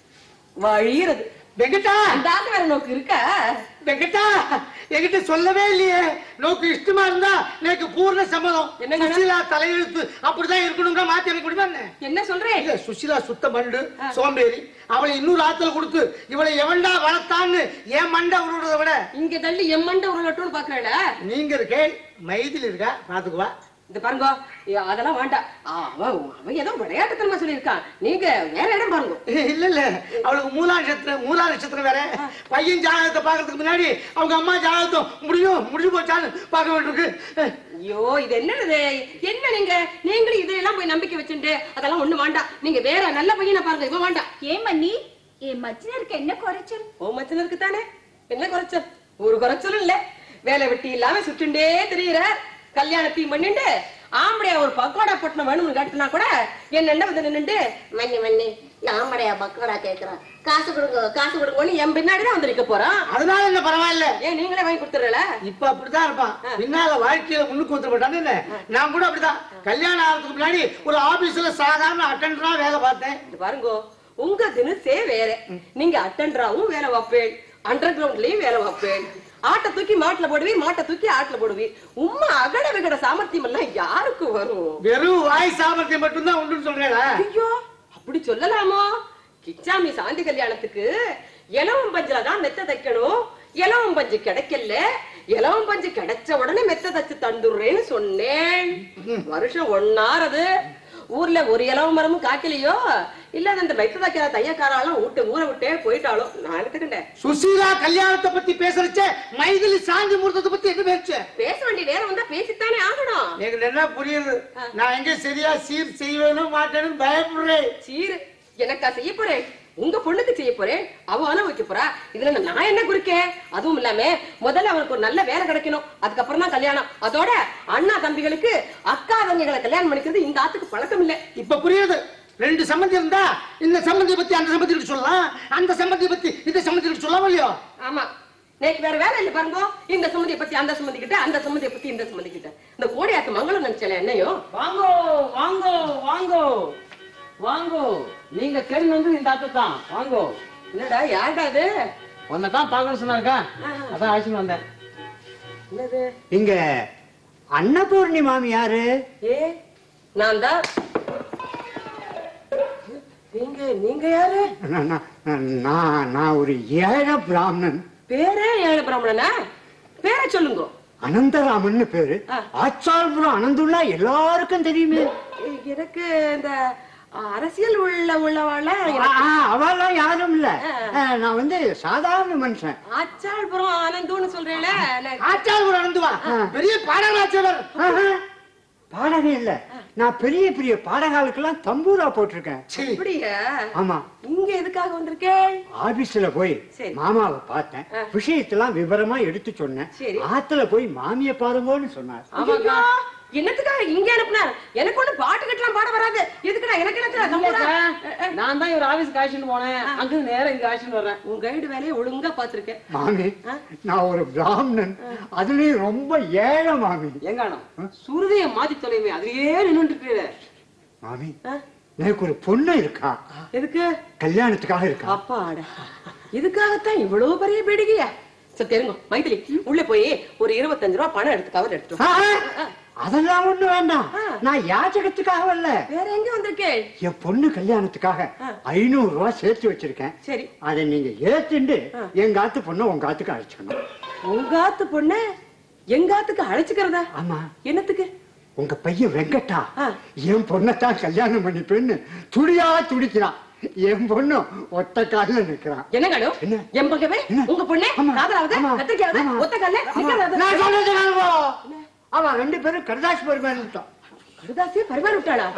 வழியிறது வெங்கடா அந்த ஆசை வேற நோக்கு இருக்கா வெங்கடா என்கிட்ட சொல்லவே இல்லையே நோக்கு இஷ்டமா இருந்தா எனக்கு பூர்ண சம்மதம் என்னங்க? சுஷீலா தலையெழுத்து அப்படிதான் இருக்கணுங்க மாத்தி எனக்கு முடியுமா என்ன? என்ன சொல்றேன் இல்ல சுஷீலா சுத்த மண்டு சோம்பேறி அவளை இன்னொரு ஆத்துல கொடுத்து இவளை எவன்டா வளர்த்தான்னு என் மண்டை உருடுறத விட இங்க தள்ளி எம்மண்ட உருளட்டும்னு பாக்குறேன் நீங்க இருக்கே மைதில் இருக்கா பாத்துக்குவா இந்த பாருங்க ஏ, அதெல்லாம் வேண்டாம் ஆ, அவன் அவன் ஏதோ விளையாட்டுத்தனமா சொல்லியிருக்கான் நீங்க வேற இடம் பாருங்க இல்ல இல்ல அவளுக்கு மூலா நட்சத்திரம் மூலா நட்சத்திரம் வேற பையன் ஜாதகத்தை பாக்குறதுக்கு முன்னாடி அவங்க அம்மா ஜாதகத்தை முடியும் முடிஞ்சு போச்சான்னு பார்க்க வேண்டியிருக்கு ஐயோ இது என்னது என்ன நீங்க நீங்களும் இதெல்லாம் போய் நம்பிக்கை வச்சுட்டு அதெல்லாம் ஒண்ணு வேண்டாம் நீங்க வேற நல்ல பையனை பாருங்க இவன் வேண்டாம் ஏன் மன்னி என் மச்சினருக்கு என்ன குறைச்சல் ஓ மச்சனருக்கு தானே என்ன குறைச்சல் ஒரு குறைச்சலும் இல்ல வேலை வெட்டி இல்லாம சுட்டுண்டே திரியிற கல்யாணத்தையும் பண்ணிட்டு ஆம்படையா ஒரு பக்கோடா பொட்டணம் வேணும்னு கேட்டுனா கூட என்ன வந்து நின்னுட்டு மண்ணி மண்ணி ஆம்படையா பக்கோடா கேக்குறான் காசு கொடுங்க காசு கொடுங்கன்னு என் பின்னாடி தான் வந்து நிக்க போறான் அதனால என்ன பரவாயில்ல ஏன் நீங்களே வாங்கி கொடுத்துறல இப்ப அப்படித்தான் இருப்பான் பின்னால வாழ்க்கையில முன்னுக்கு வந்து போட்டான்னு என்ன நான் கூட அப்படிதான் கல்யாணம் ஆகிறதுக்கு முன்னாடி ஒரு ஆபீஸ்ல சாதாரண அட்டெண்டரா வேலை பார்த்தேன் இது பாருங்க உங்க தினசே வேற நீங்க அட்டன்றாவும் வேலை வைப்பேன் அண்டர் கிரவுண்ட்லயும் வேலை வைப்பேன் ஆட்டை தூக்கி மாட்டுல போடுவி மாட்டை தூக்கி ஆட்டுல போடுவி உம்மா அகட விகட சாமர்த்தியம் எல்லாம் யாருக்கு வரும் வெறும் வாய் சாமர்த்தியம் மட்டும்தான் உண்டுன்னு சொல்றேன் ஐயோ அப்படி சொல்லலாமோ கிச்சாமி சாந்தி கல்யாணத்துக்கு இலவம் பஞ்சுல தான் மெத்த தைக்கணும் இலவம் பஞ்சு கிடைக்கல இலவம் பஞ்சு கிடைச்ச உடனே மெத்த தச்சு தந்துடுறேன்னு சொன்னேன் வருஷம் ஒன்னாறது ஊர்ல ஒரு இலவ மரமும் காய்க்கலையோ இல்ல அந்த மெத்த தைக்கிற தையக்காராலும் விட்டு ஊரை விட்டே போயிட்டாலும் நான் எடுத்துக்கிட்டேன் சுசீலா கல்யாணத்தை பத்தி பேசுறச்ச மைதிலி சாந்தி முகூர்த்தத்தை பத்தி என்ன பேச்சு பேச வேண்டிய நேரம் வந்தா பேசித்தானே ஆகணும் எங்களுக்கு என்ன புரியுது நான் எங்க சரியா சீர் செய்வேனும் மாட்டேன்னு பயப்படுறேன் சீரு எனக்கா செய்ய போறேன் உங்க பொண்ணுக்கு செய்ய போறேன் அவ அனுபவிக்க போறா இதுல நான் என்ன குறுக்கேன் அதுவும் இல்லாம முதல்ல அவனுக்கு ஒரு நல்ல வேலை கிடைக்கணும் அதுக்கப்புறம் தான் கல்யாணம் அதோட அண்ணா தம்பிகளுக்கு அக்கா தங்கைகளை கல்யாணம் பண்ணிக்கிறது இந்த ஆத்துக்கு பழக்கம் இல்ல இப்ப புரியுது ரெண்டு சம்பந்தி இருந்தா இந்த சம்பந்தியை பத்தி அந்த சம்பந்திக்கு சொல்லலாம் அந்த சம்பந்தியை பத்தி இந்த சம்பந்திக்கு சொல்லலாம் இல்லையோ ஆமா நேக்கு வேற வேலை இல்ல பாருங்க இந்த சம்மதியை பத்தி அந்த சம்மதி கிட்ட அந்த சம்மதியை பத்தி இந்த சம்மதி கிட்ட இந்த கோடியாத்து மங்களம் நினைச்சல என்னையோ வாங்கோ வாங்கோ வாங்கோ வாங்கோ நீங்க தேடி வந்து இந்த ஆத்து தான் வாங்கோ என்னடா யாருடா அது உன்னை தான் பார்க்கணும் சொன்னாருக்கா அதான் அழைச்சின்னு வந்தேன் என்னது இங்க அன்னபூர்ணி மாமி யாரு ஏ நான் தான் நீங்க நீங்க யாரு நான் நான்- நான் நான் ஒரு ஏழை பிராமணன் பேரே ஏழு பிராமணனா பேரை சொல்லுங்க அனந்தராமன் பேரு ஆச்சால்புரம் அனந்துள்ளா எல்லாருக்கும் தெரியுமே எ- எனக்கு இந்த அ, அரசியல் உள்ள உள்ளவாள ஆ, ஆ, அவெல்லாம் யாரும் இல்ல ஆ, நான் வந்து சாதாரண மனுஷன் ஆச்சாள்புரம் ஆனந்துன்னு சொல்றேன்ல எனக்கு- ஆச்சாரம் அனந்துவா பெரிய பாடலாச்சவர் ஆஹா, பாடகே இல்ல நான் பெரிய பெரிய பாடகாலுக்கெல்லாம் தம்பூரா போட்டிருக்கேன் அப்படியா ஆமா இங்க எதுக்காக வந்திருக்கேன் ஆபீஸ்ல போய் சரி. மாமாவை பார்த்தேன் விஷயத்தெல்லாம் விவரமா எடுத்து சொன்னேன் சரி. ஆத்துல போய் மாமிய பாருங்கன்னு சொன்னார் ஐயோ, என்னத்துக்காக இங்க அனுப்புனார் எனக்கு ஒண்ணு பாட்டு கட்டலாம் பாட வராது எதுக்குடா எனக்கு என்ன தம்புரா? நான் தான் இவர் ஆபீஸ்க்கு அழைச்சிட்டு போனேன் அங்க நேரம் இங்க அழைச்சிட்டு வர்றேன் உன் கைடு வேலையை ஒழுங்கா பாத்திருக்கேன் மாமி நான் ஒரு பிராமணன் அதுலயும் ரொம்ப ஏழை மாமி எங்கானோ சுருதிய மாத்தி தொலைவே அதுலயே நின்னுட்டு மாமி எனக்கு ஒரு பொண்ணு இருக்கா எதுக்கு கல்யாணத்துக்காக இருக்கா அப்பாடா இதுக்காகத்தான் இவ்வளவு பெரிய பேடிகையா சரி தெரியுங்க மைதிலி உள்ள போய் ஒரு இருபத்தஞ்சு ரூபா பணம் எடுத்து கவர் எடுத்துரும் ஆ, அதெல்லாம் ஒண்ணு வேண்டாம் நான் யாச்சகத்துக்காக வரல வேற எங்க வந்திருக்கேன் என் பொண்ணு கல்யாணத்துக்காக ஐநூறு ரூபாய் சேர்த்து வச்சிருக்கேன் சரி அதை நீங்க ஏத்துண்டு எங்க ஆத்து பொண்ணு உங்க ஆத்துக்கு அழைச்சிக்கணும் உங்க ஆத்து பொண்ணு எங்க ஆத்துக்கு அழைச்சுக்கிறதா ஆமா என்னத்துக்கு உங்க பையன் வெங்கட்டா என் பொண்ணைத்தான் கல்யாணம் பண்ணிப்பேன்னு துடியா துடிக்கிறான் என் பொண்ணு ஒத்த கால்ல நிக்கிறான் என்ன கடு என் பக்கமே உங்க பொண்ணு காதலாவது கத்திரிக்காவது ஒத்த கல்ல நான் சொல்றது கேளுங்கோ. அவன் ரெண்டு பேரும் கருதாசி பரிமாறிட்டான் கருதாசியே பரிமாறி விட்டாளா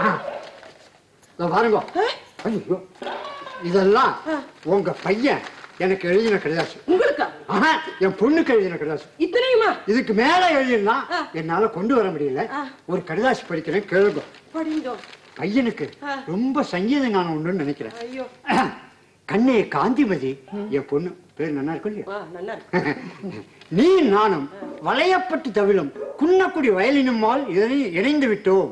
பாருங்க ஐயோ இதெல்லாம் உங்க பையன் எனக்கு எழுதின கடிதாசு உங்களுக்கா ஆஹா, என் பொண்ணுக்கு எழுதின கடிதாசு இத்தனையுமா இதுக்கு மேல எழுதினா என்னால கொண்டு வர முடியல ஒரு கடிதாசு படிக்கிறேன் கேளுங்க படிங்கோ பையனுக்கு ரொம்ப சங்கீத ஞானம் உண்டுன்னு நினைக்கிறேன் ஐயோ கண்ணே காந்திமதி என் பொண்ணு பேர் நல்லா இருக்கும் இல்லையா ஆ, நல்லா இருக்கு நீ நானும் வளையப்பட்டு தவிழும் குன்னக்குடி வயலினுமால் இதனை இணைந்து விட்டோம்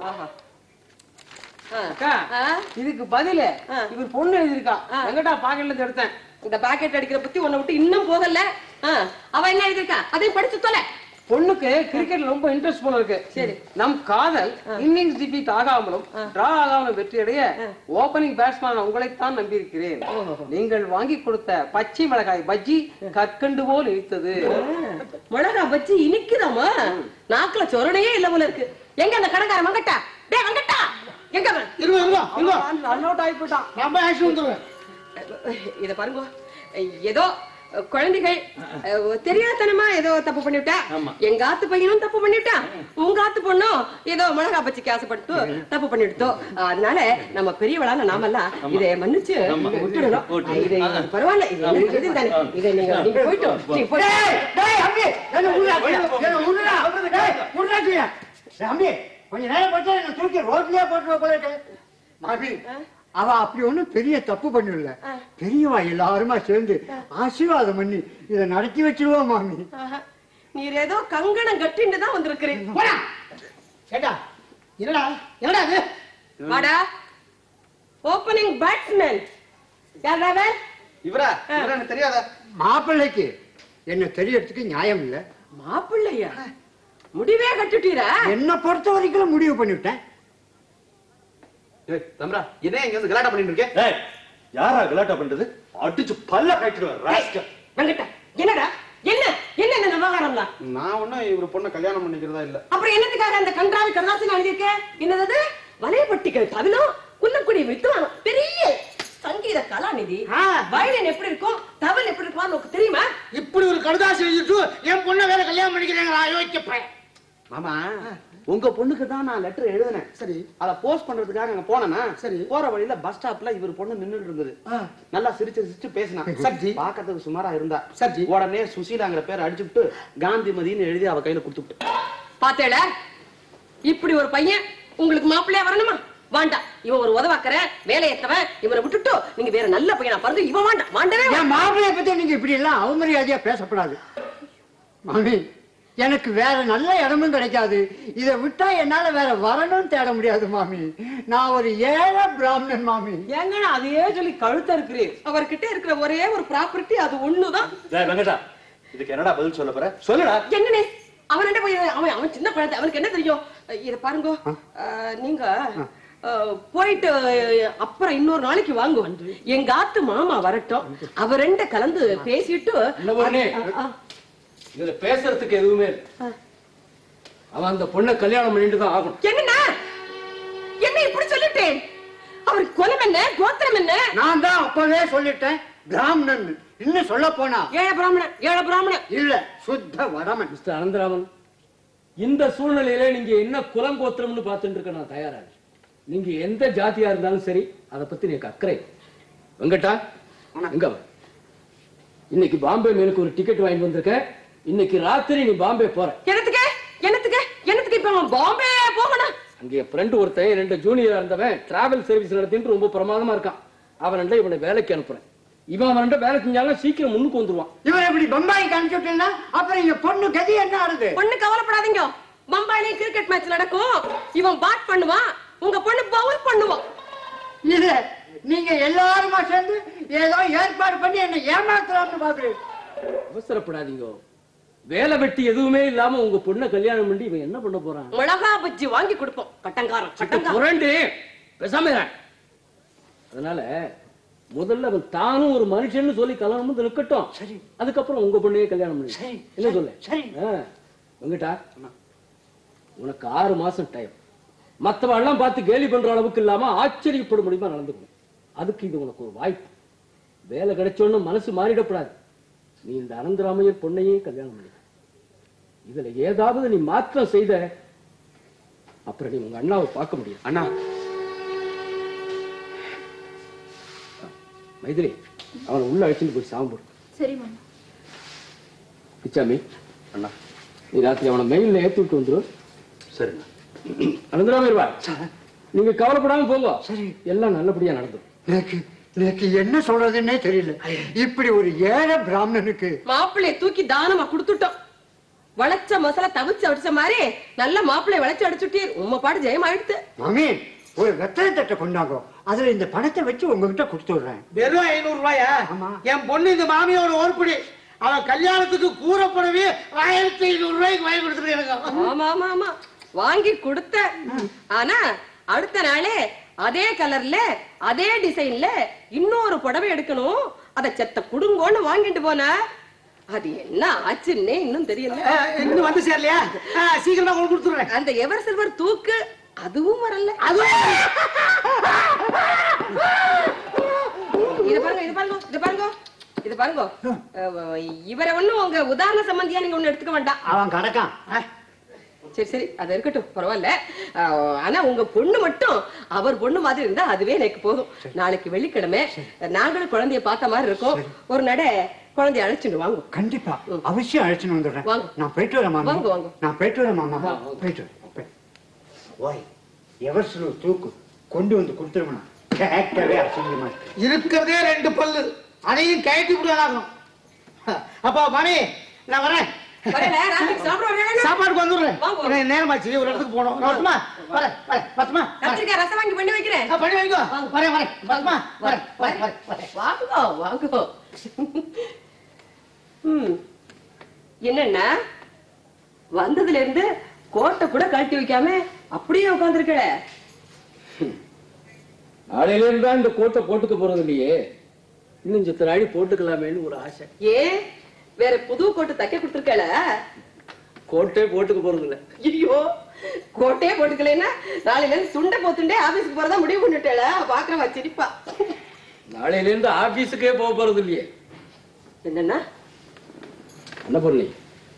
அக்கா இதுக்கு பதிலு இவர் பொண்ணு எழுதியிருக்கா வெங்கடா பாக்கெட்ல இருந்து எடுத்தேன் இந்த பாக்கெட் அடிக்கிற பத்தி உன்னை விட்டு இன்னும் போகல ஆ, அவ என்ன எழுதிருக்கா அதையும் படிச்சு தொலை பொண்ணுக்கு கிரிக்கெட்ல ரொம்ப இன்ட்ரெஸ்ட் போல இருக்கு சரி நம் காதல் இன்னிங்ஸ் டிஃபீட் ஆகாமலும் டிரா ஆகாமலும் வெற்றியடைய ஓபனிங் பேட்ஸ்மேன் உங்களைத்தான் நம்பியிருக்கிறேன் நீங்கள் வாங்கி கொடுத்த பச்சை மிளகாய் பஜ்ஜி கற்கண்டு போல் இனித்தது மிளகா பச்சி இனிக்குதாமா நாக்குல சொரணையே இல்ல போல இருக்கு எங்க அந்த கடைக்கார மங்கட்டா டேய் மங்கட்டா எங்க அவன்? இருங்க இருங்க இருங்க ரன் அவுட் ஆகி போயிட்டான் நம்ம ஆக்ஷன் வந்துருவேன் இத பாருங்க ஏதோ குழந்தைகள் அஹ், தெரியாதனமா ஏதோ தப்பு பண்ணிவிட்டா எங்க ஆத்து பையனும் தப்பு பண்ணிவிட்டான் உங்க ஆத்து பொண்ணும் ஏதோ மிளகா பச்சிக்கு ஆசைப்பட்டு தப்பு பண்ணிவிட்டோம் அதனால நம்ம பெரியவளான நாமெல்லாம் இதை மன்னிச்சு விட்டுடணும் இது இது பரவாயில்ல இது எனக்கு இதுதானே. இதை நீங்க நீங்க போயிட்டு நீங்க போயிட்டு டேய், டேய், அம்பி, என்ன உருளா, என்ன உருளா, டேய், உருளா செய்ய. டேய், அம்பி, கொஞ்ச நேரம் பார்த்தா என்ன தூக்கி ரோட்லயே போட்டுருவா போல இருக்கு. மாமி, அவ அப்படி ஒண்ணும் பெரிய தப்பு பண்ணல பெரியவா எல்லாருமா சேர்ந்து ஆசீர்வாதம் பண்ணி இதை நடத்தி வச்சிருவா மாமி ஆஹா. நீர் ஏதோ கங்கணம் கட்டின்னு தான் வந்திருக்கிறேன் கேட்டா என்னடா என்னடா இது வாடா ஓப்பனிங் பேட்ஸ்மேன் யாரா அவன்? இவரா இவரா எனக்கு தெரியாதா மாப்பிள்ளைக்கு என்ன தெரியறதுக்கு நியாயம் இல்ல மாப்பிள்ளையா முடிவே கட்டுட்டீரா என்ன பொறுத்த வரைக்கும் முடிவு பண்ணிவிட்டேன் ஏய் தம்ரா என்ன இங்க வந்து கலாட்டா பண்ணிட்டு இருக்கே ஏய் யாரா கலாட்டா பண்றது அடிச்சு பல்ல கட்டிடுவேன் ராஸ்கல் வெங்கட்ட என்னடா என்ன என்ன இந்த விவகாரம்லாம் நான் ஒண்ணும் இவர் பொண்ணை கல்யாணம் பண்ணிக்கிறதா இல்ல அப்புறம் என்னத்துக்காக அந்த கன்றாவி கருதாசி எழுதியிருக்க என்னது வலையப்பட்டிகள் தவிலும் குன்னக்குடி வித்துவாங்க பெரிய சங்கீத கலாநிதி வயலின் எப்படி இருக்கும் தவில் எப்படி இருக்கும் உனக்கு தெரியுமா இப்படி ஒரு கடுதாசி எழுதிட்டு என் பொண்ணை வேற கல்யாணம் பண்ணிக்கிறேங்களா யோசிக்க மாமா உங்க பொண்ணுக்கு தான் நான் லெட்டர் எழுதினேன் சரி அத போஸ்ட் பண்றதுக்காக அங்க போனேனா சரி. போற வழியில பஸ் ஸ்டாப்ல இவர் பொண்ணு நின்னுட்டு இருந்தது நல்லா சிரிச்சு சிரிச்சு பேசினா சரி. பாக்கிறதுக்கு சுமாரா இருந்தா சரி. உடனே சுசீலாங்கிற பேர் அடிச்சுட்டு காந்திமதின்னு எழுதி அவ கையில கொடுத்துட்டு பாத்தேல இப்படி ஒரு பையன் உங்களுக்கு மாப்பிள்ளையா வரணுமா வேண்டாம் இவன் ஒரு உதவாக்கற வேலை ஏத்தவன் இவனை விட்டுட்டு நீங்க வேற நல்ல பையனா பிறந்து இவன் வேண்டாம் வேண்டவே என் மாப்பிளைய பத்தி நீங்க இப்படி எல்லாம் அவமரியாதையா பேசக்கூடாது மாமி எனக்கு வேற நல்ல இடமும் கிடைக்காது இதை விட்டா என்னால வேற வரணும்னு தேட முடியாது மாமி நான் ஒரு ஏழை பிராமணன் மாமி ஏங்கண்ணா அதையே சொல்லி கழுத்த இருக்கிறீர் அவர்கிட்ட இருக்கிற ஒரே ஒரு ப்ராப்பர்ட்டி அது ஒண்ணுதான் டேய் வெங்கடா இதுக்கு என்னடா பதில் சொல்ல போற சொல்லுடா என்னனே அவன் போய் அவன் அவன் சின்ன குழந்தை அவனுக்கு என்ன தெரியும் இத பாருங்க அஹ், நீங்க அஹ், போயிட்டு அப்புறம் இன்னொரு நாளைக்கு வாங்க எங்க ஆத்து மாமா வரட்டும் அவர் ரெண்ட கலந்து பேசிட்டு என்ன பொண்ணு? அஹ், அஹ், இதுல பேசுறதுக்கு எதுவுமே இல்லை அவன் அந்த பொண்ணை கல்யாணம் பண்ணிட்டு தான் ஆகணும் என்னண்ணா என்ன இப்படி சொல்லிட்டேன் அவருக்கு குலம் என்ன கோத்திரம் என்ன நான் தான் அப்பவே சொல்லிட்டேன் பிராமணன் இன்னும் சொல்ல போனா ஏழ பிராமணன் ஏழ பிராமணன் இல்ல சுத்த வடமன் மிஸ்டர் அனந்தராமன் இந்த சூழ்நிலையில நீங்க என்ன குலம் கோத்திரம்னு பார்த்துட்டு இருக்க நான் தயாரா இல்லை. நீங்க எந்த ஜாதியா இருந்தாலும் சரி அதை பத்தி எனக்கு அக்கறை இல்லை. வெங்கட்டா எங்க வா? இன்னைக்கு பாம்பே மேலுக்கு ஒரு டிக்கெட் வாங்கிட்டு வந்திருக்கேன் இன்னைக்கு ராத்திரி நீ பாம்பே போற என்னத்துக்கு என்னத்துக்கு என்னத்துக்கு இப்ப அவன் பாம்பே போகணும் அங்க என் ஃப்ரெண்டு ஒருத்தன் ரெண்டு ஜூனியரா இருந்தவன் டிராவல் சர்வீஸ் நடத்திட்டு ரொம்ப பிரமாதமா இருக்கான் அவன் இவனை வேலைக்கு அனுப்புறேன் இவன் அவன்கிட்ட வேலை செஞ்சாலும் சீக்கிரம் முன்னுக்கு வந்துருவான் இவன் இப்படி பம்பாய்க்கு அனுப்பிச்சுட்டா அப்புறம் எங்க பொண்ணு கதி என்ன ஆறுது பொண்ணு கவலைப்படாதீங்க பம்பாயிலே கிரிக்கெட் மேட்ச் நடக்கும் இவன் பேட் பண்ணுவான் உங்க பொண்ணு பவுல் பண்ணுவான் இல்ல நீங்க எல்லாருமா சேர்ந்து ஏதோ ஏற்பாடு பண்ணி என்ன ஏமாத்தலாம்னு பாக்குறீங்க அவசரப்படாதீங்க வேலை வெட்டி எதுவுமே இல்லாம உங்க பொண்ணை கல்யாணம் பண்ணி இவன் என்ன பண்ண போறான் மிளகா பஜ்ஜி வாங்கி கொடுப்போம் கட்டங்காரன் கட்டங்காரன் புரண்டு பேசாம இரு. அதனால முதல்ல அவன் தானும் ஒரு மனுஷன்னு சொல்லி கல்யாணம் வந்து நிக்கட்டும் சரி அதுக்கப்புறம் உங்க பொண்ணையே கல்யாணம் பண்ணி என்ன சொல்லு சரி. ஆ, வெங்கடா உனக்கு ஆறு மாசம் டைம் மத்தவெல்லாம் பார்த்து கேலி பண்ற அளவுக்கு இல்லாம ஆச்சரியப்பட முடியுமா நடந்துக்கணும் அதுக்கு இது உனக்கு ஒரு வாய்ப்பு வேலை கிடைச்சோன்னு மனசு மாறிடக்கூடாது நீ இந்த அனந்தராமையர் பொண்ணையே கல்யாணம் பண்ணி இதுல ஏதாவது நீ மாற்றம் செய்த அப்புறம் நீ உங்க அண்ணாவை பார்க்க முடியும் அண்ணா மைதிலி அவனை உள்ள அழைச்சிட்டு போய் சாம்பு சரி மாமா பிச்சாமி அண்ணா நீ ராத்திரி அவனை மெயில்ல ஏத்தி விட்டு வந்துரு சரிண்ணா அனந்தராம இருவா நீங்க கவலைப்படாம போங்க சரி எல்லாம் நல்லபடியா நடந்துரும் எனக்கு எனக்கு என்ன சொல்றதுன்னே தெரியல இப்படி ஒரு ஏழை பிராமணனுக்கு மாப்பிள்ளைய தூக்கி தானமா கொடுத்துட்டோம் வளைச்ச மசாலா தவிச்சு அடிச்ச மாதிரி நல்ல மாப்பிள்ளைய வளைச்சு அடிச்சுட்டீர் உம்ம பாடு ஜெயம் ஆயிடுத்து மாமி ஒரு வெத்தலை தட்டை கொண்டாங்க அதுல இந்த பணத்தை வச்சு உங்ககிட்ட கொடுத்து விடுறேன் வெறும் ஐநூறு ரூபாயா என் பொண்ணு இந்த மாமியோட ஓர்படி அவன் கல்யாணத்துக்கு கூறப்படவே ஆயிரத்தி ஐநூறு ரூபாய்க்கு வாங்கி கொடுத்துருக்கேன் எனக்கு ஆமா ஆமா ஆமா வாங்கி கொடுத்த ஆனா அடுத்த நாளே அதே கலர்ல அதே டிசைன்ல இன்னொரு புடவை எடுக்கணும் அத செத்த குடுங்கோன்னு வாங்கிட்டு போன அது என்ன ஆச்சுன்னே இன்னும் தெரியல இன்னும் வந்து சேரலையா ஆ, சீக்கிரமா கொண்டு கொடுத்துடுறேன் அந்த எவர் சில்வர் தூக்கு அதுவும் வரல இது பாருங்க இது பாருங்க இது பாருங்க இது பாருங்க அஹ், இவரை ஒண்ணும் உங்க உதாரண சம்பந்தியா நீங்க ஒண்ணு எடுத்துக்க வேண்டாம் அவன் கிடக்கான் சரி சரி அது இருக்கட்டும் பரவாயில்ல அஹ், ஆனா உங்க பொண்ணு மட்டும் அவர் பொண்ணு மாதிரி இருந்தா அதுவே எனக்கு போதும் நாளைக்கு வெள்ளிக்கிழமை நாங்களும் குழந்தைய பார்த்த மாதிரி இருக்கோம் ஒரு நட குழந்தைய அழைச்சிட்டு வாங்க கண்டிப்பா அவசியம் அழைச்சுன்னு வந்துடுறேன் வாங்க. நான் போயிட்டு வரேன் மாமா வாங்க, வாங்க. நான் போயிட்டு வரேன் மாமா போயிட்டு வரேன் போய். ஓய் எவர் சில தூக்கு கொண்டு வந்து கொடுத்துருவா கேட்கவே அசிங்கமா இருக்கு இருக்கிறதே ரெண்டு பல்லு அதையும் கயட்டி விடுவானாகும் அப்பா மணி நான் வரேன் வரல, ராத்திரிக்கு சாப்பிட வரல? சாப்பாடுக்கு வந்துடுறேன் வாங்க, வாங்க. எனக்கு நேரமாச்சு ஒரு இடத்துக்கு போகணும் நான் வரட்டுமா வரேன் வரேன் பத்துமா கத்திரிக்காய் ரசம் வாங்கி பண்ணி வைக்கிறேன் பண்ணி வைக்கோ வரேன் வரேன் பத்துமா வரேன் வரேன் வரேன் வரேன் வாங்குகோ வாங்குகோ ம் என்னன்னா வந்ததுல இருந்து கோட்டை கூட கழட்டி வைக்காம அப்படியே உட்காந்துருக்கல நாளையில இருந்தா இந்த கோட்டை போட்டுக்க போறது இல்லையே இன்னும் சித்த நாளி போட்டுக்கலாமேன்னு ஒரு ஆசை ஏன் வேற புது கோட்டு தைக்க கொடுத்துருக்கல கோட்டே போட்டுக்க போறது இல்ல ஐயோ கோட்டையே போட்டுக்கலைன்னா நாளையில இருந்து சுண்டை போத்துண்டே ஆபீஸ்க்கு போறதா முடிவு பண்ணிட்டேல பாக்குறவா சிரிப்பா நாளையில இருந்து ஆபீஸுக்கே போக போறது இல்லையே என்னன்னா என்ன பொருளி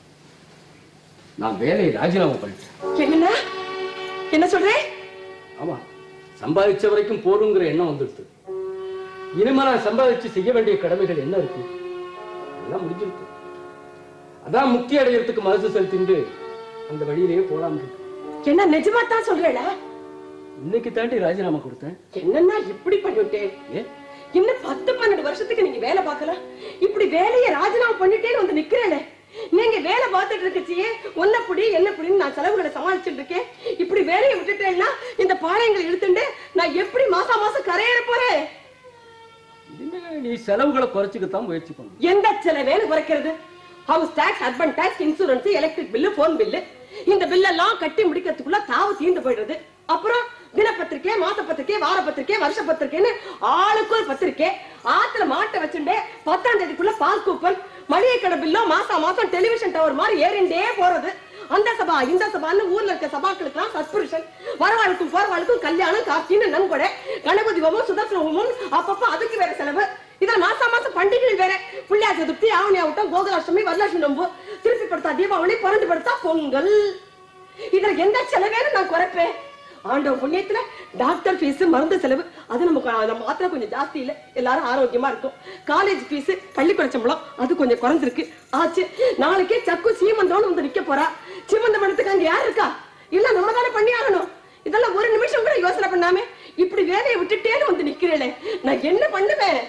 நான் வேலையை ராஜினாமா பண்ணிட்டேன் என்னன்னா என்ன சொல்றேன் ஆமா சம்பாதிச்ச வரைக்கும் போதுங்கிற எண்ணம் வந்துடுது இனிமே நான் சம்பாதிச்சு செய்ய வேண்டிய கடமைகள் என்ன இருக்கு எல்லாம் முடிஞ்சிருக்கு அதான் முக்கிய அடையறதுக்கு மனசு செலுத்திண்டு அந்த வழியிலேயே போலாம் இருக்கு என்ன நிஜமா தான் சொல்றேல இன்னைக்கு தாண்டி ராஜினாமா கொடுத்தேன் என்னன்னா இப்படி பண்ணிவிட்டேன் ஏன் இன்னும் பத்து பன்னெண்டு வருஷத்துக்கு நீங்க வேலை பார்க்கல இப்படி வேலையை ராஜினாமா பண்ணிட்டேன்னு வந்து நிக்கிறேனே நீங்க வேலை பார்த்துட்டு இருக்கச்சியே ஒன்னப்படி என்னப்படின்னு நான் செலவுகளை சமாளிச்சுட்டு இருக்கேன் இப்படி வேலையை விட்டுட்டேன்னா இந்த பாளையங்களை இழுத்துண்டு நான் எப்படி மாசா மாசம் கரையேற போறேன் இனிமே நீ செலவுகளை குறைச்சிக்கத்தான் முயற்சி பண்ணணும் எந்த செலவேன்னு குறைக்கிறது house tax urban tax insurance electric bill phone bill இந்த பில்லெல்லாம் கட்டி முடிக்கிறதுக்குள்ள தாவு தீர்ந்து போயிடுறது அப்புறம் தினப்பத்திரிக்கை மாச பத்திரிக்கை வார பத்திரிக்கை வருஷ பத்திரிக்கைன்னு ஆளுக்கு ஒரு பத்திரிக்கை ஆத்துல மாட்டை வச்சுட்டே பத்தாம் தேதிக்குள்ள பால் கூப்பன் மளிகை கடை பில்லோ மாசம் மாசம் டெலிவிஷன் டவர் மாதிரி ஏறிண்டே போறது அந்த சபா இந்த சபான்னு ஊர்ல இருக்க சபாக்களுக்கெல்லாம் சஸ்பிரிஷன் வரவாளுக்கும் போறவாளுக்கும் கல்யாணம் காப்பின்னு நன்கொடை கணபதி ஹோமம் சுதர்சன ஹோமம் அப்பப்ப அதுக்கு வேற செலவு இதுல மாசம் மாசம் பண்டிகைகள் வேற பிள்ளையா சதுர்த்தி ஆவணி ஆகட்டும் கோகுலாஷ்டமி வரலட்சுமி நோம்பு திருப்பி படுத்தா தீபாவளி பிறந்து படுத்தா பொங்கல் இதுல எந்த செலவேன்னு நான் குறைப்பேன் ஆண்டவ புண்ணியத்துல டாக்டர் ஃபீஸ் மருந்து செலவு அது நமக்கு நம்ம மாத்திரம் கொஞ்சம் ஜாஸ்தி இல்ல எல்லாரும் ஆரோக்கியமா இருக்கும் காலேஜ் ஃபீஸ் பள்ளிக்கூட சம்பளம் அது கொஞ்சம் குறைஞ்சிருக்கு ஆச்சு நாளைக்கே சக்கு சீமந்தம்னு வந்து நிக்க போறா சீமந்தம் பண்ணதுக்கு அங்க யார் இருக்கா இல்ல நம்ம தானே பண்ணி ஆகணும் இதெல்லாம் ஒரு நிமிஷம் கூட யோசனை பண்ணாம இப்படி வேலையை விட்டுட்டேன்னு வந்து நிக்கிறேனே நான் என்ன பண்ணுவேன்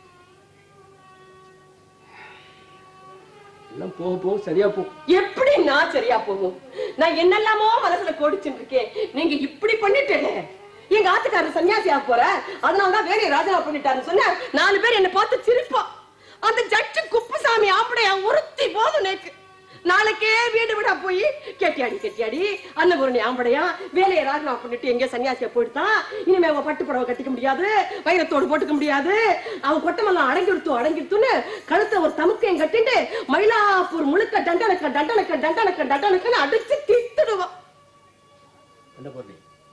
எல்லாம் போக போக சரியா போ எப்படி நான் சரியா போகும் நான் என்னெல்லாமோ மனசுல கோடிச்சுட்டு இருக்கேன் நீங்க இப்படி பண்ணிட்டேனே எங்க ஆத்துக்காரர் சன்னியாசி ஆக போற அதனாலதான் வேலையை ராஜினாமா பண்ணிட்டாருன்னு சொன்ன நாலு பேர் என்ன பார்த்து சிரிப்பா அந்த ஜட்ஜு குப்புசாமி ஆம்படையா உறுத்தி போதும் நேக்கு நாளைக்கே வீடு விடா போய் கெட்டியாடி கெட்டியாடி அன்னபூரணி ஆம்படையா வேலையை ராஜினாமா பண்ணிட்டு எங்க சன்னியாசியா போயிட்டான் இனிமே அவன் பட்டு புடவை கட்டிக்க முடியாது வைரத்தோடு போட்டுக்க முடியாது அவன் கொட்டமெல்லாம் அடங்கிடுத்து அடங்கிடுத்துன்னு கழுத்தை ஒரு தமுக்கையும் கட்டிட்டு மயிலாப்பூர் முழுக்க டண்டனக்க டண்டனக்க டண்டனக்க டண்டனக்கன்னு அடிச்சு தித்துடுவான் என்ன பொருளி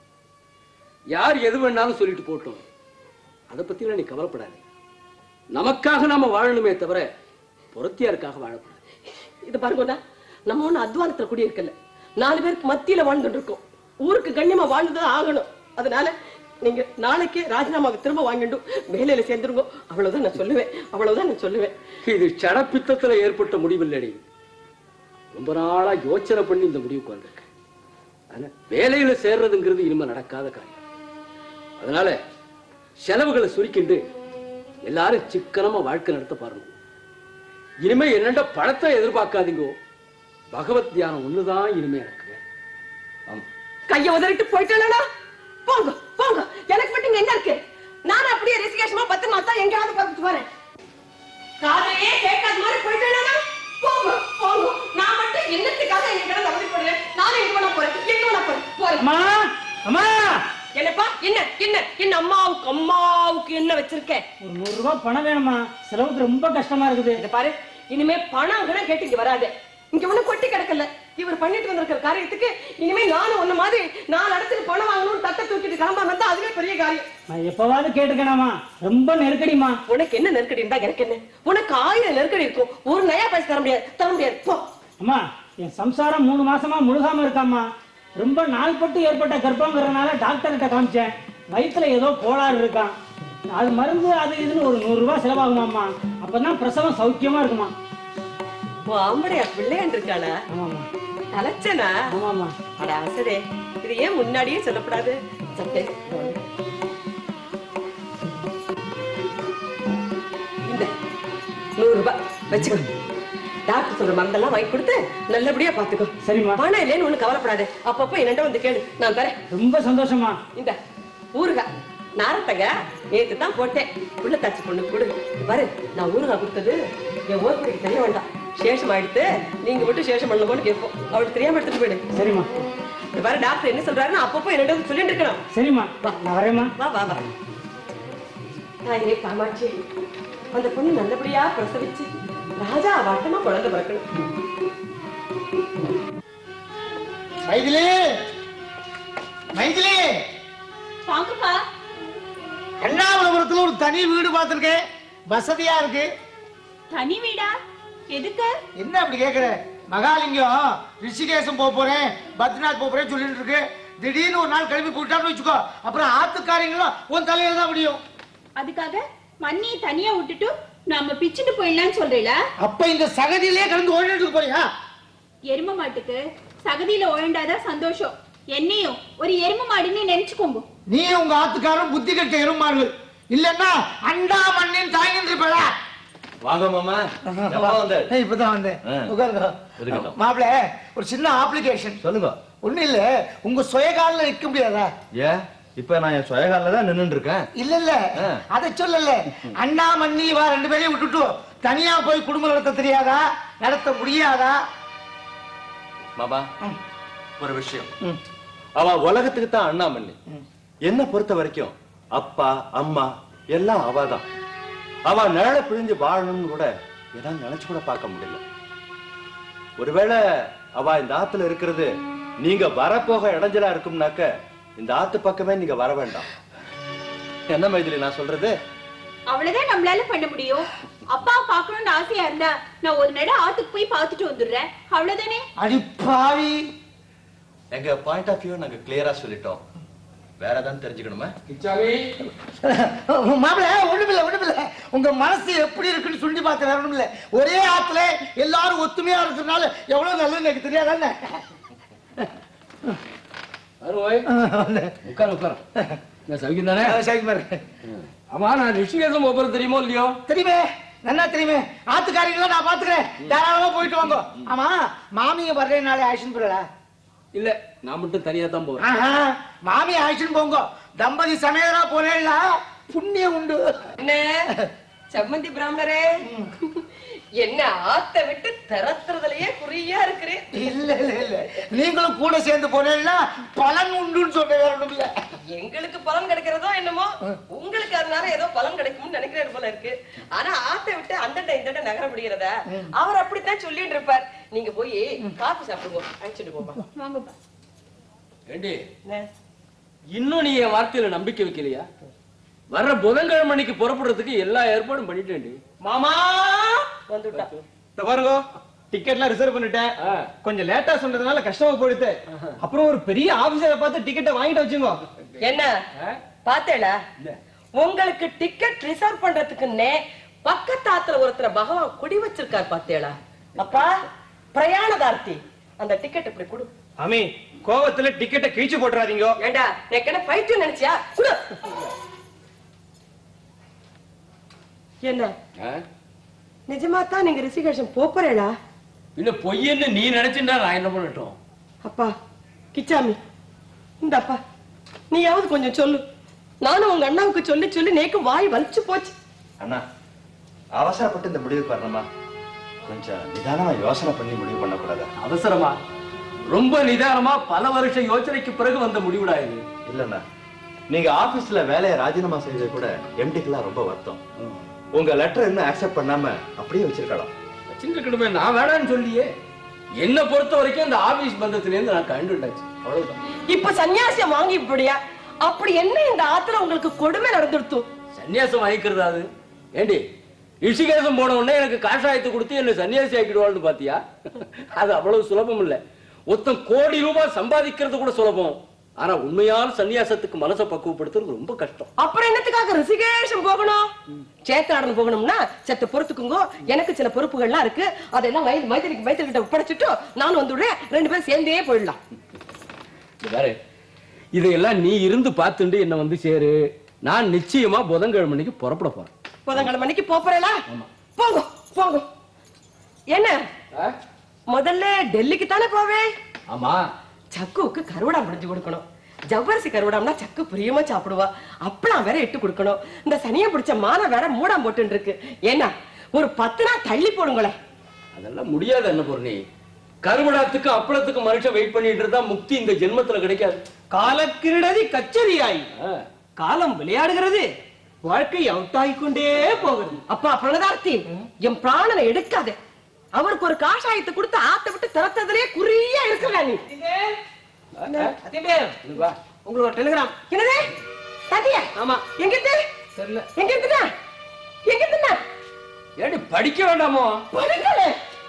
யார் எது வேணாலும் சொல்லிட்டு போட்டோம் அதை பத்திலாம் நீ கவலைப்படாத நமக்காக நாம வாழணுமே தவிர புறத்தியாருக்காக வாழக்கூடாது இது பாருங்கண்ணா நம்ம ஒண்ணு அத்வானத்துல குடி இருக்கல நாலு பேருக்கு மத்தியில வாழ்ந்துட்டு இருக்கோம் ஊருக்கு கண்ணியமா வாழ்ந்துதான் ஆகணும் அதனால நீங்க நாளைக்கே ராஜினாமாவை திரும்ப வாங்கிட்டு வேலையில சேர்ந்துருங்க அவ்வளவுதான் நான் சொல்லுவேன் அவ்வளவுதான் நான் சொல்லுவேன் இது சடப்பித்தத்துல ஏற்பட்ட முடிவில்லடி ரொம்ப நாளா யோசனை பண்ணி இந்த முடிவுக்கு வந்திருக்கேன் ஆனா வேலையில சேர்றதுங்கிறது இனிமே நடக்காத காரியம் அதனால செலவுகளை சுருக்கிண்டு எல்லாரும் சிக்கனமா வாழ்க்கை நடத்த பாருங்க இனிமே என்னண்ட பணத்தை எதிர்பார்க்காதீங்கோ பகவத் தியானம் ஒண்ணுதான் இனிமே எனக்கு வேணும். ஆமா கைய உதறிட்டு போயிட்டேனா போங்க போங்க எனக்கு மட்டும் இங்க என்ன இருக்கு நானும் அப்படியே ரிசிகேஷமா பத்து மாசம் எங்கேயாவது பார்த்துட்டு வரேன் காதையே கேட்காத மாதிரி போயிட்டேனா போங்க போங்க நான் மட்டும் என்னத்துக்காக எங்க கிட்ட நடந்து போடுறேன் நானும் எங்க வேணா போறேன் எங்க வேணா போறேன் போறேன் அம்மா அம்மா என்னப்பா என்ன என்ன என்ன அம்மாவுக்கு அம்மாவுக்கு என்ன வச்சிருக்க ஒரு நூறு ரூபாய் பணம் வேணுமா செலவுக்கு ரொம்ப கஷ்டமா இருக்குது இத பாரு இனிமே பணம் கூட கேட்டு இங்க வராது இங்க ஒண்ணு கொட்டி கிடக்கல இவர் பண்ணிட்டு வந்திருக்கிற காரியத்துக்கு இனிமே நானும் ஒண்ணு மாதிரி நாலு இடத்துக்கு பணம் வாங்கணும்னு தட்டை தூக்கிட்டு கிளம்பாம இருந்தா அதுவே பெரிய காரியம் நான் எப்பவாவது கேட்டுக்கணாமா ரொம்ப நெருக்கடிமா உனக்கு என்ன நெருக்கடி இருந்தா எனக்கு என்ன உனக்கு ஆயிரம் நெருக்கடி இருக்கும் ஒரு நயா பைசா தர முடியாது தர முடியாது போ அம்மா என் சம்சாரம் மூணு மாசமா முழுகாம இருக்காம்மா ரொம்ப நாள்பட்டு ஏற்பட்ட கர்ப்பங்கிறதுனால டாக்டர்கிட்ட காமிச்சேன் வயித்துல ஏதோ கோளாறு இருக்கான் அது மருந்து அது இதுன்னு ஒரு நூறு ரூபாய் செலவாகுமாம்மா அப்பதான் பிரசவம் சௌக்கியமா இருக்குமா உன் ஆம்படையா பிள்ளையான் இருக்காளா ஆமாம்மா தலைச்சனா ஆமாம்மா அட அசடே இது ஏன் முன்னாடியே சொல்லக்கூடாது சட்டே இந்த நூறு ரூபாய் வச்சுக்கோ டாக்டர் சொல்ற மருந்தெல்லாம் வாங்கி கொடுத்து நல்லபடியா பாத்துக்கோ சரிம்மா பணம் இல்லைன்னு ஒண்ணு கவலைப்படாத அப்பப்போ என்னண்ட வந்து கேளு நான் தரேன் ரொம்ப சந்தோஷமா இந்த ஊறுகாய் நாரத்தங்க நேத்து தான் போட்டேன் உள்ள தச்சு பொண்ணு கொடு இங்க பாரு நான் ஊறுகாய் கொடுத்தது என் ஓர்படிக்கு தெரிய வேண்டாம் சேஷம் ஆயிடுத்து நீங்க மட்டும் சேஷம் பண்ணணும்னு கேட்போம் அவளுக்கு தெரியாம எடுத்துட்டு போயிடு சரிம்மா இந்த பாரு டாக்டர் என்ன சொல்றாருன்னு அப்பப்போ என்னிடம் சொல்லிட்டு இருக்கணும் சரிம்மா நான் வரேம்மா வா வா வா தாயே காமாட்சி அந்த பொண்ணு நல்லபடியா பிரசவிச்சு ராஜா வட்டமா குழந்தை பிறக்கணும் மைதிலி மைதிலி வாங்கப்பா அண்ணாமலபுரத்துல ஒரு தனி வீடு பார்த்திருக்கேன் வசதியா இருக்கு தனி வீடா எதுக்கு என்ன அப்படி கேக்குற மகாலிங்கம் ரிஷிகேசம் போக போறேன் பத்ரிநாத் போக போறேன் சொல்லிட்டு இருக்கு திடீர்னு ஒரு நாள் கிளம்பி போயிட்டான்னு வச்சுக்கோ அப்புறம் ஆத்துக்காரங்களும் உன் தலையில தான் முடியும் அதுக்காக மண்ணியை தனியா விட்டுட்டு நாம பிச்சுட்டு போயிடலாம்னு சொல்றீல அப்ப இந்த சகதியிலே கலந்து ஓடிட்டு போறியா எரும மாட்டுக்கு சகதியில உழண்டாதான் சந்தோஷம் என்னையும் ஒரு எரும மாடுன்னு நினைச்சுக்கோங்க நீ உங்க ஆத்துக்காரன் புத்தி கட்ட எருமார்கள் இல்லன்னா அண்டா மண்ணின் தாங்கிட்டு இருப்படா வாங்க மாமா எப்ப வந்த ஏய், இப்பதான் வந்தேன் ஆ. உட்காருங்க இருக்கட்டும். மாப்பிள ஒரு சின்ன அப்ளிகேஷன் சொல்லுங்க ஒண்ணு இல்ல உங்க சுயகாலில் நிக்க முடியாதா ஏன் இப்ப நான் என் சுயகாலில தான் நின்னுட்டு இருக்கேன் இல்ல இல்ல ஆ. அத சொல்லல அண்ணா மண்ணி வா ரெண்டு பேரையும் விட்டுட்டு தனியா போய் குடும்பம் நடத்த தெரியாதா நடத்த முடியாதா மாமா ஒரு விஷயம் அவன் உலகத்துக்கு தான் அண்ணாமல்லி என்ன பொறுத்த வரைக்கும் அப்பா அம்மா எல்லாம் அவதான் அவ நிழல பிழிஞ்சு வாழணும்னு கூட எல்லாம் நினைச்சு கூட பார்க்க முடியல ஒருவேளை அவ இந்த ஆத்துல இருக்கிறது நீங்க வரப்போக இடைஞ்சலா இருக்கும்னாக்க இந்த ஆத்து பக்கமே நீங்க வர வேண்டாம் என்ன மைதிலி நான் சொல்றது அவ்வளவுதான் நம்மளால பண்ண முடியும் அப்பா பார்க்கணும்னு ஆசையா இருந்தா நான் ஒரு நட ஆத்துக்கு போய் பார்த்துட்டு வந்துடுறேன் அவ்வளவுதானே அடி பாவி எங்க பாயிண்ட் ஆஃப் வியூ நாங்க கிளியரா சொல்லிட்டோம் வேற ஏதாவது தெரிஞ்சுக்கணுமா மாப்பிள ஒண்ணுமில்ல ஒண்ணுமில்ல உங்க மனசு எப்படி இருக்குன்னு சொல்லி பார்த்து வேற ஒண்ணுமில்ல ஒரே ஆத்துல எல்லாரும் ஒத்துமையா இருக்கிறதுனால எவ்வளவு நல்லதுன்னு எனக்கு தெரியாதானே வருவோய் உட்கார உட்கார நான் சவிக்கும் தானே சவிக்குமா இருக்கு ஆமா நான் ரிஷிகேசம் போறது தெரியுமோ இல்லையோ தெரியுமே நல்லா தெரியுமே ஆத்துக்காரங்கள நான் பாத்துக்கிறேன் தாராளமா போயிட்டு வாங்க ஆமா மாமிய வர்றேன் நாளை ஆக்ஷன் போறா இல்ல நான் மட்டும் தனியா தான் போறேன் ஆஹா மாமி ஆக்ஷன் போங்க தம்பதி சமேதரா போனேன்னா புண்ணியம் உண்டு என்ன சம்மந்தி பிராமணரே என்ன ஆத்த விட்டு திறத்துறதுலயே குறியா இருக்கிறேன் இல்ல இல்ல இல்ல நீங்களும் கூட சேர்ந்து போனேன்னா பலன் உண்டுன்னு சொல்ல வேற ஒண்ணும் இல்ல எங்களுக்கு பலன் கிடைக்கிறதோ என்னமோ உங்களுக்கு அதனால ஏதோ பலன் கிடைக்கும்னு நினைக்கிறாரு போல இருக்கு ஆனா ஆத்தை விட்டு அந்தண்ட இந்தண்ட நகர முடிகிறத அவர் அப்படித்தான் சொல்லிட்டு இருப்பார் நீங்க போய் காபி சாப்பிடுங்க அழைச்சிட்டு போமா வாங்கப்பா ஏண்டி இன்னும் நீ என் வார்த்தையில நம்பிக்கை வைக்கலையா வர்ற புதன்கிழமை அன்னைக்கு புறப்படுறதுக்கு எல்லா ஏற்பாடும் பண்ணிட்டேன்டி மாமா வந்துட்டா இந்த பாருங்க டிக்கெட்லாம் ரிசர்வ் பண்ணிட்டேன் கொஞ்சம் லேட்டா சொன்னதுனால கஷ்டமா போயிடுது அப்புறம் ஒரு பெரிய ஆபீசரை பார்த்து டிக்கெட்டை வாங்கிட்டு வச்சுங்க என்ன பாத்தேடா உங்களுக்கு டிக்கெட் ரிசர்வ் பண்றதுக்குன்னே பக்கத்தாத்துல ஒருத்தர பகவான் குடி வச்சிருக்கார் பாத்தேடா அப்பா பிரயாணதார்த்தி அந்த டிக்கெட் இப்படி கொடு அமி கோவத்துல டிக்கெட்டை கிழிச்சு போட்டுறாதீங்க ஏண்டா என்ன பைத்தியம் நினைச்சியா குடு என்ன நிஜமா தான் நீங்க ரிஷிகேஷன் போறேடா இல்ல பொய்யன்னு நீ நினைச்சுட்டா நான் என்ன பண்ணட்டும் அப்பா கிச்சாமி இந்த அப்பா நீயாவது கொஞ்சம் சொல்லு நானும் உங்க அண்ணாவுக்கு சொல்லி சொல்லி நேக்கும் வாய் வலிச்சு போச்சு அண்ணா அவசரப்பட்டு இந்த முடிவுக்கு வரணுமா கொஞ்சம் நிதானமா யோசனை பண்ணி முடிவு பண்ணக்கூடாதா அவசரமா ரொம்ப நிதானமா பல வருஷ யோசனைக்கு பிறகு வந்த முடிவுடா இது இல்லண்ணா நீங்க ஆபீஸ்ல வேலையை ராஜினாமா செஞ்சது கூட எம்டிக்கெல்லாம் ரொம்ப வருத்தம் உங்க லெட்டர் இன்னும் அக்செப்ட் பண்ணாம அப்படியே வச்சிருக்கலாம் வச்சுருக்கணுமே நான் வேணாம்னு சொல்லியே என்ன பொறுத்த வரைக்கும் இந்த ஆபீஸ் பந்தத்துல இருந்து நான் கண்டுட்டாச்சு அவ்வளவுதான் இப்ப சன்னியாசியம் வாங்கி இப்படியா அப்படி என்ன இந்த ஆத்துல உங்களுக்கு கொடுமை நடந்துடுத்து சன்னியாசம் வாங்கிக்கிறது அது ஏண்டி ரிஷிகேசம் போன உடனே எனக்கு காஷாயத்தை கொடுத்து என்ன சன்னியாசி ஆக்கிடுவாள்னு பாத்தியா அது அவ்வளவு சுலபம் இல்ல ஒருத்தன் கோடி ரூபாய் சம்பாதிக்கிறது கூட சுலபம் ஆனா உண்மையான சன்னியாசத்துக்கு மனசை பக்குவப்படுத்துறது ரொம்ப கஷ்டம் அப்புறம் என்னத்துக்காக ரிஷிகேஷம் போகணும் சேத்தாடன் போகணும்னா செத்த பொறுத்துக்குங்கோ எனக்கு சில பொறுப்புகள்லாம் இருக்கு அதெல்லாம் மைது மைத்திரிக்கு மைத்திரி கிட்ட ஒப்படைச்சிட்டு நானும் வந்துடுறேன் ரெண்டு பேரும் சேர்ந்தே போயிடலாம் இது பாரு இதையெல்லாம் நீ இருந்து பார்த்துண்டு என்ன வந்து சேரு நான் நிச்சயமா புதன்கிழமை அன்னைக்கு புறப்பட போறேன் புதன்கிழமை மணிக்கு போறேளா போங்க போங்க என்ன முதல்ல டெல்லிக்கு தானே போவேன் ஆமா சக்குவுக்கு கருவடா முடிஞ்சு கொடுக்கணும் ஜவ்வரிசி கருவடாம்னா சக்கு பிரியமா சாப்பிடுவா அப்பளம் வேற இட்டு கொடுக்கணும் இந்த சனியை பிடிச்ச மானை வேற மூடாம் போட்டு இருக்கு ஏன்னா ஒரு பத்து நாள் தள்ளி போடுங்களேன் அதெல்லாம் முடியாது என்ன பொருணி கருமடாத்துக்கு அப்பளத்துக்கு மனுஷன் வெயிட் பண்ணிட்டு இருந்தா முக்தி இந்த ஜென்மத்துல கிடைக்காது காலக்கிரடதி கச்சரியாய் காலம் விளையாடுகிறது வாழ்க்கை அவுட் ஆகிக்கொண்டே போகிறது அப்பா பிரணதார்த்தி என் பிராணனை எடுக்காதே அவருக்கு ஒரு காஷாயத்தை கொடுத்து ஆத்த விட்டு திறத்ததுலயே குறியா இருக்கிறா நீ உங்களுக்கு ஒரு டெலிகிராம் என்னது தட்டியா ஆமா எங்க இருந்து தெரியல எங்க இருந்துடா எங்க இருந்துடா ஏடி படிக்க வேண்டாமோ படுக்கல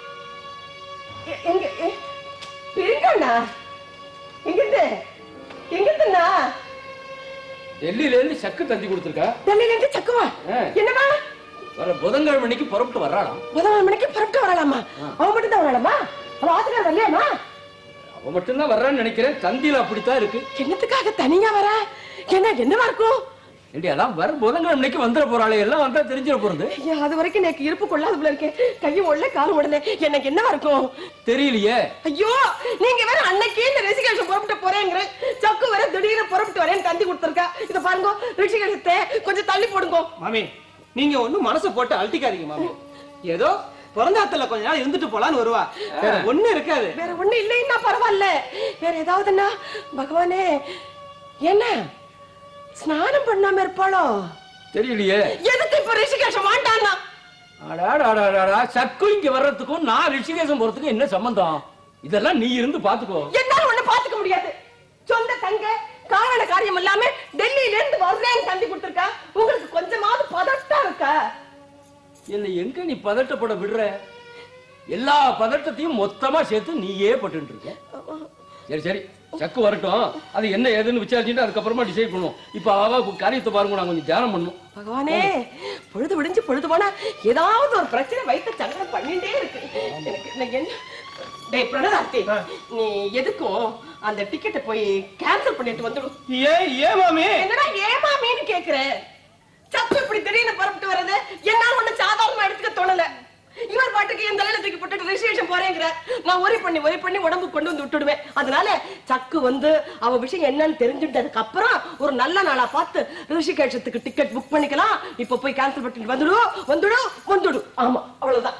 எ- எங்க எ- எங்கண்ணா எங்க இருந்து எங்க இருந்துண்ணா டெல்லியில இருந்து சக்கு தந்தி கொடுத்துருக்கா டெல்லியில இருந்து சக்குவா ஆ. என்னமா வர புதன்கிழமை அன்னைக்கு புறப்பட்டு வர்றாளாம் முதல் மணிக்கு புறப்பட்டு வரலாமா அவன் மட்டும் தான் வரலாமா அவன் ஆத்துக்கார வரலையாமா அவ மட்டும்தான் வர்றான்னு நினைக்கிறேன் தந்தியில அப்படித்தான் இருக்கு என்னத்துக்காக தனியா வர என்ன என்னவா இருக்கும் ஏண்டி அதான் வர புதன்கிழமை அன்னைக்கு வந்துட போறாளே எல்லாம் வந்தா தெரிஞ்சிட போறது ஐயா அது வரைக்கும் எனக்கு இருப்பு கொள்ளாத போல இருக்கேன் கையும் ஒல்ல காலும் உடனே எனக்கு என்னவா இருக்கும் தெரியலையே ஐயோ நீங்க வேற அன்னைக்கே இந்த ரிஷிகேஷன் புறப்பட்டு போறேங்கிற சக்கு வேற திடீர்னு புறப்பட்டு வரேன்னு தந்தி கொடுத்துருக்கா இத பாருங்க ரிஷிகேஷத்தை கொஞ்சம் தள்ளி போடுங்க மாமி நீங்க ஒண்ணும் மனசு போட்டு அழட்டிக்காதீங்க மாமி ஏதோ பிறந்தாத்துல கொஞ்ச நாள் இருந்துட்டு போலான்னு வருவா வேற ஒண்ணு இருக்காது வேற ஒண்ணு இல்லைன்னா பரவாயில்ல வேற ஏதாவதுன்னா பகவானே என்ன ஸ்நானம் பண்ணாம இருப்பாளோ தெரியலையே எதுக்கு இப்ப ரிஷிகேஷம் வேண்டாம்னா அடாடாடாடாடா சக்கு இங்க வர்றதுக்கும் நான் ரிஷிகேசம் போறதுக்கும் என்ன சம்பந்தம் இதெல்லாம் நீ இருந்து பாத்துக்கோ என்னால ஒண்ணு பாத்துக்க முடியாது சொந்த தங்க காரண காரியம் இல்லாம டெல்லியில இருந்து வர்றேன்னு தந்தி கொடுத்துருக்கா உங்களுக்கு கொஞ்சமாவது பதட்டா இருக்கா என்ன எங்க நீ பதட்டப்பட விடுற எல்லா பதட்டத்தையும் மொத்தமா சேர்த்து நீயே பட்டு இருக்க சரி சரி சக்கு வரட்டும் அது என்ன ஏதுன்னு விசாரிச்சுட்டு அதுக்கப்புறமா டிசைட் பண்ணுவோம் இப்ப அவ காரியத்தை பாருங்க நான் கொஞ்சம் தியானம் பண்ணும் பகவானே பொழுது விடிஞ்சு பொழுது போனா ஏதாவது ஒரு பிரச்சனை வைத்த சங்கடம் பண்ணிட்டே இருக்கு எனக்கு நான் என்ன டேய் பிரணதார்த்தி நீ எதுக்கும் அந்த டிக்கெட்டை போய் கேன்சல் பண்ணிட்டு வந்துடும் ஏன் ஏன் மாமி என்னடா ஏமாமேன்னு கேக்குற சத்து இப்படி திடீர்னு புறப்பட்டு வர்றது என்னால ஒண்ணு சாதாரணமா எடுத்துக்க தோணல இவர் பாட்டுக்கு என் தலையில தூக்கி போட்டுட்டு ரிசர்வேஷன் போறேங்கிற நான் ஒரி பண்ணி ஒரி பண்ணி உடம்பு கொண்டு வந்து விட்டுடுவேன் அதனால சக்கு வந்து அவ விஷயம் என்னன்னு தெரிஞ்சுட்டதுக்கு அப்புறம் ஒரு நல்ல நாளா பார்த்து ரிஷிகேஷத்துக்கு டிக்கெட் புக் பண்ணிக்கலாம் இப்ப போய் கேன்சல் பண்ணிட்டு வந்துடு வந்துடு வந்துடு ஆமா அவ்வளவுதான்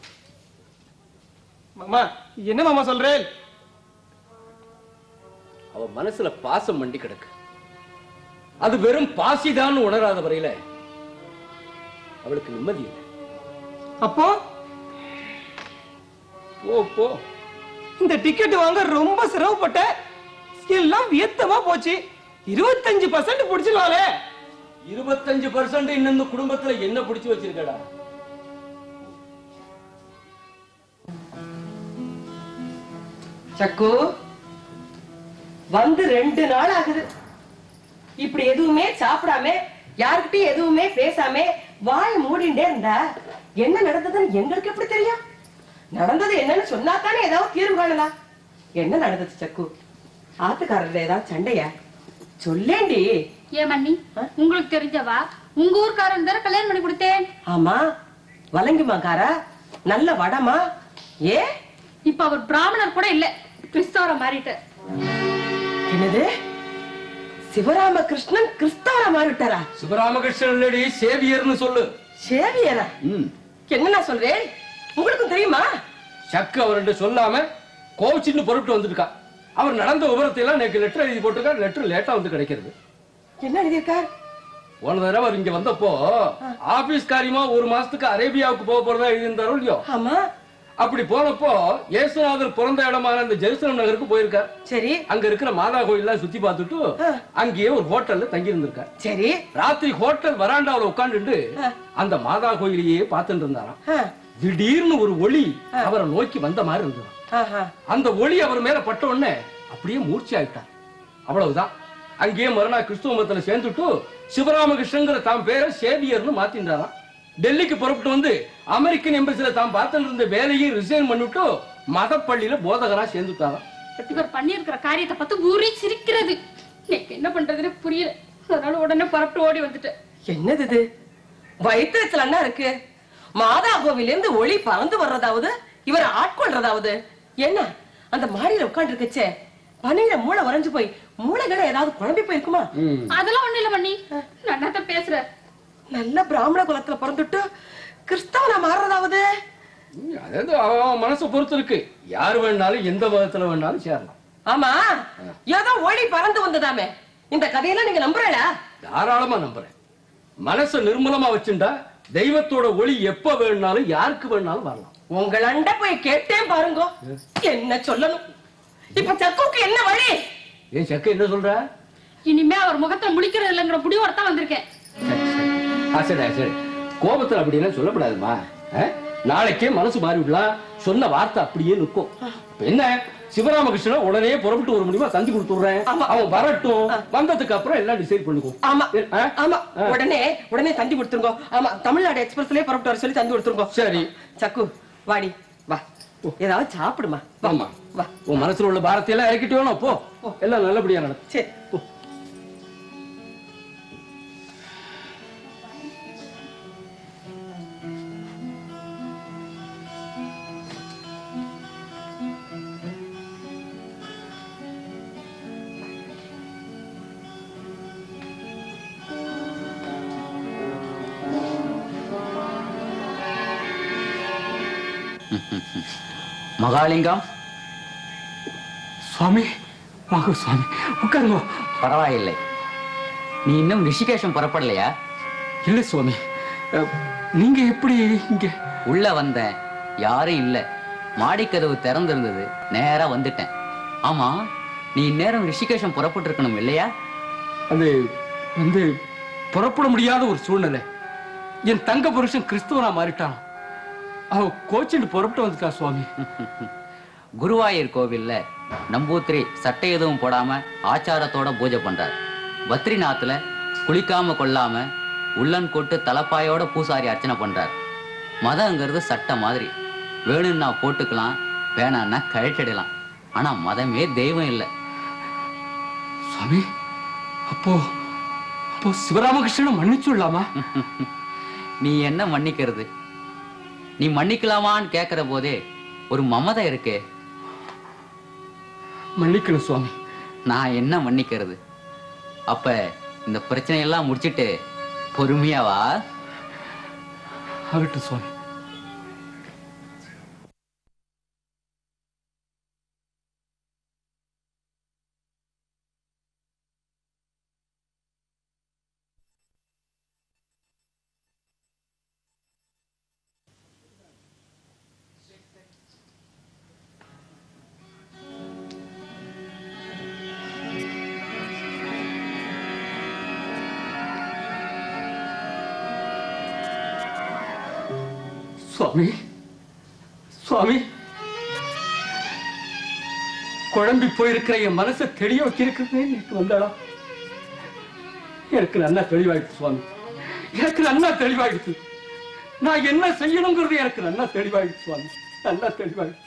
மாமா என்ன மாமா சொல்றேன் அவ மனசுல பாசம் மண்டி கிடக்கு அது வெறும் பாசிதான் உணராத வரையில அவளுக்கு நிம்மதி இல்லை அப்போ போ போ இந்த டிக்கெட் வாங்க ரொம்ப சிரமப்பட்ட எல்லாம் வியத்தமா போச்சு இருபத்தஞ்சு பர்சன்ட் பிடிச்சிருவாளே இருபத்தஞ்சு பர்சன்ட் இன்னும் இந்த குடும்பத்துல என்ன பிடிச்சு வச்சிருக்கடா சக்கு வந்து ரெண்டு நாள் ஆகுது இப்படி எதுவுமே சாப்பிடாம யாருக்கிட்டையும் எதுவுமே பேசாம வாய மூடிண்டே இருந்தா என்ன நடந்ததுன்னு எங்களுக்கு எப்படி தெரியும் நடந்தது என்னன்னு சொன்னா தானே ஏதாவது தீர்வு காணலாம் என்ன நடந்தது சக்கு ஆத்துக்காரர் ஏதாவது சண்டையா சொல்லேண்டி ஏன் மண்ணி உங்களுக்கு தெரிஞ்சவா உங்க ஊர்க்காரன் தானே கல்யாணம் பண்ணி கொடுத்தேன் ஆமா வலங்கிமாக்காரா நல்ல வடமா ஏ இப்ப அவர் பிராமணர் கூட இல்ல கிறிஸ்தவரை மாறிட்டு என்னது சிவராம கிருஷ்ணன் கிறிஸ்தவரா மாறிட்டாரா சிவராமகிருஷ்ணன் இல்லடி சேவியர்னு சொல்லு சேவியரா ம் என்ன நான் சொல்றேன் உங்களுக்கும் தெரியுமா சக்கு அவர்கிட்ட சொல்லாம கோவிச்சுன்னு பொருட்டு வந்துருக்கா அவர் நடந்த விவரத்தை எல்லாம் எனக்கு லெட்டர் எழுதி போட்டுக்கா லெட்டர் லேட்டா வந்து கிடைக்கிறது என்ன எழுதியிருக்கார் போன தடவை அவர் இங்க வந்தப்போ ஆபீஸ் காரியமா ஒரு மாசத்துக்கு அரேபியாவுக்கு போக போறதா எழுதியிருந்தாரோ இல்லையோ ஆமா அப்படி போனப்போ இயேசுநாதர் பிறந்த இடமான அந்த ஜெருசலம் நகருக்கு போயிருக்கார் சரி அங்க இருக்கிற மாதா கோயில்லாம் சுத்தி பார்த்துட்டு அங்கேயே ஒரு ஹோட்டல்ல தங்கி இருந்திருக்கார் சரி ராத்திரி ஹோட்டல் வராண்டாவுல உட்காந்துட்டு அந்த மாதா கோயிலையே பார்த்துட்டு இருந்தாராம் திடீர்னு ஒரு ஒளி அவரை நோக்கி வந்த மாதிரி இருந்தது ஆஹா. அந்த ஒளி அவர் மேல பட்ட உடனே அப்படியே மூர்ச்சி ஆயிட்டார் அவ்வளவுதான் அங்கேயே மறுநாள் கிறிஸ்துவ மதத்துல சேர்ந்துட்டு சிவராமகிருஷ்ணங்கிற தாம் பேரை சேவியர்னு மாத்தின்றாராம் டெல்லிக்கு புறப்பட்டு வந்து அமெரிக்கன் எம்பசில தாம் பார்த்துட்டு இருந்த வேலையை ரிசைன் பண்ணிட்டு மதப்பள்ளியில போதகரா சேர்ந்துட்டாராம் இவர் பண்ணியிருக்கிற காரியத்தை பார்த்து ஊரே சிரிக்கிறது எனக்கு என்ன பண்றதுன்னு புரியல அதனால உடனே புறப்பட்டு ஓடி வந்துட்டேன் என்னது இது வயிற்றுல என்ன இருக்கு மாதா கோவில இருந்து ஒளி பறந்து வர்றதாவது இவரை ஆட்கொள்றதாவது என்ன அந்த மாடியில உட்கார்ந்து இருக்கச்சே பனியில மூளை வரைஞ்சு போய் மூளைகளை ஏதாவது குழம்பி போயிருக்குமா அதெல்லாம் ஒண்ணு இல்ல மண்ணி நான் தான் பேசுறேன் நல்ல பிராமண குலத்துல பிறந்துட்டு கிறிஸ்தவனா மாறுறதாவது அதாவது அவன் மனசை பொறுத்து இருக்கு யார் வேணாலும் எந்த மதத்துல வேணாலும் சேரலாம் ஆமா ஏதோ ஒளி பறந்து வந்ததாமே இந்த கதையெல்லாம் நீங்க நம்புறீங்களா தாராளமா நம்புறேன் மனச நிர்மலமா வச்சுண்டா தெய்வத்தோட ஒளி எப்ப வேணும்னாலும் யாருக்கு வேணும்னாலும் வரலாம் உங்களண்ட போய் கேட்டேன் பாருங்க என்ன சொல்லணும் இப்ப சக்குக்கு என்ன வழி ஏன் சக்க என்ன சொல்ற இனிமே அவர் முகத்தை முழிக்கிறது இல்லைங்கிற முடிவோட தான் வந்திருக்கேன் ஆ, சரி ஆ, சரி கோபத்துல அப்படியெல்லாம் சொல்லக்கூடாதுமா ஆ? நாளைக்கே மனசு மாறி விடலாம் சொன்ன வார்த்தை அப்படியே நிற்கும் இப்ப என்ன சிவராமகிருஷ்ணன் உடனே புறப்பட்டு ஒரு முடிவா தந்தி கொடுத்துடுறேன் அவன் வரட்டும் வந்ததுக்கு அப்புறம் எல்லாம் டிசைட் பண்ணிக்குவோம் ஆமா ஆ? ஆமா ஆ. உடனே உடனே தந்தி கொடுத்துருங்க ஆமா தமிழ்நாடு எக்ஸ்பிரஸ்லயே புறப்பட்டு வர சொல்லி தந்தி கொடுத்துருங்க சரி சக்கு வாடி வா ஏதாவது சாப்பிடுமா வா ஆமா வா உன் மனசுல உள்ள பாரத்தை எல்லாம் இறக்கிட்டு வேணும் போ எல்லாம் நல்லபடியா நடக்கும் சரி போ மகாலிங்கம் சுவாமி வாங்க சுவாமி உட்காருங்க பரவாயில்லை நீ இன்னும் ரிஷிகேஷம் புறப்படலையா இல்ல சுவாமி அஹ், நீங்க எப்படி இங்க உள்ள வந்தேன் யாரும் இல்ல மாடிக்கதவு திறந்திருந்தது நேரா வந்துட்டேன் ஆமா நீ இந்நேரம் ரிஷிகேஷம் புறப்பட்டு இருக்கணும் இல்லையா அது வந்து புறப்பட முடியாத ஒரு சூழ்நிலை என் தங்க புருஷன் கிறிஸ்துவனா மாறிட்டான் அவ கோச்சிட்டு புறப்பட்டு வந்துட்டா சுவாமி குருவாயூர் கோவில்ல நம்பூத்திரி சட்டை எதுவும் போடாம ஆச்சாரத்தோட பூஜை பண்றார் பத்ரிநாத்ல குளிக்காம கொள்ளாம உள்ளன் கொட்டு தலப்பாயோட பூசாரி அர்ச்சனை பண்றார் மதங்கிறது சட்டம் மாதிரி வேணும்னா போட்டுக்கலாம் வேணான்னா கழட்டிடலாம் ஆனா மதமே தெய்வம் இல்லை சுவாமி அப்போ அப்போ சிவராமகிருஷ்ணனை மன்னிச்சுடலாமா நீ என்ன மன்னிக்கிறது நீ மன்னிக்கலாமான்னு கேக்குற போதே ஒரு மமதை இருக்கே மன்னிக்கணும் சுவாமி நான் என்ன மன்னிக்கிறது அப்ப இந்த பிரச்சனையெல்லாம் முடிச்சிட்டு பொறுமையா வா ஆகட்டும் சுவாமி சுவாமி சுவாமி குழம்பி போயிருக்கிற என் மனசை தெளிய வைக்கிறதுக்கு இன்னைக்கு வந்தாளா எனக்கு நல்லா தெளிவாயிடுச்சு சுவாமி எனக்கு நல்லா தெளிவாயிடுச்சு நான் என்ன செய்யணுங்கிறது எனக்கு நல்லா தெளிவாயிடுச்சு சுவாமி நல்லா தெளிவாயிடுச்சு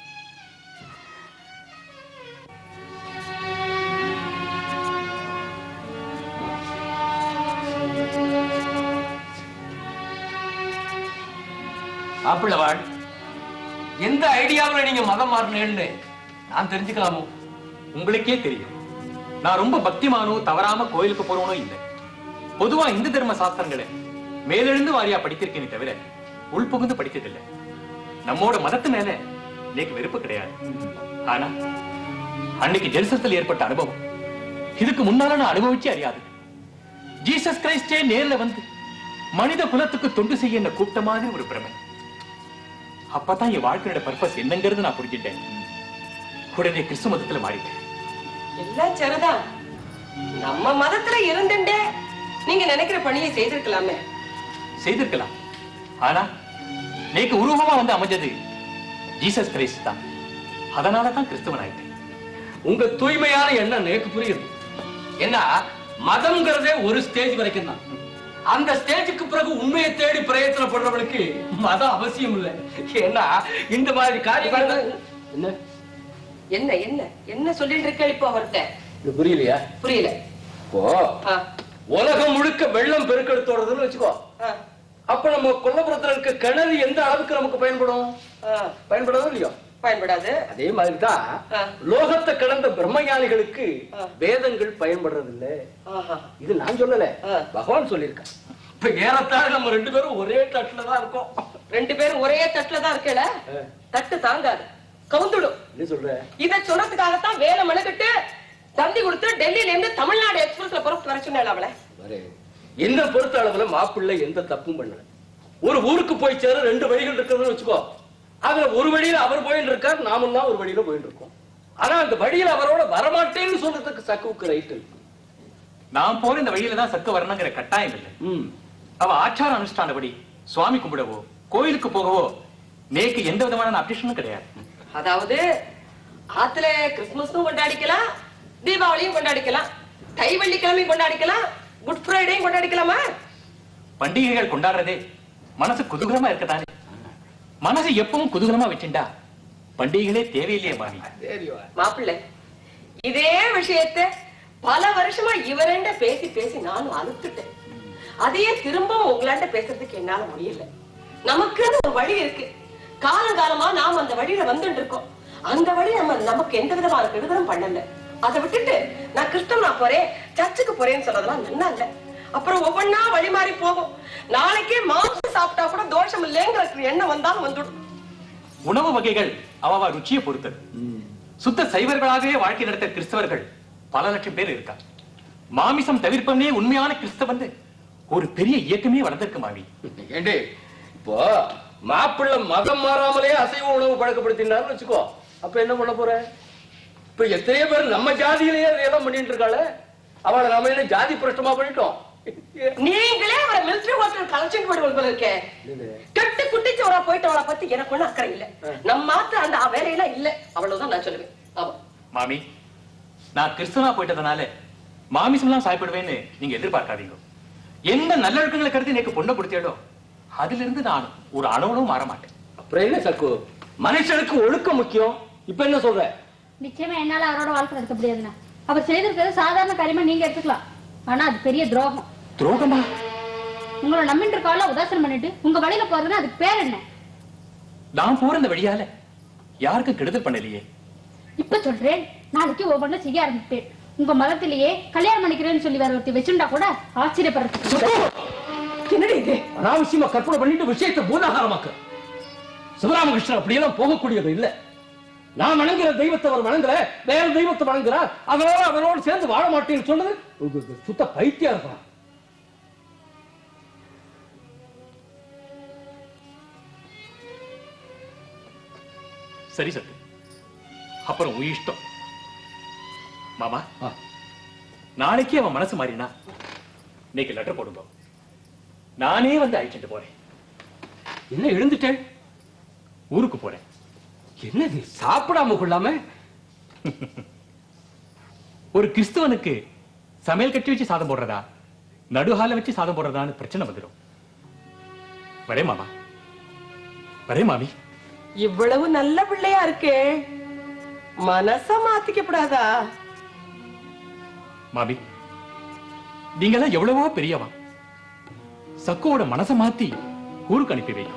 ஆப்பிளவாள் எந்த ஐடியாவுல நீங்க மதம் மாறினேன்னு நான் தெரிஞ்சுக்கலாமோ உங்களுக்கே தெரியும் நான் ரொம்ப பக்திமானும் தவறாம கோயிலுக்கு போறவனும் இல்லை பொதுவா இந்து தர்ம சாஸ்திரங்களை மேலெழுந்து வாரியா படித்திருக்கேனே தவிர உள்புகுந்து படித்ததில்லை நம்மோட மதத்து மேல எனக்கு வெறுப்பு கிடையாது ஆனா அன்னைக்கு ஜெருசலத்தில் ஏற்பட்ட அனுபவம் இதுக்கு முன்னால நான் அனுபவிச்சு அறியாது ஜீசஸ் கிரைஸ்டே நேர்ல வந்து மனித குலத்துக்கு தொண்டு செய்ய என்ன கூப்பிட்ட மாதிரி ஒரு பிரமை அப்பதான் என் வாழ்க்கையோட பர்பஸ் என்னங்கிறது நான் புரிஞ்சுட்டேன் உடனே கிறிஸ்து மதத்துல மாறிட்டேன் எல்லாம் சரிதான் நம்ம மதத்துல இருந்துட்டே நீங்க நினைக்கிற பணியை செய்திருக்கலாமே செய்திருக்கலாம் ஆனா நேக்கு உருவமா வந்து அமைஞ்சது ஜீசஸ் கிரைஸ்ட் தான் அதனால தான் கிறிஸ்துவன் ஆயிட்டேன் உங்க தூய்மையான எண்ணம் எனக்கு புரியுது என்ன மதம்ங்கிறதே ஒரு ஸ்டேஜ் வரைக்கும் தான் அந்த ஸ்டேஜுக்கு பிறகு உண்மையை தேடி பிரயத்தனப்படுறவனுக்கு மதம் அவசியம் இல்லை ஏன்னா இந்த மாதிரி காரியங்கள் என்ன என்ன என்ன என்ன சொல்லிட்டு இருக்க இப்போ அவர்கிட்ட இது புரியலையா புரியல இப்போ ஆ, உலகம் முழுக்க வெள்ளம் பெருக்கெடுத்தோடுறதுன்னு வச்சுக்கோ ஆ, அப்ப நம்ம கொல்லப்புறத்துல இருக்க கிணறு எந்த அளவுக்கு நமக்கு பயன்படும் ஆ, பயன்படாதோ இல்லையோ பயன்படாது அதே மாதிரிதான் ஆ. லோகத்தை கடந்த பிரம்மஞானிகளுக்கு ஆ. வேதங்கள் பயன்படுறது இல்ல ஆஹா. இது நான் சொல்லல ஆ. பகவான் சொல்லியிருக்கான் இப்ப ஏறத்தாழ நம்ம ரெண்டு பேரும் ஒரே தட்டுல தான் இருக்கோம் ரெண்டு பேரும் ஒரே தட்டுல தான் இருக்கல தட்டு தாங்காது கவுந்துடும் என்ன சொல்ற இத சொன்னதுக்காகத்தான் வேலை மெனக்கிட்டு தந்தி கொடுத்து டெல்லியில இருந்து தமிழ்நாடு எக்ஸ்பிரஸ்ல புறப்பட்டு வர சொன்னேன் அவளை பாரு என்ன பொறுத்த அளவுல மாப்பிள்ளை எந்த தப்பும் பண்ணல ஒரு ஊருக்கு போய் சேர ரெண்டு வழிகள் இருக்குதுன்னு வச்சுக்கோ அதுல ஒரு வழியில அவர் போயிட்டு இருக்கார் நாமெல்லாம் ஒரு வழியில போயிட்டு இருக்கோம் ஆனா அந்த வழியில அவரோட வரமாட்டேன்னு சொல்றதுக்கு சக்குவுக்கு ரைட் இருக்கு நான் போற இந்த வழியில தான் சக்க வரணுங்கிற கட்டாயம் இல்லை அவ ஆச்சார அனுஷ்டானபடி சுவாமி கும்பிடவோ கோயிலுக்கு போகவோ நேக்கு எந்த விதமான அப்டேஷனும் கிடையாது அதாவது ஆத்துல கிறிஸ்துமஸும் கொண்டாடிக்கலாம் தீபாவளியும் கொண்டாடிக்கலாம் தை வெள்ளிக்கிழமையும் கொண்டாடிக்கலாம் குட் ஃப்ரைடேயும் கொண்டாடிக்கலாமா பண்டிகைகள் கொண்டாடுறதே மனசு குதூகலமா இருக்கதானே மனசு எப்பவும் குதூகலமா வச்சுண்டா பண்டிகைகளே தேவையில்லையே மாமி மாப்பிள்ளை இதே விஷயத்தை பல வருஷமா இவரண்ட பேசி பேசி நானும் அழுத்துட்டேன் அதையே திரும்பவும் உங்களாண்ட பேசுறதுக்கு என்னால முடியல நமக்குன்னு ஒரு வழி இருக்கு காலங்காலமா நாம் அந்த வழியில வந்துட்டு இருக்கோம் அந்த வழி நம்ம நமக்கு எந்த விதமான கெடுதலும் பண்ணல அதை விட்டுட்டு நான் கிறிஸ்தவனா போறேன் சர்ச்சுக்கு போறேன்னு சொன்னதெல்லாம் நல்லா இல்ல அப்புறம் ஒவ்வொன்னா வழி மாறி போகும் நாளைக்கே மாംസം சாப்பிட்டா கூட தோஷம் இல்லைங்கிற எண்ணம் வந்தாலும் வந்துடும் உணவு வகைகள் அவ ருச்சியை பொறுத்தது சுத்த சைவர்களாகவே வாழ்க்கை நடத்த கிறிஸ்தவர்கள் பல லட்சம் பேர் இருக்கா மாமிசம் தவிர்ப்பவனே உண்மையான கிறிஸ்தவன் ஒரு பெரிய இயக்கமே வளர்ந்திருக்கு மாமி ஏண்டி இப்போ மாப்பிள்ளை மதம் மாறாமலே அசைவ உணவு பழக்கப்படுத்தினார்னு வச்சுக்கோ அப்ப என்ன பண்ண போற இப்ப எத்தனையோ பேர் நம்ம ஜாதியிலேயே அதையெல்லாம் பண்ணிட்டு இருக்காளே அவளை நாம என்ன ஜாதி பிரஷ்டமா பண்ணிட்டோம் நீங்களே அவரை மிலிட்டரி ஹோட்டல் கலெக்ஷன் போடுவது போல இருக்கே கட்டு குட்டிச்சோரா போயிட்டு அவளை பத்தி எனக்கு ஒண்ணும் அக்கறை இல்ல நம்ம மாத்த அந்த வேலையெல்லாம் இல்ல அவ்வளவுதான் நான் சொல்லுவேன் ஆமா மாமி நான் கிறிஸ்தவனா போயிட்டதுனால மாமிசம்லாம் சாப்பிடுவேன்னு நீங்க எதிர்பார்க்காதீங்க எந்த நல்லொழுக்கங்களை கருதி எனக்கு பொண்ணை கொடுத்தேடோ அதுல இருந்து நான் ஒரு அணுவனும் மாற மாட்டேன் அப்புறம் என்ன சக்கு மனுஷனுக்கு ஒழுக்கம் முக்கியம் இப்ப என்ன சொல்ற நிச்சயமா என்னால அவரோட வாழ்க்கை நடத்த முடியாதுண்ணா அவர் செய்திருக்கிறது சாதாரண காரியமா நீங்க எடுத்துக்கலாம் ஆனா அது பெரிய துரோகம் துரோகமா உங்களை நம்பிட்டு இருக்கால உதாசனம் பண்ணிட்டு உங்க வழியில போறதுன்னா அதுக்கு பேர் என்ன நான் போற இந்த வழியால யாருக்கும் கெடுதல் பண்ணலையே இப்ப சொல்றேன் நாளைக்கு ஒவ்வொன்றும் செய்ய ஆரம்பிப்பேன் உங்க மதத்திலேயே கல்யாணம் பண்ணிக்கிறேன்னு சொல்லி வேற ஒருத்தி வச்சுட்டா கூட ஆச்சரியப்படுறதுக்கு என்னடி இது அனாவசியமா கற்பனை பண்ணிட்டு விஷயத்தை பூதாகாரமாக்க சிவராமகிருஷ்ணன் அப்படியெல்லாம் போகக்கூடியது இல்ல நான் வணங்குற தெய்வத்தை அவர் வணங்குற வேற தெய்வத்தை வணங்குறார் அதனால அவரோடு சேர்ந்து வாழ மாட்டேன்னு சொன்னது இது- இது சுத்த பைத்தியம் இருக்கலாம் சரி சத்து அப்புறம் உன் இஷ்டம் மாமா நாளைக்கு அவன் மனசு மாறினா இன்னைக்கு லெட்டர் போடுங்க நானே வந்து அழைச்சிட்டு போறேன் என்ன எழுந்துட்டேன் ஊருக்கு போறேன் என்னது சாப்பிடாம கொள்ளாம ஒரு கிறிஸ்துவனுக்கு சமையல் கட்டி வச்சு சாதம் போடுறதா நடுஹால வச்சு சாதம் போடுறதான்னு பிரச்சனை வந்துடும் வரே மாமா வரே மாமி இவ்வளவு நல்ல பிள்ளையா இருக்கே மனச மாத்திக்கப்படாதா மாமி நீங்கெல்லாம் எவ்வளவோ பெரியவா சக்குவோட மனசை மாத்தி ஊருக்கு அனுப்பி வைக்கும்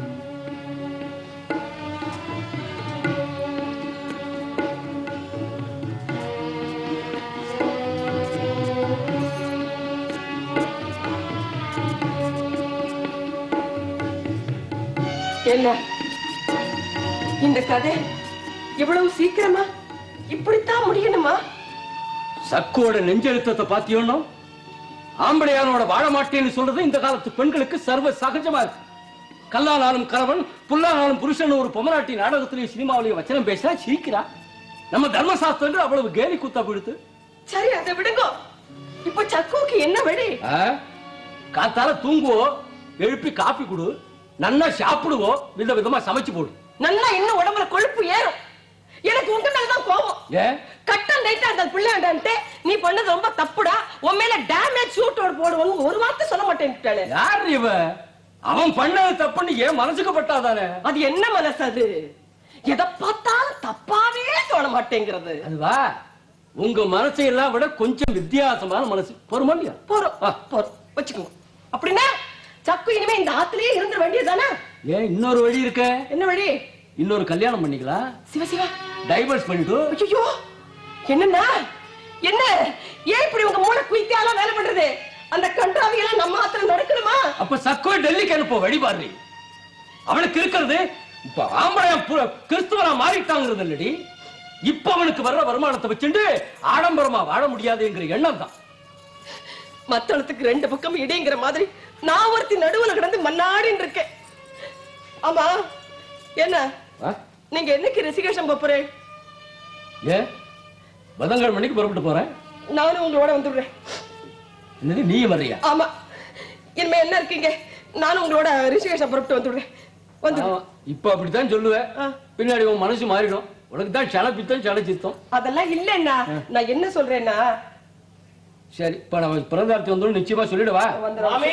என்ன இந்த கதை இவ்வளவு சீக்கிரமா இப்படித்தான் முடியணுமா சக்குவோட நெஞ்செழுத்தத்தை பாத்தியோன்னா ஆம்படையானோட வாழ மாட்டேன்னு சொல்றது இந்த காலத்து பெண்களுக்கு சர்வ சகஜமா இருக்கு கல்லானாலும் கணவன் புல்லானாலும் புருஷன் ஒரு பொமராட்டி நாடகத்திலையும் சினிமாவிலையும் வச்சனம் பேசினா சிரிக்கிறா நம்ம தர்மசாஸ்திரங்கள் அவ்வளவு கேலி குத்தா பிடித்து சரி அதை விடுங்க இப்ப சக்குவுக்கு என்ன வழி காத்தால தூங்குவோம் எழுப்பி காப்பி கொடு நல்லா சாப்பிடுவோம் வித விதமா சமைச்சு போடு நல்லா இன்னும் உடம்புல கொழுப்பு ஏறும் எனக்கு உங்க மேலதான் கோபம் ஏன் கட்டம் ரைட்டா அந்த பிள்ளையாண்டான்ட்டு நீ பண்ணது ரொம்ப தப்புடா உன் மேல டேமேஜ் சூட்டோட போடுவோம் ஒரு வார்த்தை சொல்ல மாட்டேன்ட்டாளே யார் இவ அவன் பண்ணது தப்புன்னு ஏன் மனசுக்கு பட்டாதானே அது என்ன மனசு அது எதை பார்த்தாலும் தப்பாவே தோண மாட்டேங்கிறது அதுவா உங்க மனசை எல்லாம் விட கொஞ்சம் வித்தியாசமான மனசு பொறுமா இல்லையா போறோம் போறோம் வச்சுக்கோங்க அப்படின்னா சக்கு இனிமே இந்த ஆத்துலயே இருந்துட வேண்டியதுதானே ஏன் இன்னொரு வழி இருக்க என்ன வழி இன்னொரு கல்யாணம் பண்ணிக்கலாம் சிவ சிவா டைவர்ஸ் பண்ணிட்டு ஐயோ என்னண்ணா என்ன ஏன் இப்படி உங்க மூளை குயித்தியால வேலை பண்றது அந்த கன்றாவி எல்லாம் நம்ம ஆத்துல நடக்கணுமா அப்ப சக்கோ டெல்லிக்கு அனுப்ப வழி பாரு அவனுக்கு இருக்கிறது இப்ப ஆம்பளையம் பு- கிறிஸ்துவனா மாறிட்டாங்கிறது இல்லடி இப்ப அவனுக்கு வர்ற வருமானத்தை வச்சுட்டு ஆடம்பரமா வாழ முடியாதுங்கிற எண்ணம் தான் மத்தளத்துக்கு ரெண்டு பக்கம் இடிங்கிற மாதிரி நான் ஒருத்தி நடுவுல கிடந்து மன்னாடின்னு இருக்கேன் ஆமா என்ன ஆ? நீங்க என்னைக்கு ரிசிகேஷன் போறேன் ஏன் புதன்கிழமை மணிக்கு புறப்பட்டு போறேன் நானும் உங்களோட வந்துடுறேன் என்னது நீ வர்றியா ஆமா இனிமே என்ன இருக்கீங்க நானும் உங்களோட ரிஷிகேஷன் புறப்பட்டு வந்துடுறேன் வந்து ஆமா, இப்ப அப்படித்தான் சொல்லுவேன் பின்னாடி உன் மனசு மாறிடும் உனக்கு தான் சல பித்தம் சல சித்தம் அதெல்லாம் இல்லைன்னா நான் என்ன சொல்றேன்னா சரி இப்ப நம்ம பிறந்தார்த்தி வந்தோம் நிச்சயமா சொல்லிடுவா மாமி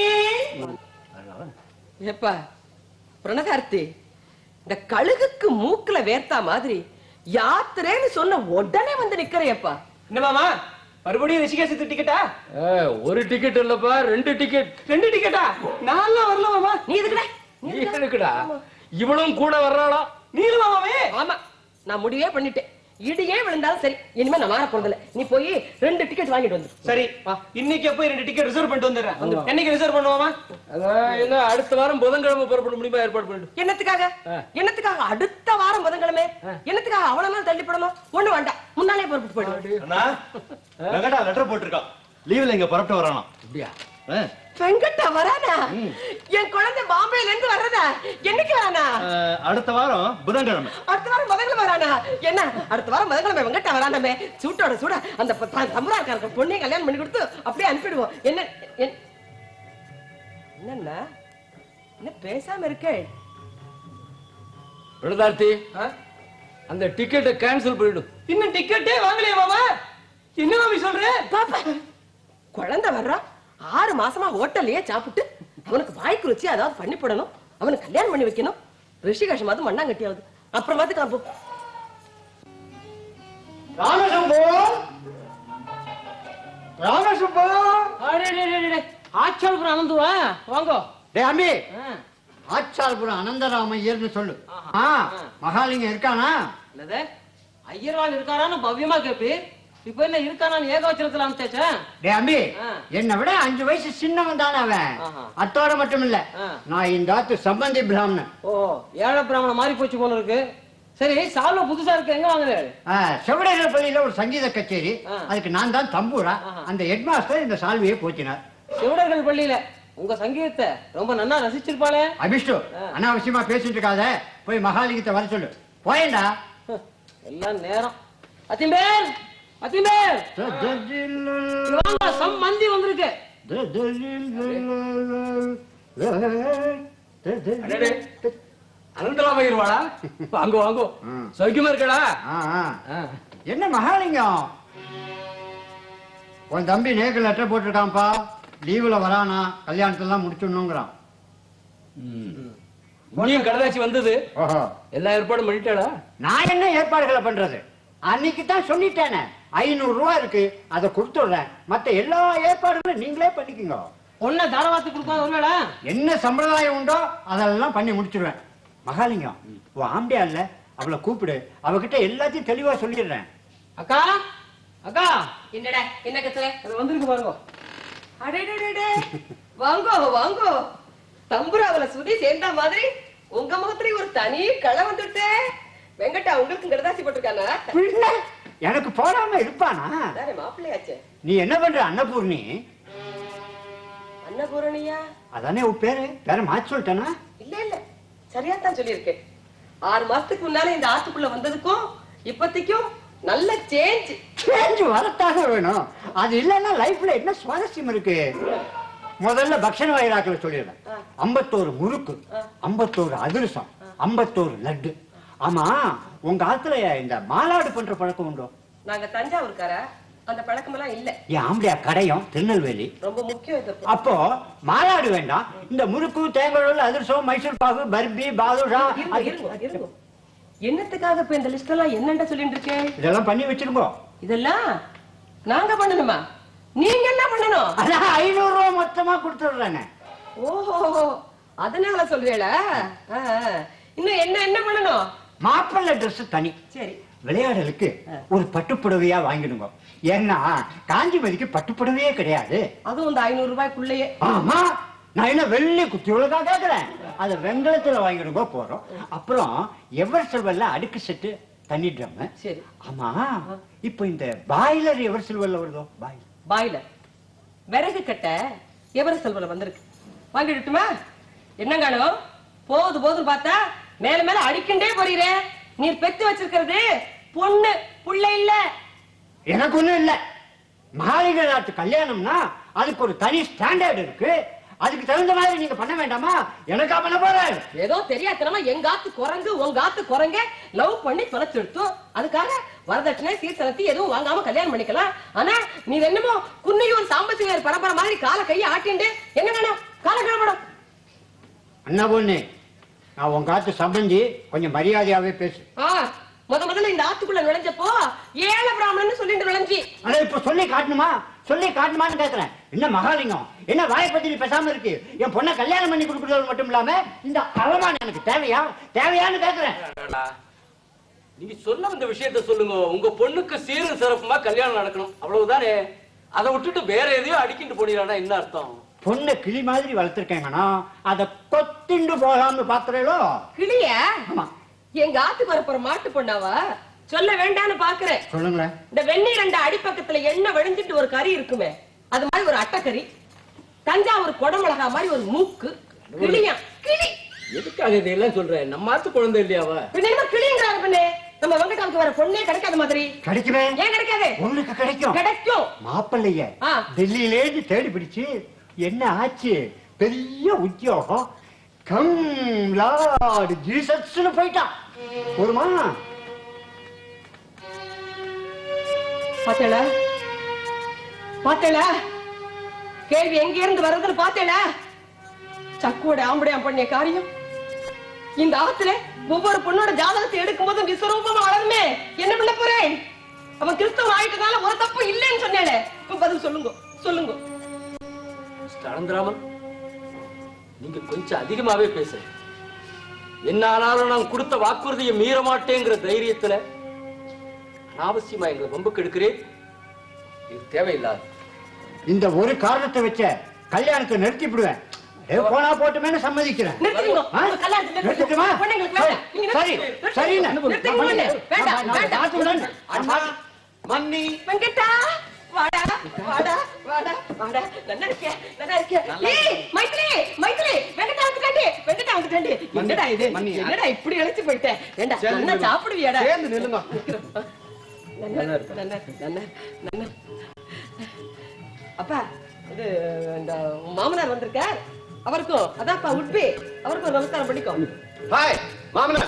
ஏப்பா பிரணதார்த்தி இந்த கழுகுக்கு மூக்குல வேர்த்தா மாதிரி யாத்திரேன்னு சொன்ன உடனே வந்து நிக்கிறையப்பா என்னமாமா மறுபடியும் ரிஷிகேஷத்துக்கு டிக்கெட்டா ஏய், ஒரு டிக்கெட் இல்லப்பா ரெண்டு டிக்கெட் ரெண்டு டிக்கெட்டா நான்லாம் வரல மாமா நீ எதுக்குடா நீ இருக்குடா இவளும் கூட வர்றாளா நீலுமா மாமே ஆமா நான் முடிவே பண்ணிட்டேன் இடியே விழுந்தாலும் சரி இனிமே நான் மாற போறதில்ல நீ போய் ரெண்டு டிக்கெட் வாங்கிட்டு வந்து சரி இன்னைக்கு போய் ரெண்டு டிக்கெட் ரிசர்வ் பண்ணிட்டு வந்துடுறேன் என்னைக்கு ரிசர்வ் பண்ணுவோமா அதான் என்ன அடுத்த வாரம் புதன்கிழமை புறப்பட முடியுமா ஏற்பாடு பண்ணிட்டு என்னத்துக்காக என்னத்துக்காக அடுத்த வாரம் புதன்கிழமை என்னத்துக்காக அவ்வளவு நாள் தள்ளி போடணும் ஒண்ணு வேண்டாம் முன்னாலே புறப்பட்டு போயிடுவோம் அண்ணா வெங்கடா லெட்டர் போட்டிருக்கான் லீவ்ல இங்க புறப்பட்டு வரானாம் அப்படியா வெங்கட்டா வரானா என் குழந்தை பாம்பேல இருந்து வர்றதா என்னைக்கு வரானா அஹ், அடுத்த வாரம் புதன்கிழமை அடுத்த வாரம் முதல்ல வரானா என்ன அடுத்த வாரம் முதல்ல வெங்கட்டா வரானாமே சூட்டோட சூட அந்த ப- த- தம்புராக்காரங்க பொண்ணை கல்யாணம் பண்ணி கொடுத்து அப்படியே அனுப்பிடுவோம் என்ன என்- என்னண்ணா என்ன பேசாம இருக்கே விழுதார்த்தி அந்த டிக்கெட்டை கேன்சல் பண்ணிடு இன்னும் டிக்கெட்டே வாங்கலையா மாமா என்ன மாமி சொல்ற பாப்பா குழந்தை வர்றா ஆறு மாசமா ஹோட்டல்லயே சாப்பிட்டு அவனுக்கு வாய்க்கு ருச்சி அதாவது பண்ணி போடணும் அவனுக்கு கல்யாணம் பண்ணி வைக்கணும் ரிஷிகேஷமாவது மண்ணாங்கட்டியாவது அப்புறமாத்து காப்போம் ராமசம்போ ராமசம்போ ஆச்சால்புரம் அனந்துவா வாங்கோ டேய் அம்பி ஆச்சால்புரம் அனந்தராமையர்னு சொல்லு ஆ மகாலிங்கம் இருக்கானா என்னது ஐயர்வாள் இருக்காரான்னு பவ்யமா கேப்பி இப்ப என்ன இருக்கானான்னு ஏகவச்சனத்துல அனுப்பிச்சாச்சா டேய் அம்பி ஆ. என்னை விட அஞ்சு வயசு சின்னவன் தானே அவன் ஆஹா. அத்தோட மட்டும் இல்ல ஆ. நான் இந்த ஆத்து சம்பந்தி பிராமணன் ஓ ஏழை பிராமணன் மாறி போச்சு போல இருக்கு சரி சால்வ புதுசா இருக்கு எங்க வாங்குறேன் ஆ, செவிடர்கள் பள்ளியில ஒரு சங்கீத கச்சேரி ஆ. அதுக்கு நான் தான் தம்பூரா அந்த ஹெட்மாஸ்டர் இந்த சால்வையை போச்சினார் சிவடர்கள் பள்ளியில உங்க சங்கீதத்தை ரொம்ப நன்னா ரசிச்சிருப்பாளே அபிஷ்டு அனாவசியமா பேசிட்டு இருக்காத போய் மகாலிங்கத்தை வர சொல்லு போயேண்டா எல்லாம் நேரம் அத்திம்பேர் அத்திம்பேர் வாங்க சம் மந்தி வந்திருக்கு அனந்தராம இருவாளா வாங்கோ வாங்கோ சௌக்கியமா இருக்கடா ஆ, ஆ. என்ன மகாலிங்கம் உன் தம்பி நேக்கு லெட்டர் போட்டிருக்கான்ப்பா லீவுல வரானா கல்யாணத்தெல்லாம் முடிச்சிடணுங்கிறான் நீயும் கடதாச்சி வந்தது ஓஹோ எல்லா ஏற்பாடும் பண்ணிட்டாளா நான் என்ன ஏற்பாடுகளை பண்றது அன்னைக்கு தான் சொல்லிட்டேனே ஐநூறு ரூபாய் இருக்கு அதை கொடுத்துடுறேன் மத்த எல்லா ஏற்பாடுகளும் நீங்களே பண்ணிக்கோங்க பொண்ணை தாரவாத்து கொடுப்பா ஒருவேளா என்ன சம்பிரதாயம் உண்டோ அதெல்லாம் பண்ணி முடிச்சிடுவேன் மகாலிங்கம் உன் ஆம்பியா இல்ல அவளை கூப்பிடு அவகிட்ட எல்லாத்தையும் தெளிவா சொல்லிடுறேன் அக்கா அக்கா என்னடா என்ன கத்துல அது வந்திருக்கு பாருங்க அடேடேடே வாங்கோ வாங்கோ தம்புராவுல சுதி சேர்ந்தா மாதிரி உங்க முகத்துல ஒரு தனி களை வந்துட்டே வெங்கட்டா உங்களுக்கு கடதாசி போட்டிருக்கானா பின்ன எனக்கு போடாம இருப்பானா அதானே மாப்பிள்ளையாச்சே நீ என்ன பண்ற அன்னபூர்ணி அன்னபூரணியா அதானே உன் பேரு பேர மாத்தி சொல்லிட்டேனா இல்ல இல்ல சரியா தான் சொல்லியிருக்கேன் ஆறு மாசத்துக்கு முன்னால இந்த ஆத்துக்குள்ள வந்ததுக்கும் இப்பத்திக்கும் நல்ல சேஞ்ச் சேஞ்ச் வரத்தாக வேணும் அது இல்லைன்னா லைஃப்ல என்ன சுவாரஸ்யம் இருக்கு முதல்ல பக்ஷண வயிறாக்களை சொல்லிடுறேன் ஐம்பத்தோரு முறுக்கு ஐம்பத்தோரு அதிரசம் ஐம்பத்தோரு லட்டு ஆமா உங்க ஆத்துல இந்த மாலாடு பண்ற பழக்கம் உண்டோ நாங்க தஞ்சாவூர்காரா அந்த பழக்கமெல்லாம் இல்ல என் ஆம்பளையா கடையம் திருநெல்வேலி ரொம்ப முக்கியம் இது அப்போ மாலாடு வேண்டாம் இந்த முறுக்கு தேங்காய் அதிரசம் மைசூர் பாகு பர்பி பாதுஷா இருங்க, இருங்க, இருங்க. என்னத்துக்காக இப்ப இந்த லிஸ்ட் எல்லாம் என்னென்ன சொல்லிட்டு இருக்கேன் இதெல்லாம் பண்ணி வச்சிருக்கோம் இதெல்லாம் நாங்க பண்ணணுமா நீங்க என்ன பண்ணணும் அதான் ஐநூறு ரூபா மொத்தமா கொடுத்துடுறேங்க ஓஹோ அதனால சொல்றீங்களா ஆ, ஆ. இன்னும் என்ன என்ன பண்ணணும் மாப்பிள்ளை Dress தனி சரி விளையாடலுக்கு ஒரு பட்டுப்புடவையா வாங்கிடுங்க ஏன்னா காஞ்சிமதிக்கு பட்டுப்புடவையே கிடையாது அதுவும் இந்த ஐநூறு ரூபாய்க்குள்ளேயே ஆமா நான் என்ன வெள்ளி குத்தி உலகா கேக்குறேன் அதை வெங்கலத்துல வாங்கிடுங்க போறோம் அப்புறம் எவர் சில்வர்ல அடுக்கு செட்டு தண்ணி ட்ரம் சரி ஆமா இப்போ இந்த பாய்லர் எவர் சில்வர்ல வருதோ பாய்லர் பாய்லர் விறகு கட்ட எவர செல்வல வந்திருக்கு வாங்கிடட்டுமா என்னங்கானோ போகுது போதும் பார்த்தா மேல மேல அடிக்கண்டே போறீரே நீர் பெத்து வச்சிருக்கிறது பொண்ணு புள்ள இல்ல எனக்கு ஒண்ணும் இல்ல மாளிகை நாட்டு கல்யாணம்னா அதுக்கு ஒரு தனி ஸ்டாண்டர்ட் இருக்கு அதுக்கு தகுந்த மாதிரி நீங்க பண்ண வேண்டாமா எனக்கா பண்ண போறேன் ஏதோ தெரியாதனமா எங்க ஆத்து குரங்கு உங்க ஆத்து குரங்க லவ் பண்ணி தொலைச்சு எடுத்தோம் அதுக்காக வரதட்சணை சீர்தனத்தி எதுவும் வாங்காம கல்யாணம் பண்ணிக்கலாம் ஆனா நீ என்னமோ குன்னையூர் சாம்பசிங்கர் பரம்பரை மாதிரி கால கையை ஆட்டிண்டு என்ன வேணும் கால கிளம்பணும் அண்ணா பொண்ணு நான் உங்க காத்து சம்பந்தி கொஞ்சம் மரியாதையாவே பேசு ஆ முத முதல்ல இந்த ஆத்துக்குள்ள நுழைஞ்சப்போ ஏழ பிராமணன் சொல்லிட்டு நுழைஞ்சி ஆனா இப்ப சொல்லி காட்டணுமா சொல்லி காட்டணுமான்னு கேக்குறேன் என்ன மகாலிங்கம் என்ன வாய்ப்பத்தி பேசாம இருக்கு என் பொண்ணை கல்யாணம் பண்ணி கொடுக்கறது மட்டும் இல்லாம இந்த அவமானம் எனக்கு தேவையா தேவையான்னு கேக்குறேன் நீங்க சொல்ல வந்த விஷயத்த சொல்லுங்க உங்க பொண்ணுக்கு சீரும் சிறப்புமா கல்யாணம் நடக்கணும் அவ்வளவுதானே அதை விட்டுட்டு வேற எதையோ அடிக்கிட்டு போனீங்கன்னா என்ன அர்த்தம் பொண்ணை கிளி மாதிரி வளர்த்திருக்கேங்கன்னா அதை கொத்திண்டு போகாம பாக்குறீங்களோ கிளிய எங்க ஆத்துக்கு வரப்போற மாட்டு பொண்ணாவா சொல்ல வேண்டாம்னு பாக்குறேன் சொல்லுங்களேன் இந்த வெந்நீர் ரெண்டு அடிப்பக்கத்துல எண்ணெய் வழிஞ்சிட்டு ஒரு கறி இருக்குமே அது மாதிரி ஒரு அட்டைக்கறி தஞ்சாவூர் குடமிளகா மாதிரி ஒரு மூக்கு கிளியா கிளி எதுக்காக இதெல்லாம் சொல்றேன் நம்ம ஆத்து குழந்தை இல்லையாவ பின்ன என்ன கிளிங்கிறாரு பின்னே நம்ம வெங்கடாவுக்கு வர பொண்ணே கிடைக்காத மாதிரி கிடைக்குமே ஏன் கிடைக்காது உங்களுக்கு கிடைக்கும் கிடைக்கும் மாப்பிள்ளைய ஆ. டெல்லியிலேருந்து தேடி பிடிச்சு என்ன ஆச்சு பெரிய உத்தியோகம் கம் லார்ட் ஜீசஸ்னு போயிட்டான் ஒருமா பாத்தேளா பாத்தேளா கேள்வி எங்க இருந்து வருதுன்னு பாத்தேளா சக்குவோட ஆம்படையாம் பண்ணிய காரியம் இந்த ஆத்துல ஒவ்வொரு பொண்ணோட ஜாதகத்தை எடுக்கும் போதும் விஸ்வரூபமா வளருமே என்ன பண்ண போறேன் அவன் கிறிஸ்தவன் ஆயிட்டதால ஒரு தப்பு இல்லைன்னு சொன்னேனே இப்ப பதில் சொல்லுங்க சொல்லுங்க அனந்தராமன் நீங்க கொஞ்சம் அதிகமாவே பேசுறீங்க என்ன ஆனாலும் நான் கொடுத்த வாக்குறுதியை மீற மாட்டேங்கிற தைரியத்துல அனாவசியமா எங்களை வம்புக்கு எடுக்கிறேன் இது தேவையில்லாது இந்த ஒரு காரணத்தை வச்ச கல்யாணத்தை நிறுத்தி விடுவேன் ஏ, போனா போட்டுமேனு சம்மதிக்கிறேன் நிறுத்திக்கோ. ஆ? உங்க கல்யாணத்தை நிறுத்திக்கோ. நிறுத்திட்டுமா? பொண்ணுங்களுக்கு வேண்டாம். நீங்க சரி நிறுத்திக்கோ. சரி நிறுத்திக்கோ. வேண்டாம், வேண்டாம். அண்ணா மன்னி வெங்கட்டா வாடா வாடா வாடா வாடா நல்லா இருக்கியா நல்லா இருக்கியா ஏய் மைத்ரி மைத்ரி வெங்கடா வந்துட்டாண்டி வெங்கடா வந்துட்டாண்டி என்னடா இது மன்னி. என்னடா இப்படி இழைச்சு போயிட்டேன் ஏண்டா சேர்ந்து நல்லா நில்லுங்க. சாப்பிடுவியாடா சேர்ந்து நில்லுங்க. நல்லா இருக்கு நல்லா நல்லா நல்லா அப்பா இது இந்த உன் மாமனார் வந்திருக்கார் அவருக்கும் அதான்ப்பா உட்பி அவருக்கும் ஒரு நமஸ்காரம் பண்ணிக்கோ ஹாய் மாமனார்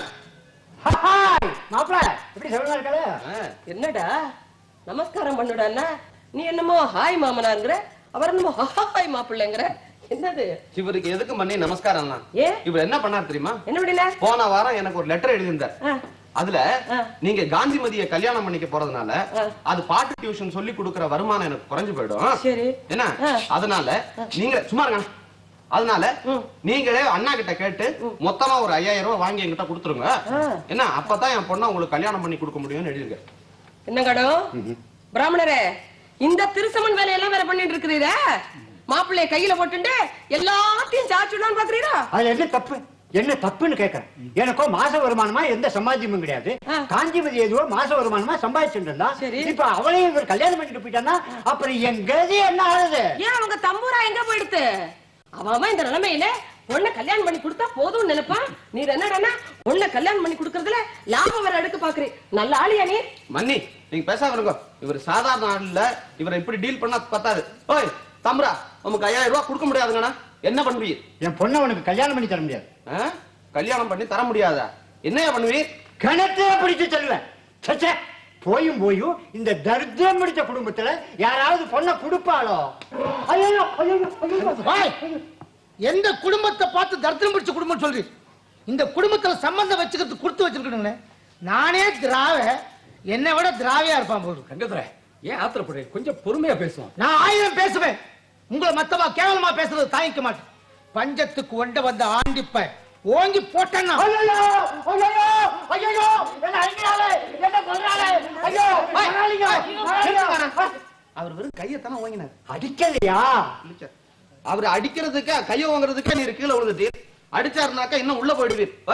ஹாய் மாப்பிள எப்படி சொல்லுங்க இருக்கல என்னடா நமஸ்காரம் பண்ணுடான்னா நீ என்னமோ ஹாய் மாமனாருங்கிற அவர் என்னமோ ஹாய் மாப்பிள்ளைங்கிற என்னது இவருக்கு எதுக்கு மன்னி நமஸ்காரம்லாம் ஏன் இவர் என்ன பண்ணார் தெரியுமா என்ன விடல போன வாரம் எனக்கு ஒரு லெட்டர் எழுதியிருந்தார் அதுல நீங்க காந்திமதிய கல்யாணம் பண்ணிக்க போறதுனால அது பாட்டு டியூஷன் சொல்லி கொடுக்கிற வருமானம் எனக்கு குறைஞ்சு போயிடும் சரி என்ன அதனால நீங்க சும்மா இருங்க அதனால நீங்களே அண்ணா கிட்ட கேட்டு மொத்தமா ஒரு ஐயாயிரம் ரூபாய் வாங்கி என்கிட்ட கொடுத்துருங்க என்ன அப்பதான் என் பொண்ணை உங்களுக்கு கல்யாணம் பண்ணி கொடுக்க முடியும்னு எழுதிருங்க என்ன கடம் பிராமணரே இந்த திருசமன் வேலையெல்லாம் வேற பண்ணிட்டு இருக்கிறீரா மாப்பிள்ளைய கையில போட்டுண்டு எல்லாத்தையும் சாச்சுடலாம்னு பாக்குறீரா அதுல என்ன தப்பு என்ன தப்புன்னு கேக்குறேன் எனக்கோ மாச வருமானமா எந்த சம்பாத்தியமும் கிடையாது காஞ்சிபதி எதுவோ மாச வருமானமா சம்பாதிச்சுட்டு இருந்தா இப்ப அவளையும் இவர் கல்யாணம் பண்ணிட்டு போயிட்டான்னா அப்புறம் என் கதி என்ன ஆகுது ஏன் அவங்க தம்பூரா எங்க போயிடுத்து அவன் அவன் இந்த நிலைமையில பொண்ணை கல்யாணம் பண்ணி கொடுத்தா போதும்னு நினைப்பான் நீர் என்னடா பொண்ணை கல்யாணம் பண்ணி கொடுக்கறதுல லாபம் வர எடுக்க பாக்குறீ நல்ல ஆளியா நீ மன்னி நீங்க பேசாம இருங்க இவர் சாதாரண ஆள் இல்ல இவரை இப்படி டீல் பண்ணா பத்தாது ஓய் தம்பரா உமக்கு ஐயாயிரம் ரூபாய் கொடுக்க முடியாதுங்கண்ணா என்ன பண்ணுவீர் என் பொண்ணை உனக்கு கல்யாணம் பண்ணி தர முடியாது ஆ? கல்யாணம் பண்ணி தர முடியாதா என்னையா பண்ணுவீர் கிணத்துல பிடிச்சு தருவேன் சச்சே போயும் போயும் இந்த தரித்திரம் பிடிச்ச குடும்பத்துல யாராவது பொண்ணை கொடுப்பாளோ ஐயோ ஐயோ ஐயோ வாய். எந்த குடும்பத்தை பார்த்து தரித்திரம் பிடிச்ச குடும்பம் சொல்றீர் இந்த குடும்பத்துல சம்பந்தம் வச்சுக்கிறது கொடுத்து வச்சிருக்கணுங்களே நானே திராவ என்னை விட திராவியா இருப்பான் போது கங்கதுரை ஏன் ஆத்திரப்படுறீங்க கொஞ்சம் பொறுமையா பேசுவோம் நான் ஆயிரம் பேசுவேன் உங்களை மத்தவா கேவலமா பேசுறது தாங்கிக்க மாட்டேன் பஞ்சத்துக்கு ஒண்ட வந்த ஆண்டிப்ப ஓங்கி போட்டேன்னா ஐயோ ஐயோ ஐயோ என்ன அடிக்கிறாளே என்ன கொல்றாளே ஐயோ மகாலிங்க, மகாலிங்க. அவர் வெறும் கையத்தானே ஓங்கினார் அடிக்கலையா அவர் அடிக்கிறதுக்கு கைய வாங்குறதுக்கே நீர் கீழே விழுந்துட்டீர் அடிச்சாருனாக்கா இன்னும் உள்ள போயிடுவீர் ஓய்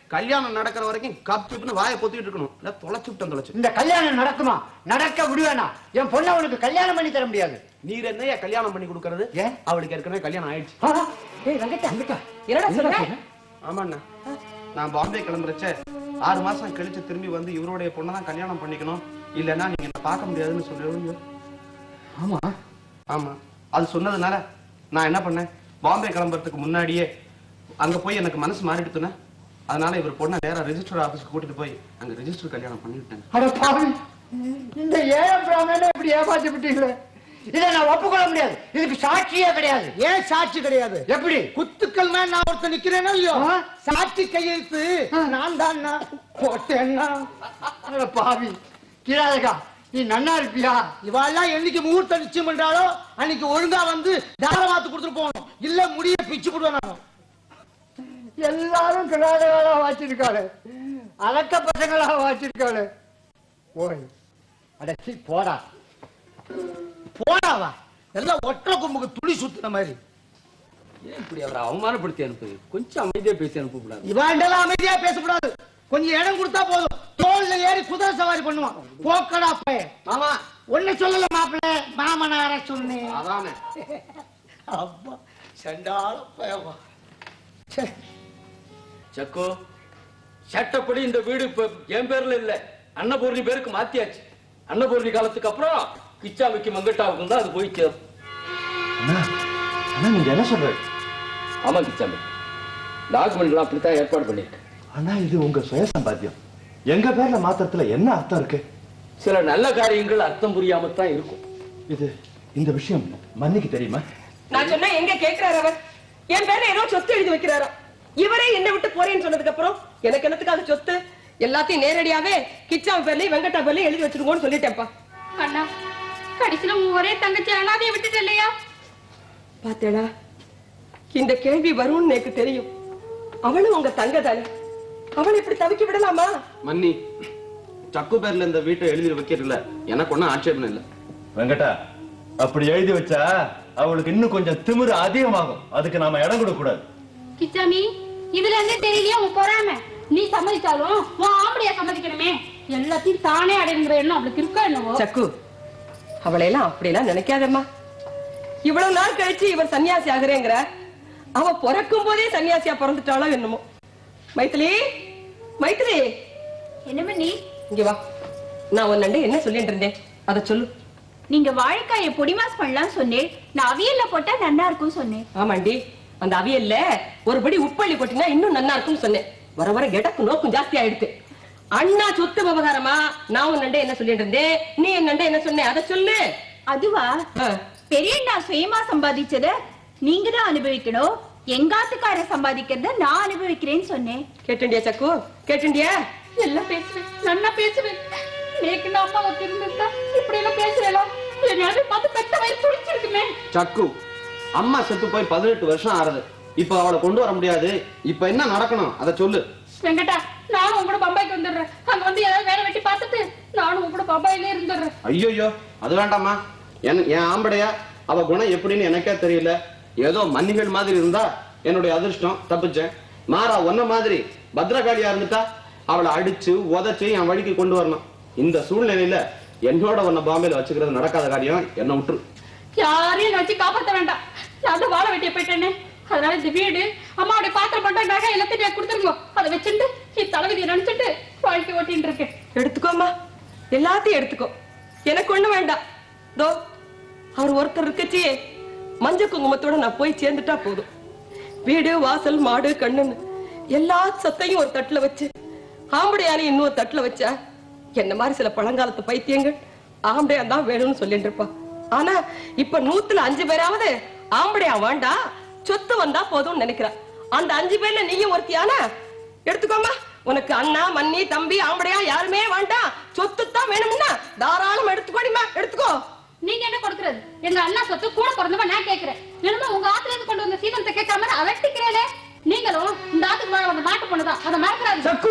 கல்யாணம் நடக்கிற வரைக்கும் கப் சிப்னு வாயை பொத்திட்டு இருக்கணும் இல்ல தொலைச்சு விட்டேன் தொலைச்சு இந்த கல்யாணம் நடக்குமா நடக்க விடுவேனா என் பொண்ணை அவனுக்கு கல்யாணம் பண்ணி தர முடியாது நீர் என்னையா கல்யாணம் பண்ணி கொடுக்கறது ஏன் அவளுக்கு ஏற்கனவே கல்யாணம் ஆயிடுச்சு ஆ, ஏய் வெங்கட்டா என்னடா சொல்ற ஆமாண்ணா நான் பாம்பே கிளம்புறச்ச ஆறு மாசம் கழிச்சு திரும்பி வந்து இவருடைய பொண்ணை தான் கல்யாணம் பண்ணிக்கணும் இல்லைன்னா நீங்க என்ன பார்க்க முடியாதுன்னு சொல்லுவீங்க ஆமா ஆமா அது சொன்னதுனால நான் என்ன பண்ணேன் பாம்பே கிளம்புறதுக்கு முன்னாடியே அங்க போய் எனக்கு மனசு மாறிடுத்துனே அதனால இவர் பொண்ணை நேரா ரெஜிஸ்டர் ஆபீஸ்க்கு கூட்டிட்டு போய் அங்க ரெஜிஸ்டர் கல்யாணம் பண்ணிவிட்டேன் அட பாவி இந்த ஏழை பிராமணனை இப்படி ஏமாத்தி விட்டீங்களே இதை நான் ஒப்புக்கொள்ள முடியாது இதுக்கு சாட்சியே கிடையாது ஏன் சாட்சி கிடையாது எப்படி குத்துக்கள் மேல நான் ஒருத்தன் நிக்கிறேனோ இல்லையோ ஆ? சாட்சி கையெழுத்து நான் தான் போட்டேன்னா அட பாவி கிராதகா நீ நன்னா இருப்பியா இவாள்லாம் என்னைக்கு முகூர்த்த நிச்சயம் பண்றாளோ அன்னைக்கு ஒழுங்கா வந்து தாரவாத்து கொடுத்துட்டு போகணும் இல்ல முடிய பிச்சு போடுவேன் நான் எல்லாரும் கிராதகாலா வாச்சிருக்காளு அலக்க பசங்களா வாச்சிருக்காளு ஓய் அடச்சி போடா போடாவா எல்லாம் ஒற்றை கொம்புக்கு துளி சுத்துன மாதிரி ஏன் இப்படி அவரை அவமானப்படுத்தி அனுப்பு கொஞ்சம் அமைதியா பேசி அனுப்பக்கூடாது இவாண்டெல்லாம் அமைதியா பேசக்கூடாது கொஞ்சம் இடம் கொடுத்தா போதும் தோல்ல ஏறி குதிரை சவாரி பண்ணுவான் போக்கடா பையன் மாமா ஒண்ணு சொல்லல மாப்பிள்ள மாமனார சொன்னேன் அதானே அப்பா சண்டால பயமா ச்சே சக்கோ சட்டப்படி இந்த வீடு இப்ப என் பேர்ல இல்ல அன்னபூர்ணி பேருக்கு மாத்தியாச்சு அன்னபூர்ணி காலத்துக்கு அப்புறம் கிச்சாமிக்கு மங்கட்டாவுக்கும் தான் அது போய் சேரும் அண்ணா அண்ணா நீங்க என்ன சொல்றீங்க ஆமா கிச்சாமி டாக்குமெண்ட்லாம் அப்படித்தான் ஏற்பாடு பண்ணிருக்கேன் அண்ணா இது உங்க சுய சம்பாத்தியம் எங்க பேர்ல மாத்திரத்துல என்ன அர்த்தம் இருக்கு சில நல்ல காரியங்கள் அர்த்தம் புரியாம தான் இருக்கும் இது இந்த விஷயம் மன்னிக்கு தெரியுமா நான் சொன்னா எங்க கேக்குறாரு அவர் என் பேர்ல ஏதோ சொத்து எழுதி வைக்கிறாராம் இவரே என்ன விட்டு போறேன்னு சொன்னதுக்கு அப்புறம் எனக்கு என்னத்துக்காக சொத்து எல்லாத்தையும் நேரடியாவே கிச்சாம் பேர்லயும் வெங்கட்டா பேர்லயும் எழுதி வச்சிருக்கோன்னு சொல்லிட்டேன்ப்பா அண்ணா கடைசியில உன் ஒரே தங்கச்சி அனாதையை விட்டுட்டு இல்லையா பாத்தேடா இந்த கேள்வி வரும்னு எனக்கு தெரியும் அவளும் உங்க தங்க தானே அவளை இப்படி தவிக்க விடலாமா மன்னி சக்கு பேர்ல இந்த வீட்டை எழுதி வைக்கிறதுல எனக்கு ஒண்ணும் ஆட்சேபம் இல்லை வெங்கடா அப்படி எழுதி வச்சா அவளுக்கு இன்னும் கொஞ்சம் திமிரு அதிகமாகும் அதுக்கு நாம இடம் கொடுக்க கூடாது கிச்சாமி இதுல இருந்தே தெரியலையா உன் பொறாம நீ சம்மதிச்சாலும் உன் ஆம்பளைய சம்மதிக்கணுமே எல்லாத்தையும் தானே அடைங்கிற எண்ணம் அவளுக்கு இருக்கோ என்னவோ சக்கு அவளையெல்லாம் அப்படியெல்லாம் நினைக்காதம்மா இவ்வளவு நாள் கழிச்சு இவர் சன்னியாசி ஆகுறேங்கிற அவ பிறக்கும் போதே சன்னியாசியா பிறந்துட்டாளோ என்னமோ மைத்திலி மைத்திலி என்ன நீ இங்க வா நான் உன்னண்ட என்ன சொல்லிட்டு இருந்தேன் அத சொல்லு நீங்க வாழைக்காய பொடிமாஸ் பண்ணலாம் சொன்னேன் நான் அவியல்ல போட்டா நல்லா இருக்கும் சொன்னேன் ஆமாண்டி அந்த அவியல்ல ஒரு படி உப்பள்ளி கொட்டினா இன்னும் நல்லா இருக்கும்னு சொன்னேன் வர வர கெடக்கு நோக்கும் ஜாஸ்தி ஆயிடுத்து அண்ணா சொத்து விவகாரமா நான் உன்னண்ட என்ன சொல்லிட்டு இருந்தேன் நீ என்னண்ட என்ன சொன்ன அத சொல்லு அதுவா ஆ. பெரியண்ணா சுயமா சம்பாதிச்சத நீங்க தான் அனுபவிக்கணும் எங்காத்துக்கார சம்பாதிக்கிறத நான் அனுபவிக்கிறேன்னு சொன்னேன் கேட்டுண்டியா சக்கு கேட்டுண்டியா எல்லாம் பேசுவேன் நல்லா பேசுவேன் நேக்கு நான் அம்மாவை திருந்திருந்தா இப்படி எல்லாம் பேசுறேன் என்னையாவது பார்த்து பெத்த வயிறு துடிச்சிருக்குமே சக்கு அம்மா செத்து போய் பதினெட்டு வருஷம் ஆறுது இப்ப அவளை கொண்டு வர முடியாது இப்ப என்ன நடக்கணும் அதை சொல்லு வெங்கடா நானும் உன் கூட பம்பாய்க்கு வந்துடுறேன் அங்க வந்து ஏதாவது வேலை வெட்டி பார்த்துட்டு நானும் உன் கூட பம்பாயிலே இருந்துடுறேன் ஐயோயோ அது வேண்டாமா என் என் ஆம்படையா அவ குணம் எப்படின்னு எனக்கே தெரியல ஏதோ மன்னிகள் மாதிரி இருந்தா என்னுடைய அதிர்ஷ்டம் தப்பிச்சேன் மாறா ஒன்ன மாதிரி பத்ரகாளியா இருந்துட்டா அவளை அடிச்சு உதைச்சு என் வழிக்கு கொண்டு வரணும் இந்த சூழ்நிலையில என்னோட உன்னை பாம்பேல வச்சுக்கிறது நடக்காத காரியம் என்ன விட்டுரு யாரையும் நான் வச்சு காப்பாத்த வேண்டாம் நான் தான் வாழ வெட்டிய போயிட்டேனே அதனால இந்த வீடு அம்மாவுடைய பாத்திரம் மட்டும் நகை எல்லாத்தையும் கொடுத்துருங்க அதை வச்சுட்டு என் தலைவிதியை நினைச்சிட்டு வாழ்க்கை ஓட்டின்னு இருக்கேன் எடுத்துக்கோமா எல்லாத்தையும் எடுத்துக்கோ எனக்கு ஒண்ணு வேண்டாம் தோ அவர் ஒருத்தர் இருக்கச்சே மஞ்ச குங்குமத்தோட நான் போய் சேர்ந்துட்டா போதும் வீடு வாசல் மாடு கண்ணுன்னு எல்லா சொத்தையும் ஒரு தட்டுல வச்சு ஆம்படையானி இன்னொரு தட்டுல வச்சா என்ன மாதிரி சில பழங்காலத்து பைத்தியங்கள் ஆம்படையா தான் வேணும்னு சொல்லிட்டு இருப்பா ஆனா இப்ப நூத்துல அஞ்சு பேராவது ஆம்படையா வேண்டாம் சொத்து வந்தா போதும்னு நினைக்கிறா அந்த அஞ்சு பேர்ல நீயும் ஒருத்தியானா எடுத்துக்கோமா உனக்கு அண்ணா மன்னி தம்பி ஆம்படையா யாருமே வேண்டாம் சொத்து தான் வேணும்னா தாராளம் எடுத்துக்கோடிமா எடுத்துக்கோ நீங்க என்ன கொடுக்கறது எங்க அண்ணா சொத்து கூட பிறந்தவன் நான் கேக்குறேன் என்னமோ உங்க ஆத்துல இருந்து கொண்டு வந்த சீதனத்தை கேட்காம அவட்டிக்கிறேனே நீங்களும் இந்த ஆத்துக்கு மேல வந்த மாட்டு பொண்ணுதான் அதை மறக்கிறாரு சக்கு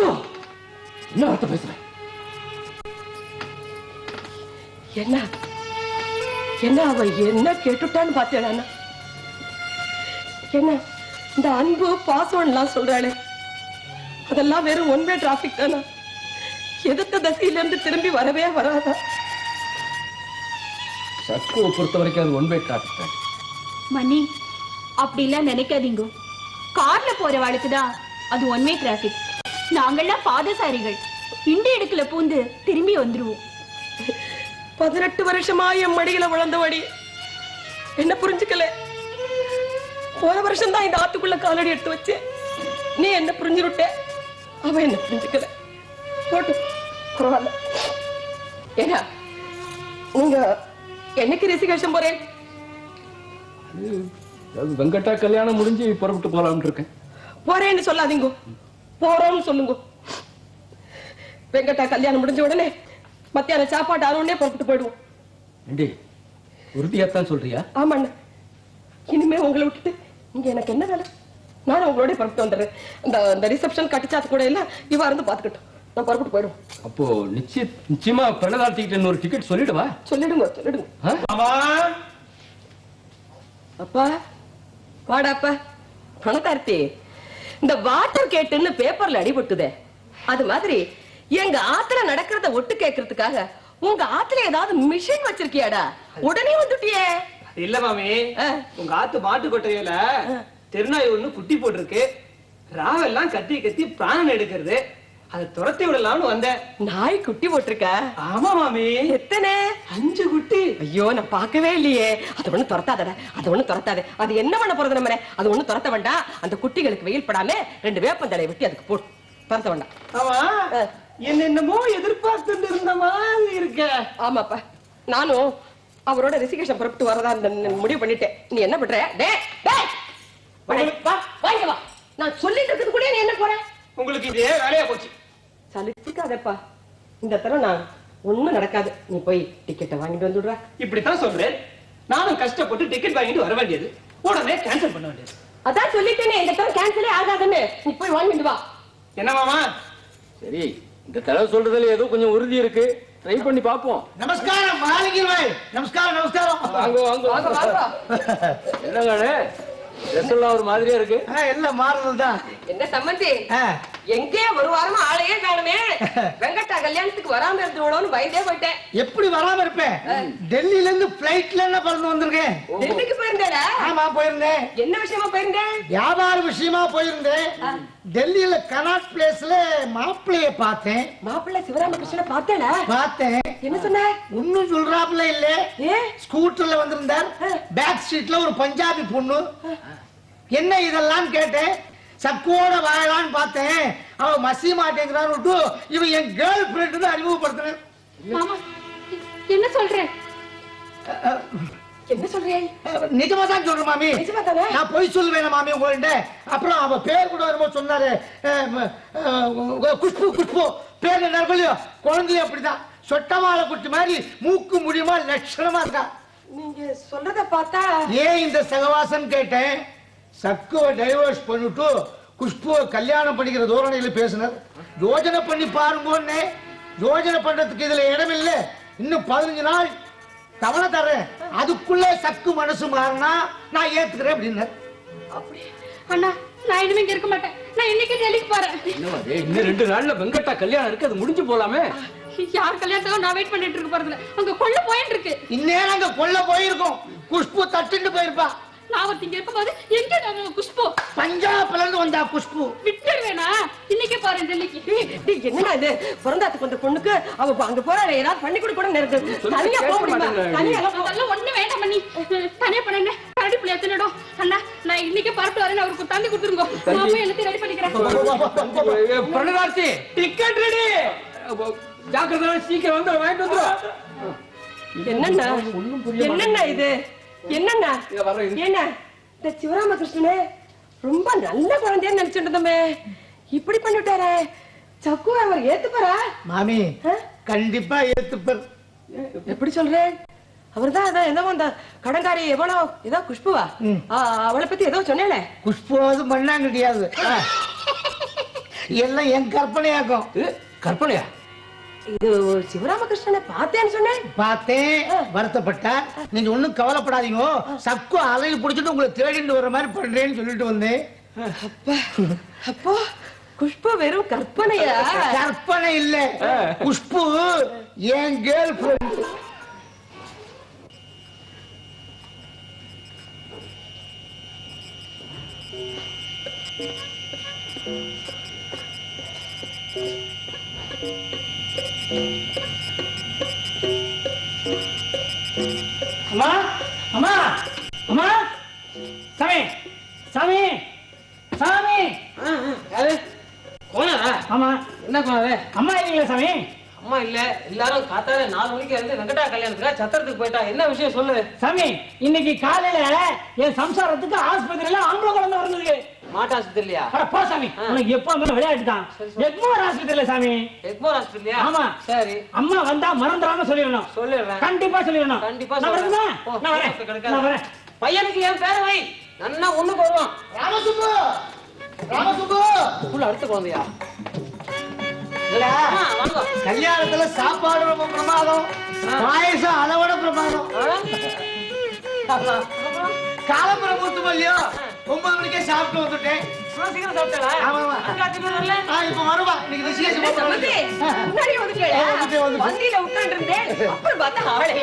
என்ன வார்த்தை பேசுறேன் என்ன என்ன அவ என்ன கேட்டுட்டான்னு பார்த்தேன் என்ன இந்த அன்பு பாசம் எல்லாம் சொல்றாளே அத அதெல்லாம் வெறும் ஒன் வே டிராபிக் தானா எதிர்த்த தசையில இருந்து திரும்பி வரவே வராதா சக்குவை பொறுத்த வரைக்கும் அது ஒன் வே டிராபிக் தான் மணி அப்படிலாம் நினைக்காதீங்க கார்ல போறவாளுக்கு தான் அது ஒன் வே டிராபிக் நாங்கெல்லாம் பாதசாரிகள் இண்டி இடுக்குல பூந்து திரும்பி வந்துருவோம் பதினெட்டு வருஷமா என் மடியில வளர்ந்தவடி என்ன புரிஞ்சுக்கல போன வருஷம் தான் இந்த ஆத்துக்குள்ள காலடி எடுத்து வச்சேன் நீ என்ன புரிஞ்சுருட்ட அவ என்ன புரிஞ்சுக்கல போட்டு பரவாயில்ல ஏன்னா நீங்க என்னைக்கு ரிசிகேஷன் போறேன் அது வெங்கட்டா கல்யாணம் முடிஞ்சு புறப்பட்டு போலாம்னு இருக்கேன் போறேன்னு சொல்லாதீங்க போறோம்னு சொல்லுங்க வெங்கட்டா கல்யாணம் முடிஞ்ச உடனே மத்தியான சாப்பாடு ஆனோடனே புறப்பட்டு போயிடுவோம் ஏண்டி உறுதியாத்தான் சொல்றியா ஆமாண்ணா இனிமே உங்களை விட்டுட்டு இங்க எனக்கு என்ன வேலை நானும் உங்களோட புறப்பட்டு வந்துடுறேன் இந்த இந்த ரிசப்ஷன் கட்டிச்சாத்து கூட எல்லாம் இவா இருந்து பாத்துக்கட்டும் நான் புறப்பட்டு போயிடுவோம் அப்போ நிச்சய நிச்சயமா பிரணதார்த்திக்கிட்ட ஒரு டிக்கெட் சொல்லிடுவா சொல்லிடுங்க சொல்லிடுங்க ஆ? அப்பா வாடாப்பா பணக்கார்த்தி இந்த வாட்டர் கேட்டுன்னு பேப்பர்ல அடிபட்டுதே அது மாதிரி எங்க ஆத்துல நடக்கிறத ஒட்டு கேட்கறதுக்காக உங்க ஆத்துல ஏதாவது மிஷின் வச்சிருக்கியாடா உடனே வந்துட்டியே இல்ல மாமி உங்க ஆத்து மாட்டு கொட்டையில திருநாய் ஒண்ணு குட்டி போட்டிருக்கு ராவெல்லாம் கத்தி கத்தி பிராணன் எடுக்கிறது அதை துரத்தி விடலாம்னு வந்தேன் நாய் குட்டி போட்டிருக்க ஆமா மாமி எத்தனை அஞ்சு குட்டி ஐயோ நான் பார்க்கவே இல்லையே அது ஒண்ணு துரத்தாதடா அது ஒண்ணு துரத்தாத அது என்ன பண்ண போறது நம்ம அது ஒண்ணு துரத்த வேண்டாம் அந்த குட்டிகளுக்கு வெயில் படாம ரெண்டு வேப்பந்தலையை வெட்டி அதுக்கு போடு துரத்த வேண்டாம் ஆமா என்ன என்னமோ எதிர்பார்த்துட்டு இருந்த மாதிரி இருக்க ஆமாப்பா நானும் அவரோட ரிசிகேஷன் புறப்பட்டு வரதா இந்த- இந்த முடிவு பண்ணிட்டேன் நீ என்ன பண்ற டே டே வா வாங்க வா நான் சொல்லிட்டு இருக்கிறது கூட நீ என்ன போற உங்களுக்கு இதே வேலையா போச்சு சலிச்சுக்காதப்பா இந்த தடவை நான் ஒண்ணும் நடக்காது நீ போய் டிக்கெட்டை வாங்கிட்டு வந்துடுறா இப்படித்தான் சொல்றேன் நானும் கஷ்டப்பட்டு டிக்கெட் வாங்கிட்டு வர வேண்டியது உடனே கேன்சல் பண்ண வேண்டியது அதான் சொல்லிட்டேனே இந்த தடவை கேன்சலே ஆகாதுன்னு நீ போய் வாங்கிட்டு வா என்ன மாமா சரி இந்த தடவை சொல்றதுல ஏதோ கொஞ்சம் உறுதி இருக்கு ட்ரை பண்ணி பாப்போம் நமஸ்காரம் மாளிகை நமஸ்காரம் நமஸ்காரம் வாங்க வாங்க வாங்க என்னங்க ட்ரெஸ் எல்லாம் ஒரு மாதிரியா இருக்கு ஆ, எல்லாம் மாறுறதுதான் என்ன சம்மந்தி ஆ. எங்கே ஒரு வாரமா ஆளையே காணுமே வெங்கட்டா கல்யாணத்துக்கு வராம இருந்துடணும்னு பயந்தே போயிட்டேன் எப்படி வராம இருப்பேன் டெல்லியில இருந்து பிளைட்ல என்ன பறந்து வந்திருக்கேன் டெல்லிக்கு போயிருந்தேடா ஆமா போயிருந்தேன் என்ன விஷயமா போயிருந்தேன் வியாபார விஷயமா போயிருந்தேன் டெல்லியில கனாட் பிளேஸ்ல மாப்பிள்ளைய பார்த்தேன் மாப்பிள்ளை சிவராமகிருஷ்ணனை பார்த்தேடா பார்த்தேன் என்ன சொன்ன ஒன்னும் சொல்றாப்புல இல்ல ஏ ஸ்கூட்டர்ல வந்திருந்தார் பேக் சீட்ல ஒரு பஞ்சாபி பொண்ணு என்ன இதெல்லாம் கேட்டேன் சக்கோட வாழலான்னு பார்த்தேன் அவ மசி மாட்டேங்கிறான்னு விட்டு இவன் என் கேர்ள் ஃபிரெண்ட் அறிமுகப்படுத்தினேன் மாமா என்ன சொல்றேன் என்ன சொல்றேன் நிஜமா தான் சொல்றேன் மாமி நிஜமாதானே? நான் பொய் சொல்லுவேன் மாமி உங்கள்ட்ட அப்புறம் அவ பேர் கூட வரும்போது சொன்னாரு அஹ், அஹ், குஷ்பு குஷ்பு பேர் என்ன இல்லையோ குழந்தையும் அப்படிதான் சொட்டமால குட்டி மாதிரி மூக்கு முடியுமா லட்சணமா இருக்கா நீங்க சொல்றத பார்த்தா ஏன் இந்த சகவாசம் கேட்டேன் சக்குவை டைவர்ஸ் பண்ணிட்டு குஷ்புவை கல்யாணம் பண்ணிக்கிற தோரணையில பேசினார் யோஜனை பண்ணி பாருங்கன்னு யோஜனை பண்றதுக்கு இதுல இடம் இல்ல இன்னும் பதினஞ்சு நாள் தவணை தரேன் அதுக்குள்ள சக்கு மனசு மாறினா நான் ஏத்துக்கிறேன் அப்படின்னார் அண்ணா நான் இனிமே இங்க இருக்க மாட்டேன் நான் இன்னைக்கு டெல்லிக்கு போறேன் என்னவா இது? இன்னும் ரெண்டு நாள்ல வெங்கட்டா கல்யாணம் இருக்கு அது முடிஞ்சு போலாமே யார் கல்யாணத்துக்கும் நான் வெயிட் பண்ணிட்டு இருக்க போறதுல அங்க கொள்ள போயிட்டு இருக்கு இந்நேரம் அங்க கொல்ல போயிருக்கோம் குஷ்பு தட்டுட்டு போயிருப்பா நான் ஒருத்தி இங்க இருக்கும்போது எங்க நம்ம குஷ்பு பஞ்சாப்ல இருந்து வந்தா குஷ்பு விட்டுருவேனா இன்னைக்கே போறேன் டெல்லிக்கு டேய், என்னடா இது பிறந்தாத்துக்கு வந்த பொண்ணுக்கு அவ அங்க போற ஏதாவது பண்ணி கொடு கூட நேரத்து தனியா போக முடியுமா தனியா எல்லாம் போக- அதெல்லாம் ஒண்ணு வேண்டாம் பண்ணி தனியா பண்ணேன் கரடி புள்ளி எத்தனிடும் அண்ணா நான் இன்னைக்கே பரட்டு வரேன் அவருக்கு தந்தி கொடுத்துருங்க நான் போய் எல்லாத்தையும் ரெடி பண்ணிக்கிறேன் பிரணதார்த்தி டிக்கெட் ரெடி ஜாக்கிரதை சீக்கிரம் வந்து வாங்கிட்டு வந்துடும் என்னண்ணா ஒண்ணும் புரிய என்னண்ணா இது என்னண்ணா இங்க வர்றேன். என்ன இந்த சிவராமகிருஷ்ணனே ரொம்ப நல்ல குழந்தைன்னு நினைச்சிட்டு இருந்தோமே இப்படி பண்ணிவிட்டாரே சக்கு அவர் ஏத்துப்பாரா மாமி கண்டிப்பா ஏத்துப்பர் எப்படி சொல்றேன் அவர்தான் அதான் ஏதோ அந்த கடங்காரி எவ்வளோ ஏதோ குஷ்புவா ஆ, அவளை பத்தி ஏதோ சொன்னேனே குஷ்பு அது மண்ணாங்க கிடையாது எல்லாம் என் கற்பனையாக்கும் கற்பனையா இது சிவராமகிருஷ்ணனை பார்த்தேன்னு சொன்னேன் பார்த்தேன் வருத்தப்பட்டா நீங்க ஒண்ணும் கவலைப்படாதீங்க சக்கு அலையை பிடிச்சிட்டு உங்களை தேடிட்டு வர மாதிரி பண்றேன்னு சொல்லிட்டு வந்தேன் அப்போ குஷ்பு வெறும் கற்பனையா கற்பனை இல்ல குஷ்பு என் கேர்ள் ஃபிரெண்ட் அம்மா அம்மா அம்மா சாமி சாமி சாமி யாரு கோனாரா ஆமா என்ன கோனாரு அம்மா இல்லைங்களா சாமி அம்மா இல்ல எல்லாரும் காத்தால நாலு மணிக்கு இருந்து வெங்கடா கல்யாணத்துக்கு சத்திரத்துக்கு போயிட்டா என்ன விஷயம் சொல்லு சாமி இன்னைக்கு காலையில என் சம்சாரத்துக்கு ஆஸ்பத்திரியில ஆம்பளை குழந்தை பிறந்தது மாட்டாஸ்பத்திரியா அட போ சாமி உனக்கு எப்பவுமே விளையாட்டு தான் எக்மோர் ஆஸ்பத்திரியில சாமி எக்மோர் ஆஸ்பத்திரியா ஆமா சரி அம்மா வந்தா மறந்துடாம சொல்லிடணும் சொல்லிடுறேன் கண்டிப்பா சொல்லிடணும் கண்டிப்பா நான் சொல்றேன். வரட்டுமா? போ, நான் வரேன் போ, கிடைக்காது. நான் வரேன் பையனுக்கு என் பேரை வை நன்னா ஒண்ணுக்கு வருவான் ராமசுப்பு ராமசுப்பு புள்ள அடுத்த குழந்தையா இல்ல, ஆ, வாங்க கல்யாணத்துல சாப்பாடு ரொம்ப பிரமாதம் பாயசம் அதை விட பிரமாதம் காலம்புற மூத்து இல்லையோ ஒன்பது மணிக்கே சாப்பிட்டு வந்துட்டேன் இவ்வளவு சீக்கிரம் சாப்பிட்டா ஆமா, ஆமா. அங்காத்தி பேர் வரல ஆ, இப்ப வருவா இன்னைக்கு ரிஷிகேஷ் என்ன சம்மந்தி? முன்னாடி வந்துட்டேன் வந்துட்டேன், வந்துட்டேன். வண்டியில உட்கார்ந்து இருந்தேன் அப்புறம் பார்த்தா ஆளே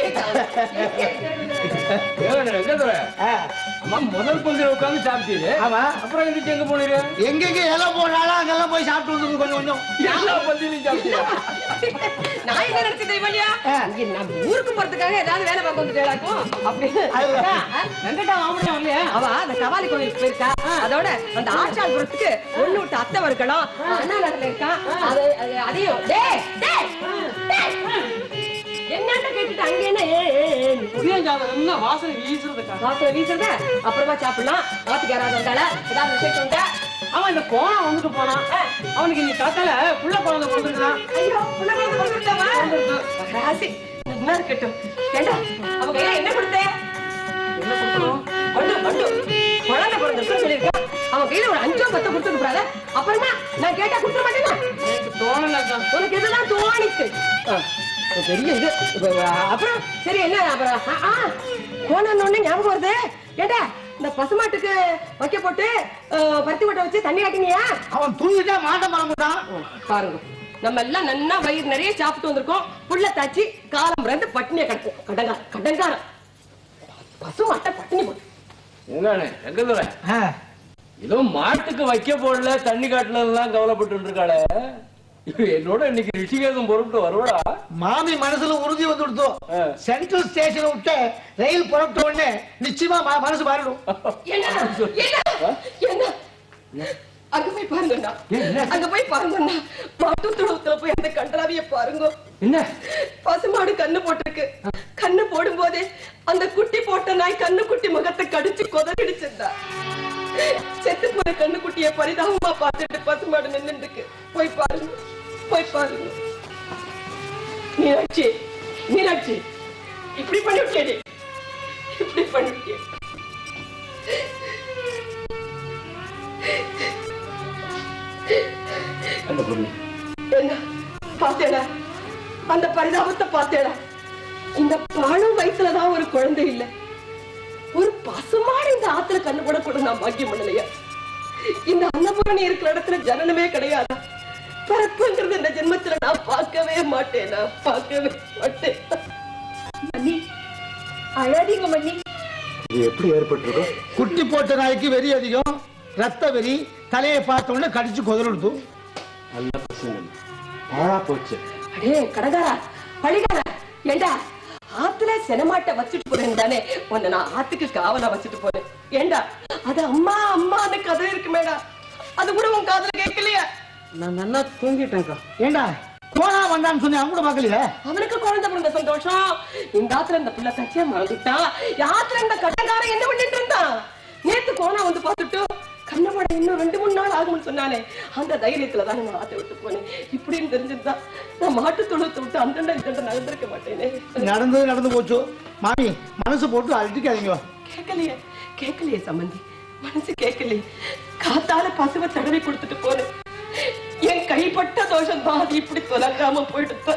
அம்மா முதல் பந்தில உட்கார்ந்து சாப்பிட்டீங்க ஆமா அப்புறம் எந்திரிச்சு எங்க போனீங்க எங்கெங்க இலை போனாலும் அங்கெல்லாம் போய் சாப்பிட்டு வந்து கொஞ்சம் கொஞ்சம் எல்லா பந்திலையும் சாப்பிட்டீங்க நான் என்ன நினைச்சு தெரியுமா இங்க நம்ம ஊருக்கு போறதுக்காக ஏதாவது வேலை பார்க்க வந்துட்டேளாக்கும் அப்படின்னு வெங்கடா மாமனே வரலையா அவ அந்த கவாலி கோயிலுக்கு போயிருக்கா அதோட அந்த ஆச்சாரபுரத்துக்கு ஒண்ணு விட்டு அத்தை இருக்கணும் அண்ணா நகர்ல இருக்கான் அது அது- அதையும் டேய் டேய் டேய். என்னன்னு கேட்டுட்டு அங்க என்ன ஏ ஏ, ஏன்னு. புதிய ஜாதகம்னா வாசனை வீசுறதுக்கா வாசலை வீசுறத அப்புறமா சாப்பிடலாம் ஆத்துக்கு யாராவது வந்தால ஏதாவது விசேஷம் உண்டா அவன் இந்த கோணா வந்துட்டு போனான் அவனுக்கு இன்னைக்கு காத்தால புள்ள குழந்தை பிறந்திருக்கான் ஐயோ புள்ள குழந்தை பிறந்துருச்சாமா? ராசி நல்லா இருக்கட்டும் ஏண்டா அவ கையில என்ன கொடுத்தே என்ன கொடுக்கணும் வண்டு வண்டு குழந்தை பிறந்திருக்குன்னு சொல்லியிருக்கா அவன் கையில ஒரு அஞ்சோ பத்தோ கொடுத்துருப்பாத அப்புறமா நான் கேட்டா கொடுத்துட மாட்டேனா எனக்கு தோணலக்கா உனக்கு இதெல்லாம் தோணிச்சு ஆ, ஒரு பெரிய இது இப்ப, அப்புறம் சரி என்ன அப்புறம் ஆ, ஆ, கோணன்னொன்னு ஞாபகம் வருது ஏண்டா இந்த பசுமாட்டுக்கு வைக்க போட்டு ஆ, பருத்தி கொட்டை வச்சு தண்ணி காட்டினியா அவன் தூங்கிட்டா மாட்ட மறந்துட்டான் பாருங்க நம்ம எல்லாம் நன்னா வயிறு நிறைய சாப்பிட்டு வந்திருக்கோம் புள்ள தாச்சி காலம் பிறந்து பட்டினியை கிடக்கும் கடங்கா கடங்காரம் பசுமாட்டை பட்டினி போட்டு என்னண்ணே எங்க தர ஏதோ மாட்டுக்கு வைக்க போடல தண்ணி காட்டுலாம் கவலைப்பட்டு இருக்காளே இவ என்னோட இன்னைக்கு ரிஷிகேதம் பொறுப்பிட்டு வருவடா மாமி மனசுல உறுதி வந்து கொடுத்தோம் சென்ட்ரல் ஸ்டேஷன் விட்டு ரயில் புறப்பட்ட உடனே நிச்சயமா ம- மனசு மாறிடும் என்ன என்ன என்ன அங்க போய் பாருங்கண்ணா அங்க போய் பாருங்கண்ணா மாட்டு தொழுவத்துல போய் அந்த கன்றாவிய பாருங்க என்ன பசுமாடு கண்ணு போட்டிருக்கு கண்ணு போடும் போதே அந்த குட்டி போட்ட நாய் கண்ணு குட்டி முகத்தை கடிச்சு கொதறிடுச்சிருந்தா செத்து போன கண்ணு குட்டிய பரிதாபமா பார்த்துட்டு பசுமாடு நின்னுட்டு இருக்கு போய் பாருங்க போய் பாருங்க மீனாட்சி மீனாட்சி இப்படி பண்ணிவிட்டே இப்படி பண்ணிவிட்டே அந்த பொண்ணு என்ன பார்த்தேடா அந்த பரிதாபத்தை பார்த்தேடா இந்த பாழும் வயசுலதான் ஒரு குழந்தை இல்ல ஒரு பசுமாடு இந்த ஆத்துல கண்ணு போட கூட நான் பாக்கியம் பண்ணலையா இந்த அன்னபூரணி இருக்கிற இடத்துல ஜனனமே கிடையாது பிறப்புங்கிறது இந்த ஜென்மத்துல நான் பார்க்கவே மாட்டேன் நான் பார்க்கவே மாட்டேன் மன்னி அழாதீங்க மன்னி இது எப்படி ஏற்பட்டிருக்கும் குட்டி போட்ட நாய்க்கு வெறி அதிகம் ரத்த வெறி தலையை பார்த்த உடனே கடிச்சு கொதறிடுது நல்ல பசங்க பாழா போச்சு அடே கடகாரா பழிகாரா ஏண்டா ஆத்துல செனமாட்ட வச்சுட்டு போறேன் தானே உன்னை நான் ஆத்துக்கு காவலா வச்சுட்டு போறேன் ஏண்டா அது அம்மா அம்மான்னு கதை இருக்குமேடா அது கூட உன் காதுல கேட்கலையா நான் நல்லா தூங்கிட்டேன்க்கா ஏண்டா போனா வந்தான்னு சொன்னி அவங்க கூட பார்க்கலையே அவனுக்கு குழந்தை பிறந்த சந்தோஷம் இந்த ஆத்துல இந்த பிள்ளை தச்சியா மறந்துட்டான் ஆத்துல இந்த கட்டக்காரன் என்ன பண்ணிட்டு இருந்தான் நேத்து கோனா வந்து பார்த்துட்டு கண்ணமாட இன்னும் ரெண்டு மூணு நாள் ஆகும்னு சொன்னானே அந்த தைரியத்துல தான் நான் ஆட்டை விட்டு போனேன் இப்படின்னு தெரிஞ்சிருந்தா நான் மாட்டு தொழுத்தை விட்டு அந்தண்ட இந்த நடந்திருக்க மாட்டேனே நடந்தது நடந்து போச்சு மாமி மனசு போட்டு அழட்டிக்காதீங்க கேட்கலையே கேட்கலையே சம்பந்தி மனசு கேட்கலையே காத்தால பசுவை தடவி கொடுத்துட்டு போனேன் என் கைப்பட்ட தோஷம் தான் அது இப்படி தொலங்காம போயிடுத்த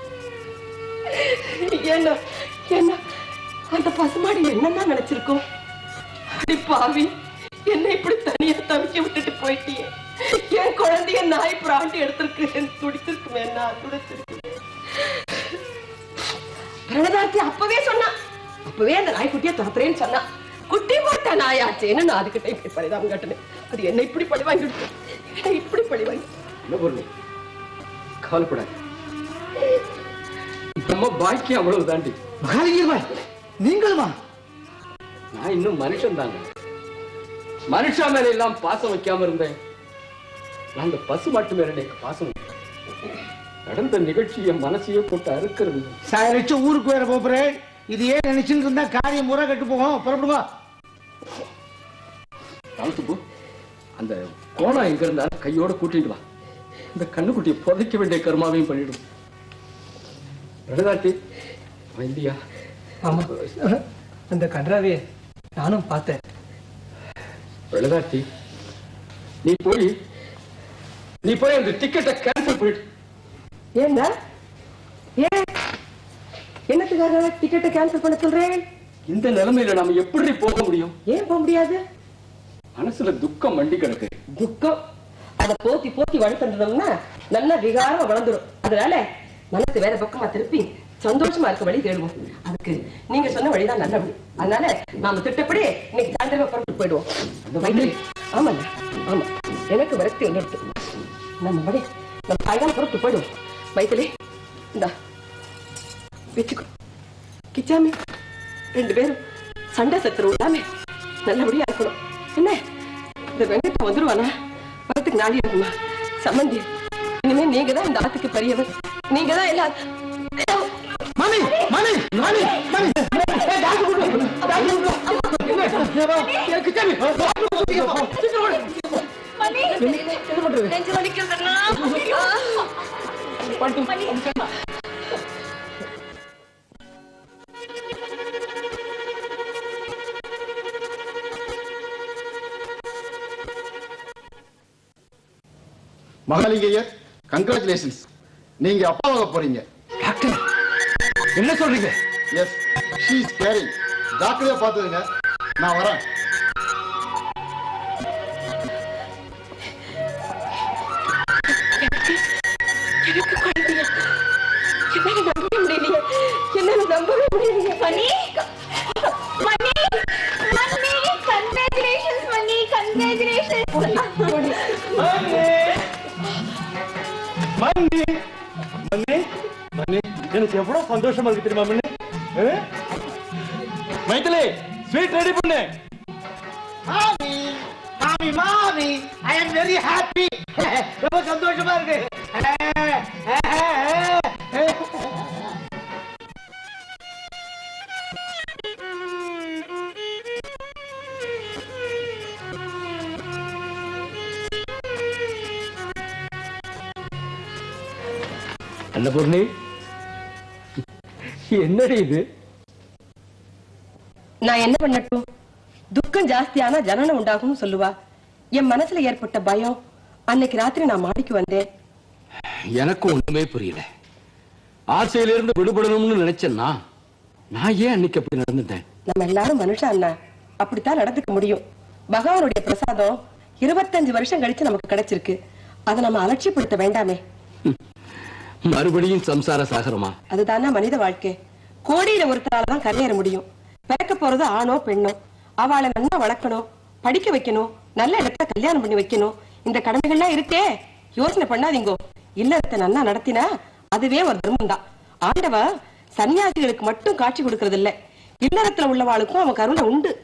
என்ன என்ன அந்த பசுமாடு என்னதான் நினைச்சிருக்கோம் அடி பாவி என்ன இப்படி தனியா தவிக்க விட்டுட்டு போயிட்டியே என் குழந்தைய நாய் பிராண்டி எடுத்திருக்கு துடித்திருக்குமே நான் துடித்திருக்கு பிரணதார்த்தி அப்பவே சொன்னா அப்பவே அந்த நாய்க்குட்டியை துரத்துறேன்னு சொன்னா குட்டி போட்ட நாயாச்சேன்னு நான் அதுக்கிட்ட இப்படி பரிதாபம் கட்டினேன் அது என்ன இப்படி பழி வாங்கி என்ன இப்படி பழி வாங்கி என்ன பொருள் கவலைப்படாது நம்ம பாக்கியம் அவ்வளவு தாண்டி மகாலிங்கம்மா நீங்களுமா நான் இன்னும் மனுஷன் தாங்க மனுஷா மேல எல்லாம் பாசம் வைக்காம இருந்தேன் நான் அந்த பசு மாட்டு மேல எனக்கு பாசம் வைக்கிறேன். நடந்த நிகழ்ச்சி என் மனசையே போட்டு அறுக்கிறது சாயரிச்சு ஊருக்கு வேற போறேன் இது ஏன் நினைச்சுட்டு இருந்தா காரியம் முறை கட்டு போகும் புறப்படுங்க ராமசுப்பு அந்த கோணம் எங்க இருந்தா கையோட கூட்டிட்டு வா இந்த கண்ணுக்குட்டியை புதைக்க வேண்டிய கர்மாவையும் பண்ணிடும் நடதாட்டி அவன் இல்லையா ஆமா அந்த கன்றாவே நானும் பார்த்தேன் வெள்ளதாட்டி நீ போய் நீ போய் அந்த டிக்கெட்டை கேன்சல் பண்ணிட்டு ஏண்டா ஏன் என்னத்துக்காக டிக்கெட்டை கேன்சல் பண்ண சொல்றேன் இந்த நிலைமையில நாம எப்படி போக முடியும் ஏன் போக முடியாது மனசுல துக்கம் மண்டி கிடக்கு துக்கம் அத போத்தி போத்தி வளர்த்துட்டோம்னா நல்லா விகாரமா வளர்ந்துடும் அதனால மனசு வேற பக்கமா திருப்பி சந்தோஷமா இருக்க வழி தேடுவோம் அதுக்கு நீங்க சொன்ன வழிதான் நல்ல வழி அதனால நாம திட்டப்படி இன்னைக்கு சாயந்தரமா புறப்பட்டு போயிடுவோம் மைதிலி, ஆமாண்ணா ஆமா எனக்கு விரக்தி வந்துடுது நம்ம படி நம்ம சாயங்காலம் புறப்பட்டு போயிடுவோம் மைத்திலி இந்தா வச்சுக்கோ கிச்சாமி ரெண்டு பேரும் சண்டை சத்துருவோம் இல்லாம நல்லபடியா இருக்கணும் என்ன இந்த வெங்கட்ட வந்துருவானா வரத்துக்கு நாளி இருக்குமா சம்மந்தி இனிமே நீங்க தான் இந்த ஆத்துக்கு பெரியவர் நீங்க தான் எல்லா மாமி மாமி மாமி மாமி நெஞ்சு வலிக்குதுன்னா மகாலிங்கய்யர் கங்க்ராச்சுலேஷன்ஸ் நீங்க அப்பாவாக போறீங்க டாக்டர் என்ன சொல்றீங்க எஸ் ஷீ இஸ் கேரிங் டாக்டரே பார்த்ததுங்க நான் வரேன் எனக்கு குழந்தையா என்னால நம்பவே முடியலையே என்னால நம்பவே முடியலையே மணி மணி மணி கங்க்ராச்சுலேஷன்ஸ் மணி கங்க்ராச்சுலேஷன்ஸ் மன்னி மன்னி மன்னி எனக்கு எவ்வளவு சந்தோஷமா இருக்கு தெரியுமா மன்னி ஆ? மைதிலி ஸ்வீட் ரெடி பண்ணு மாமி மாமி மாமி ஐ அம் வெரி ஹாப்பி ரொம்ப சந்தோஷமா இருக்கு அன்னபூர்ணி என்னடி இது நான் என்ன பண்ணட்டும் துக்கம் ஜாஸ்தியானா ஜனனம் உண்டாகும்னு சொல்லுவா என் மனசுல ஏற்பட்ட பயம் அன்னைக்கு ராத்திரி நான் மாடிக்கு வந்தேன் எனக்கு ஒண்ணுமே புரியல ஆசையிலிருந்து விடுபடணும்னு நினைச்சேன்னா நான் ஏன் அன்னைக்கு அப்படி நடந்துட்டேன் நம்ம எல்லாரும் மனுஷன் அண்ணா அப்படித்தான் நடந்துக்க முடியும் பகவானுடைய பிரசாதம் இருபத்தஞ்சு வருஷம் கழிச்சு நமக்கு கிடைச்சிருக்கு அதை நம்ம அலட்சியப்படுத்த வேண்டாமே மறுபடியும் சம்சார சாகரமா அதுதானே மனித வாழ்க்கை கோடியில ஒருத்தரால தான் கரையேற முடியும் பிறக்க போறது ஆணோ பெண்ணோ அவளை நல்லா வளர்க்கணும் படிக்க வைக்கணும் நல்ல இடத்துல கல்யாணம் பண்ணி வைக்கணும் இந்த கடமைகள்லாம் இருக்கே யோசனை பண்ணாதீங்கோ இல்லறத்தை நல்லா நடத்தினா அதுவே ஒரு தர்மம் தான் ஆண்டவ சன்னியாசிகளுக்கு மட்டும் காட்சி கொடுக்கறது இல்ல இல்லறத்துல உள்ளவாளுக்கும் அவன் கருணை உண்டு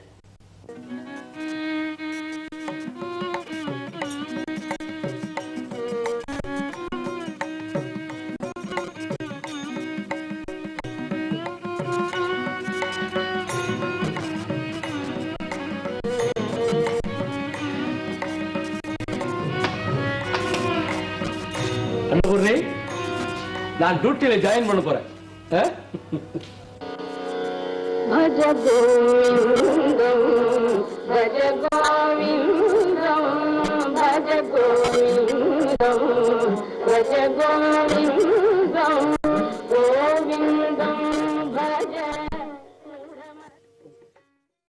அன்னபூர்ணி நான் டியூட்டியில ஜாயின் பண்ண போறேன் ஆ? భజ గోవిందం భజ గోవిందం భజ గోవిందం భజ గోవిందం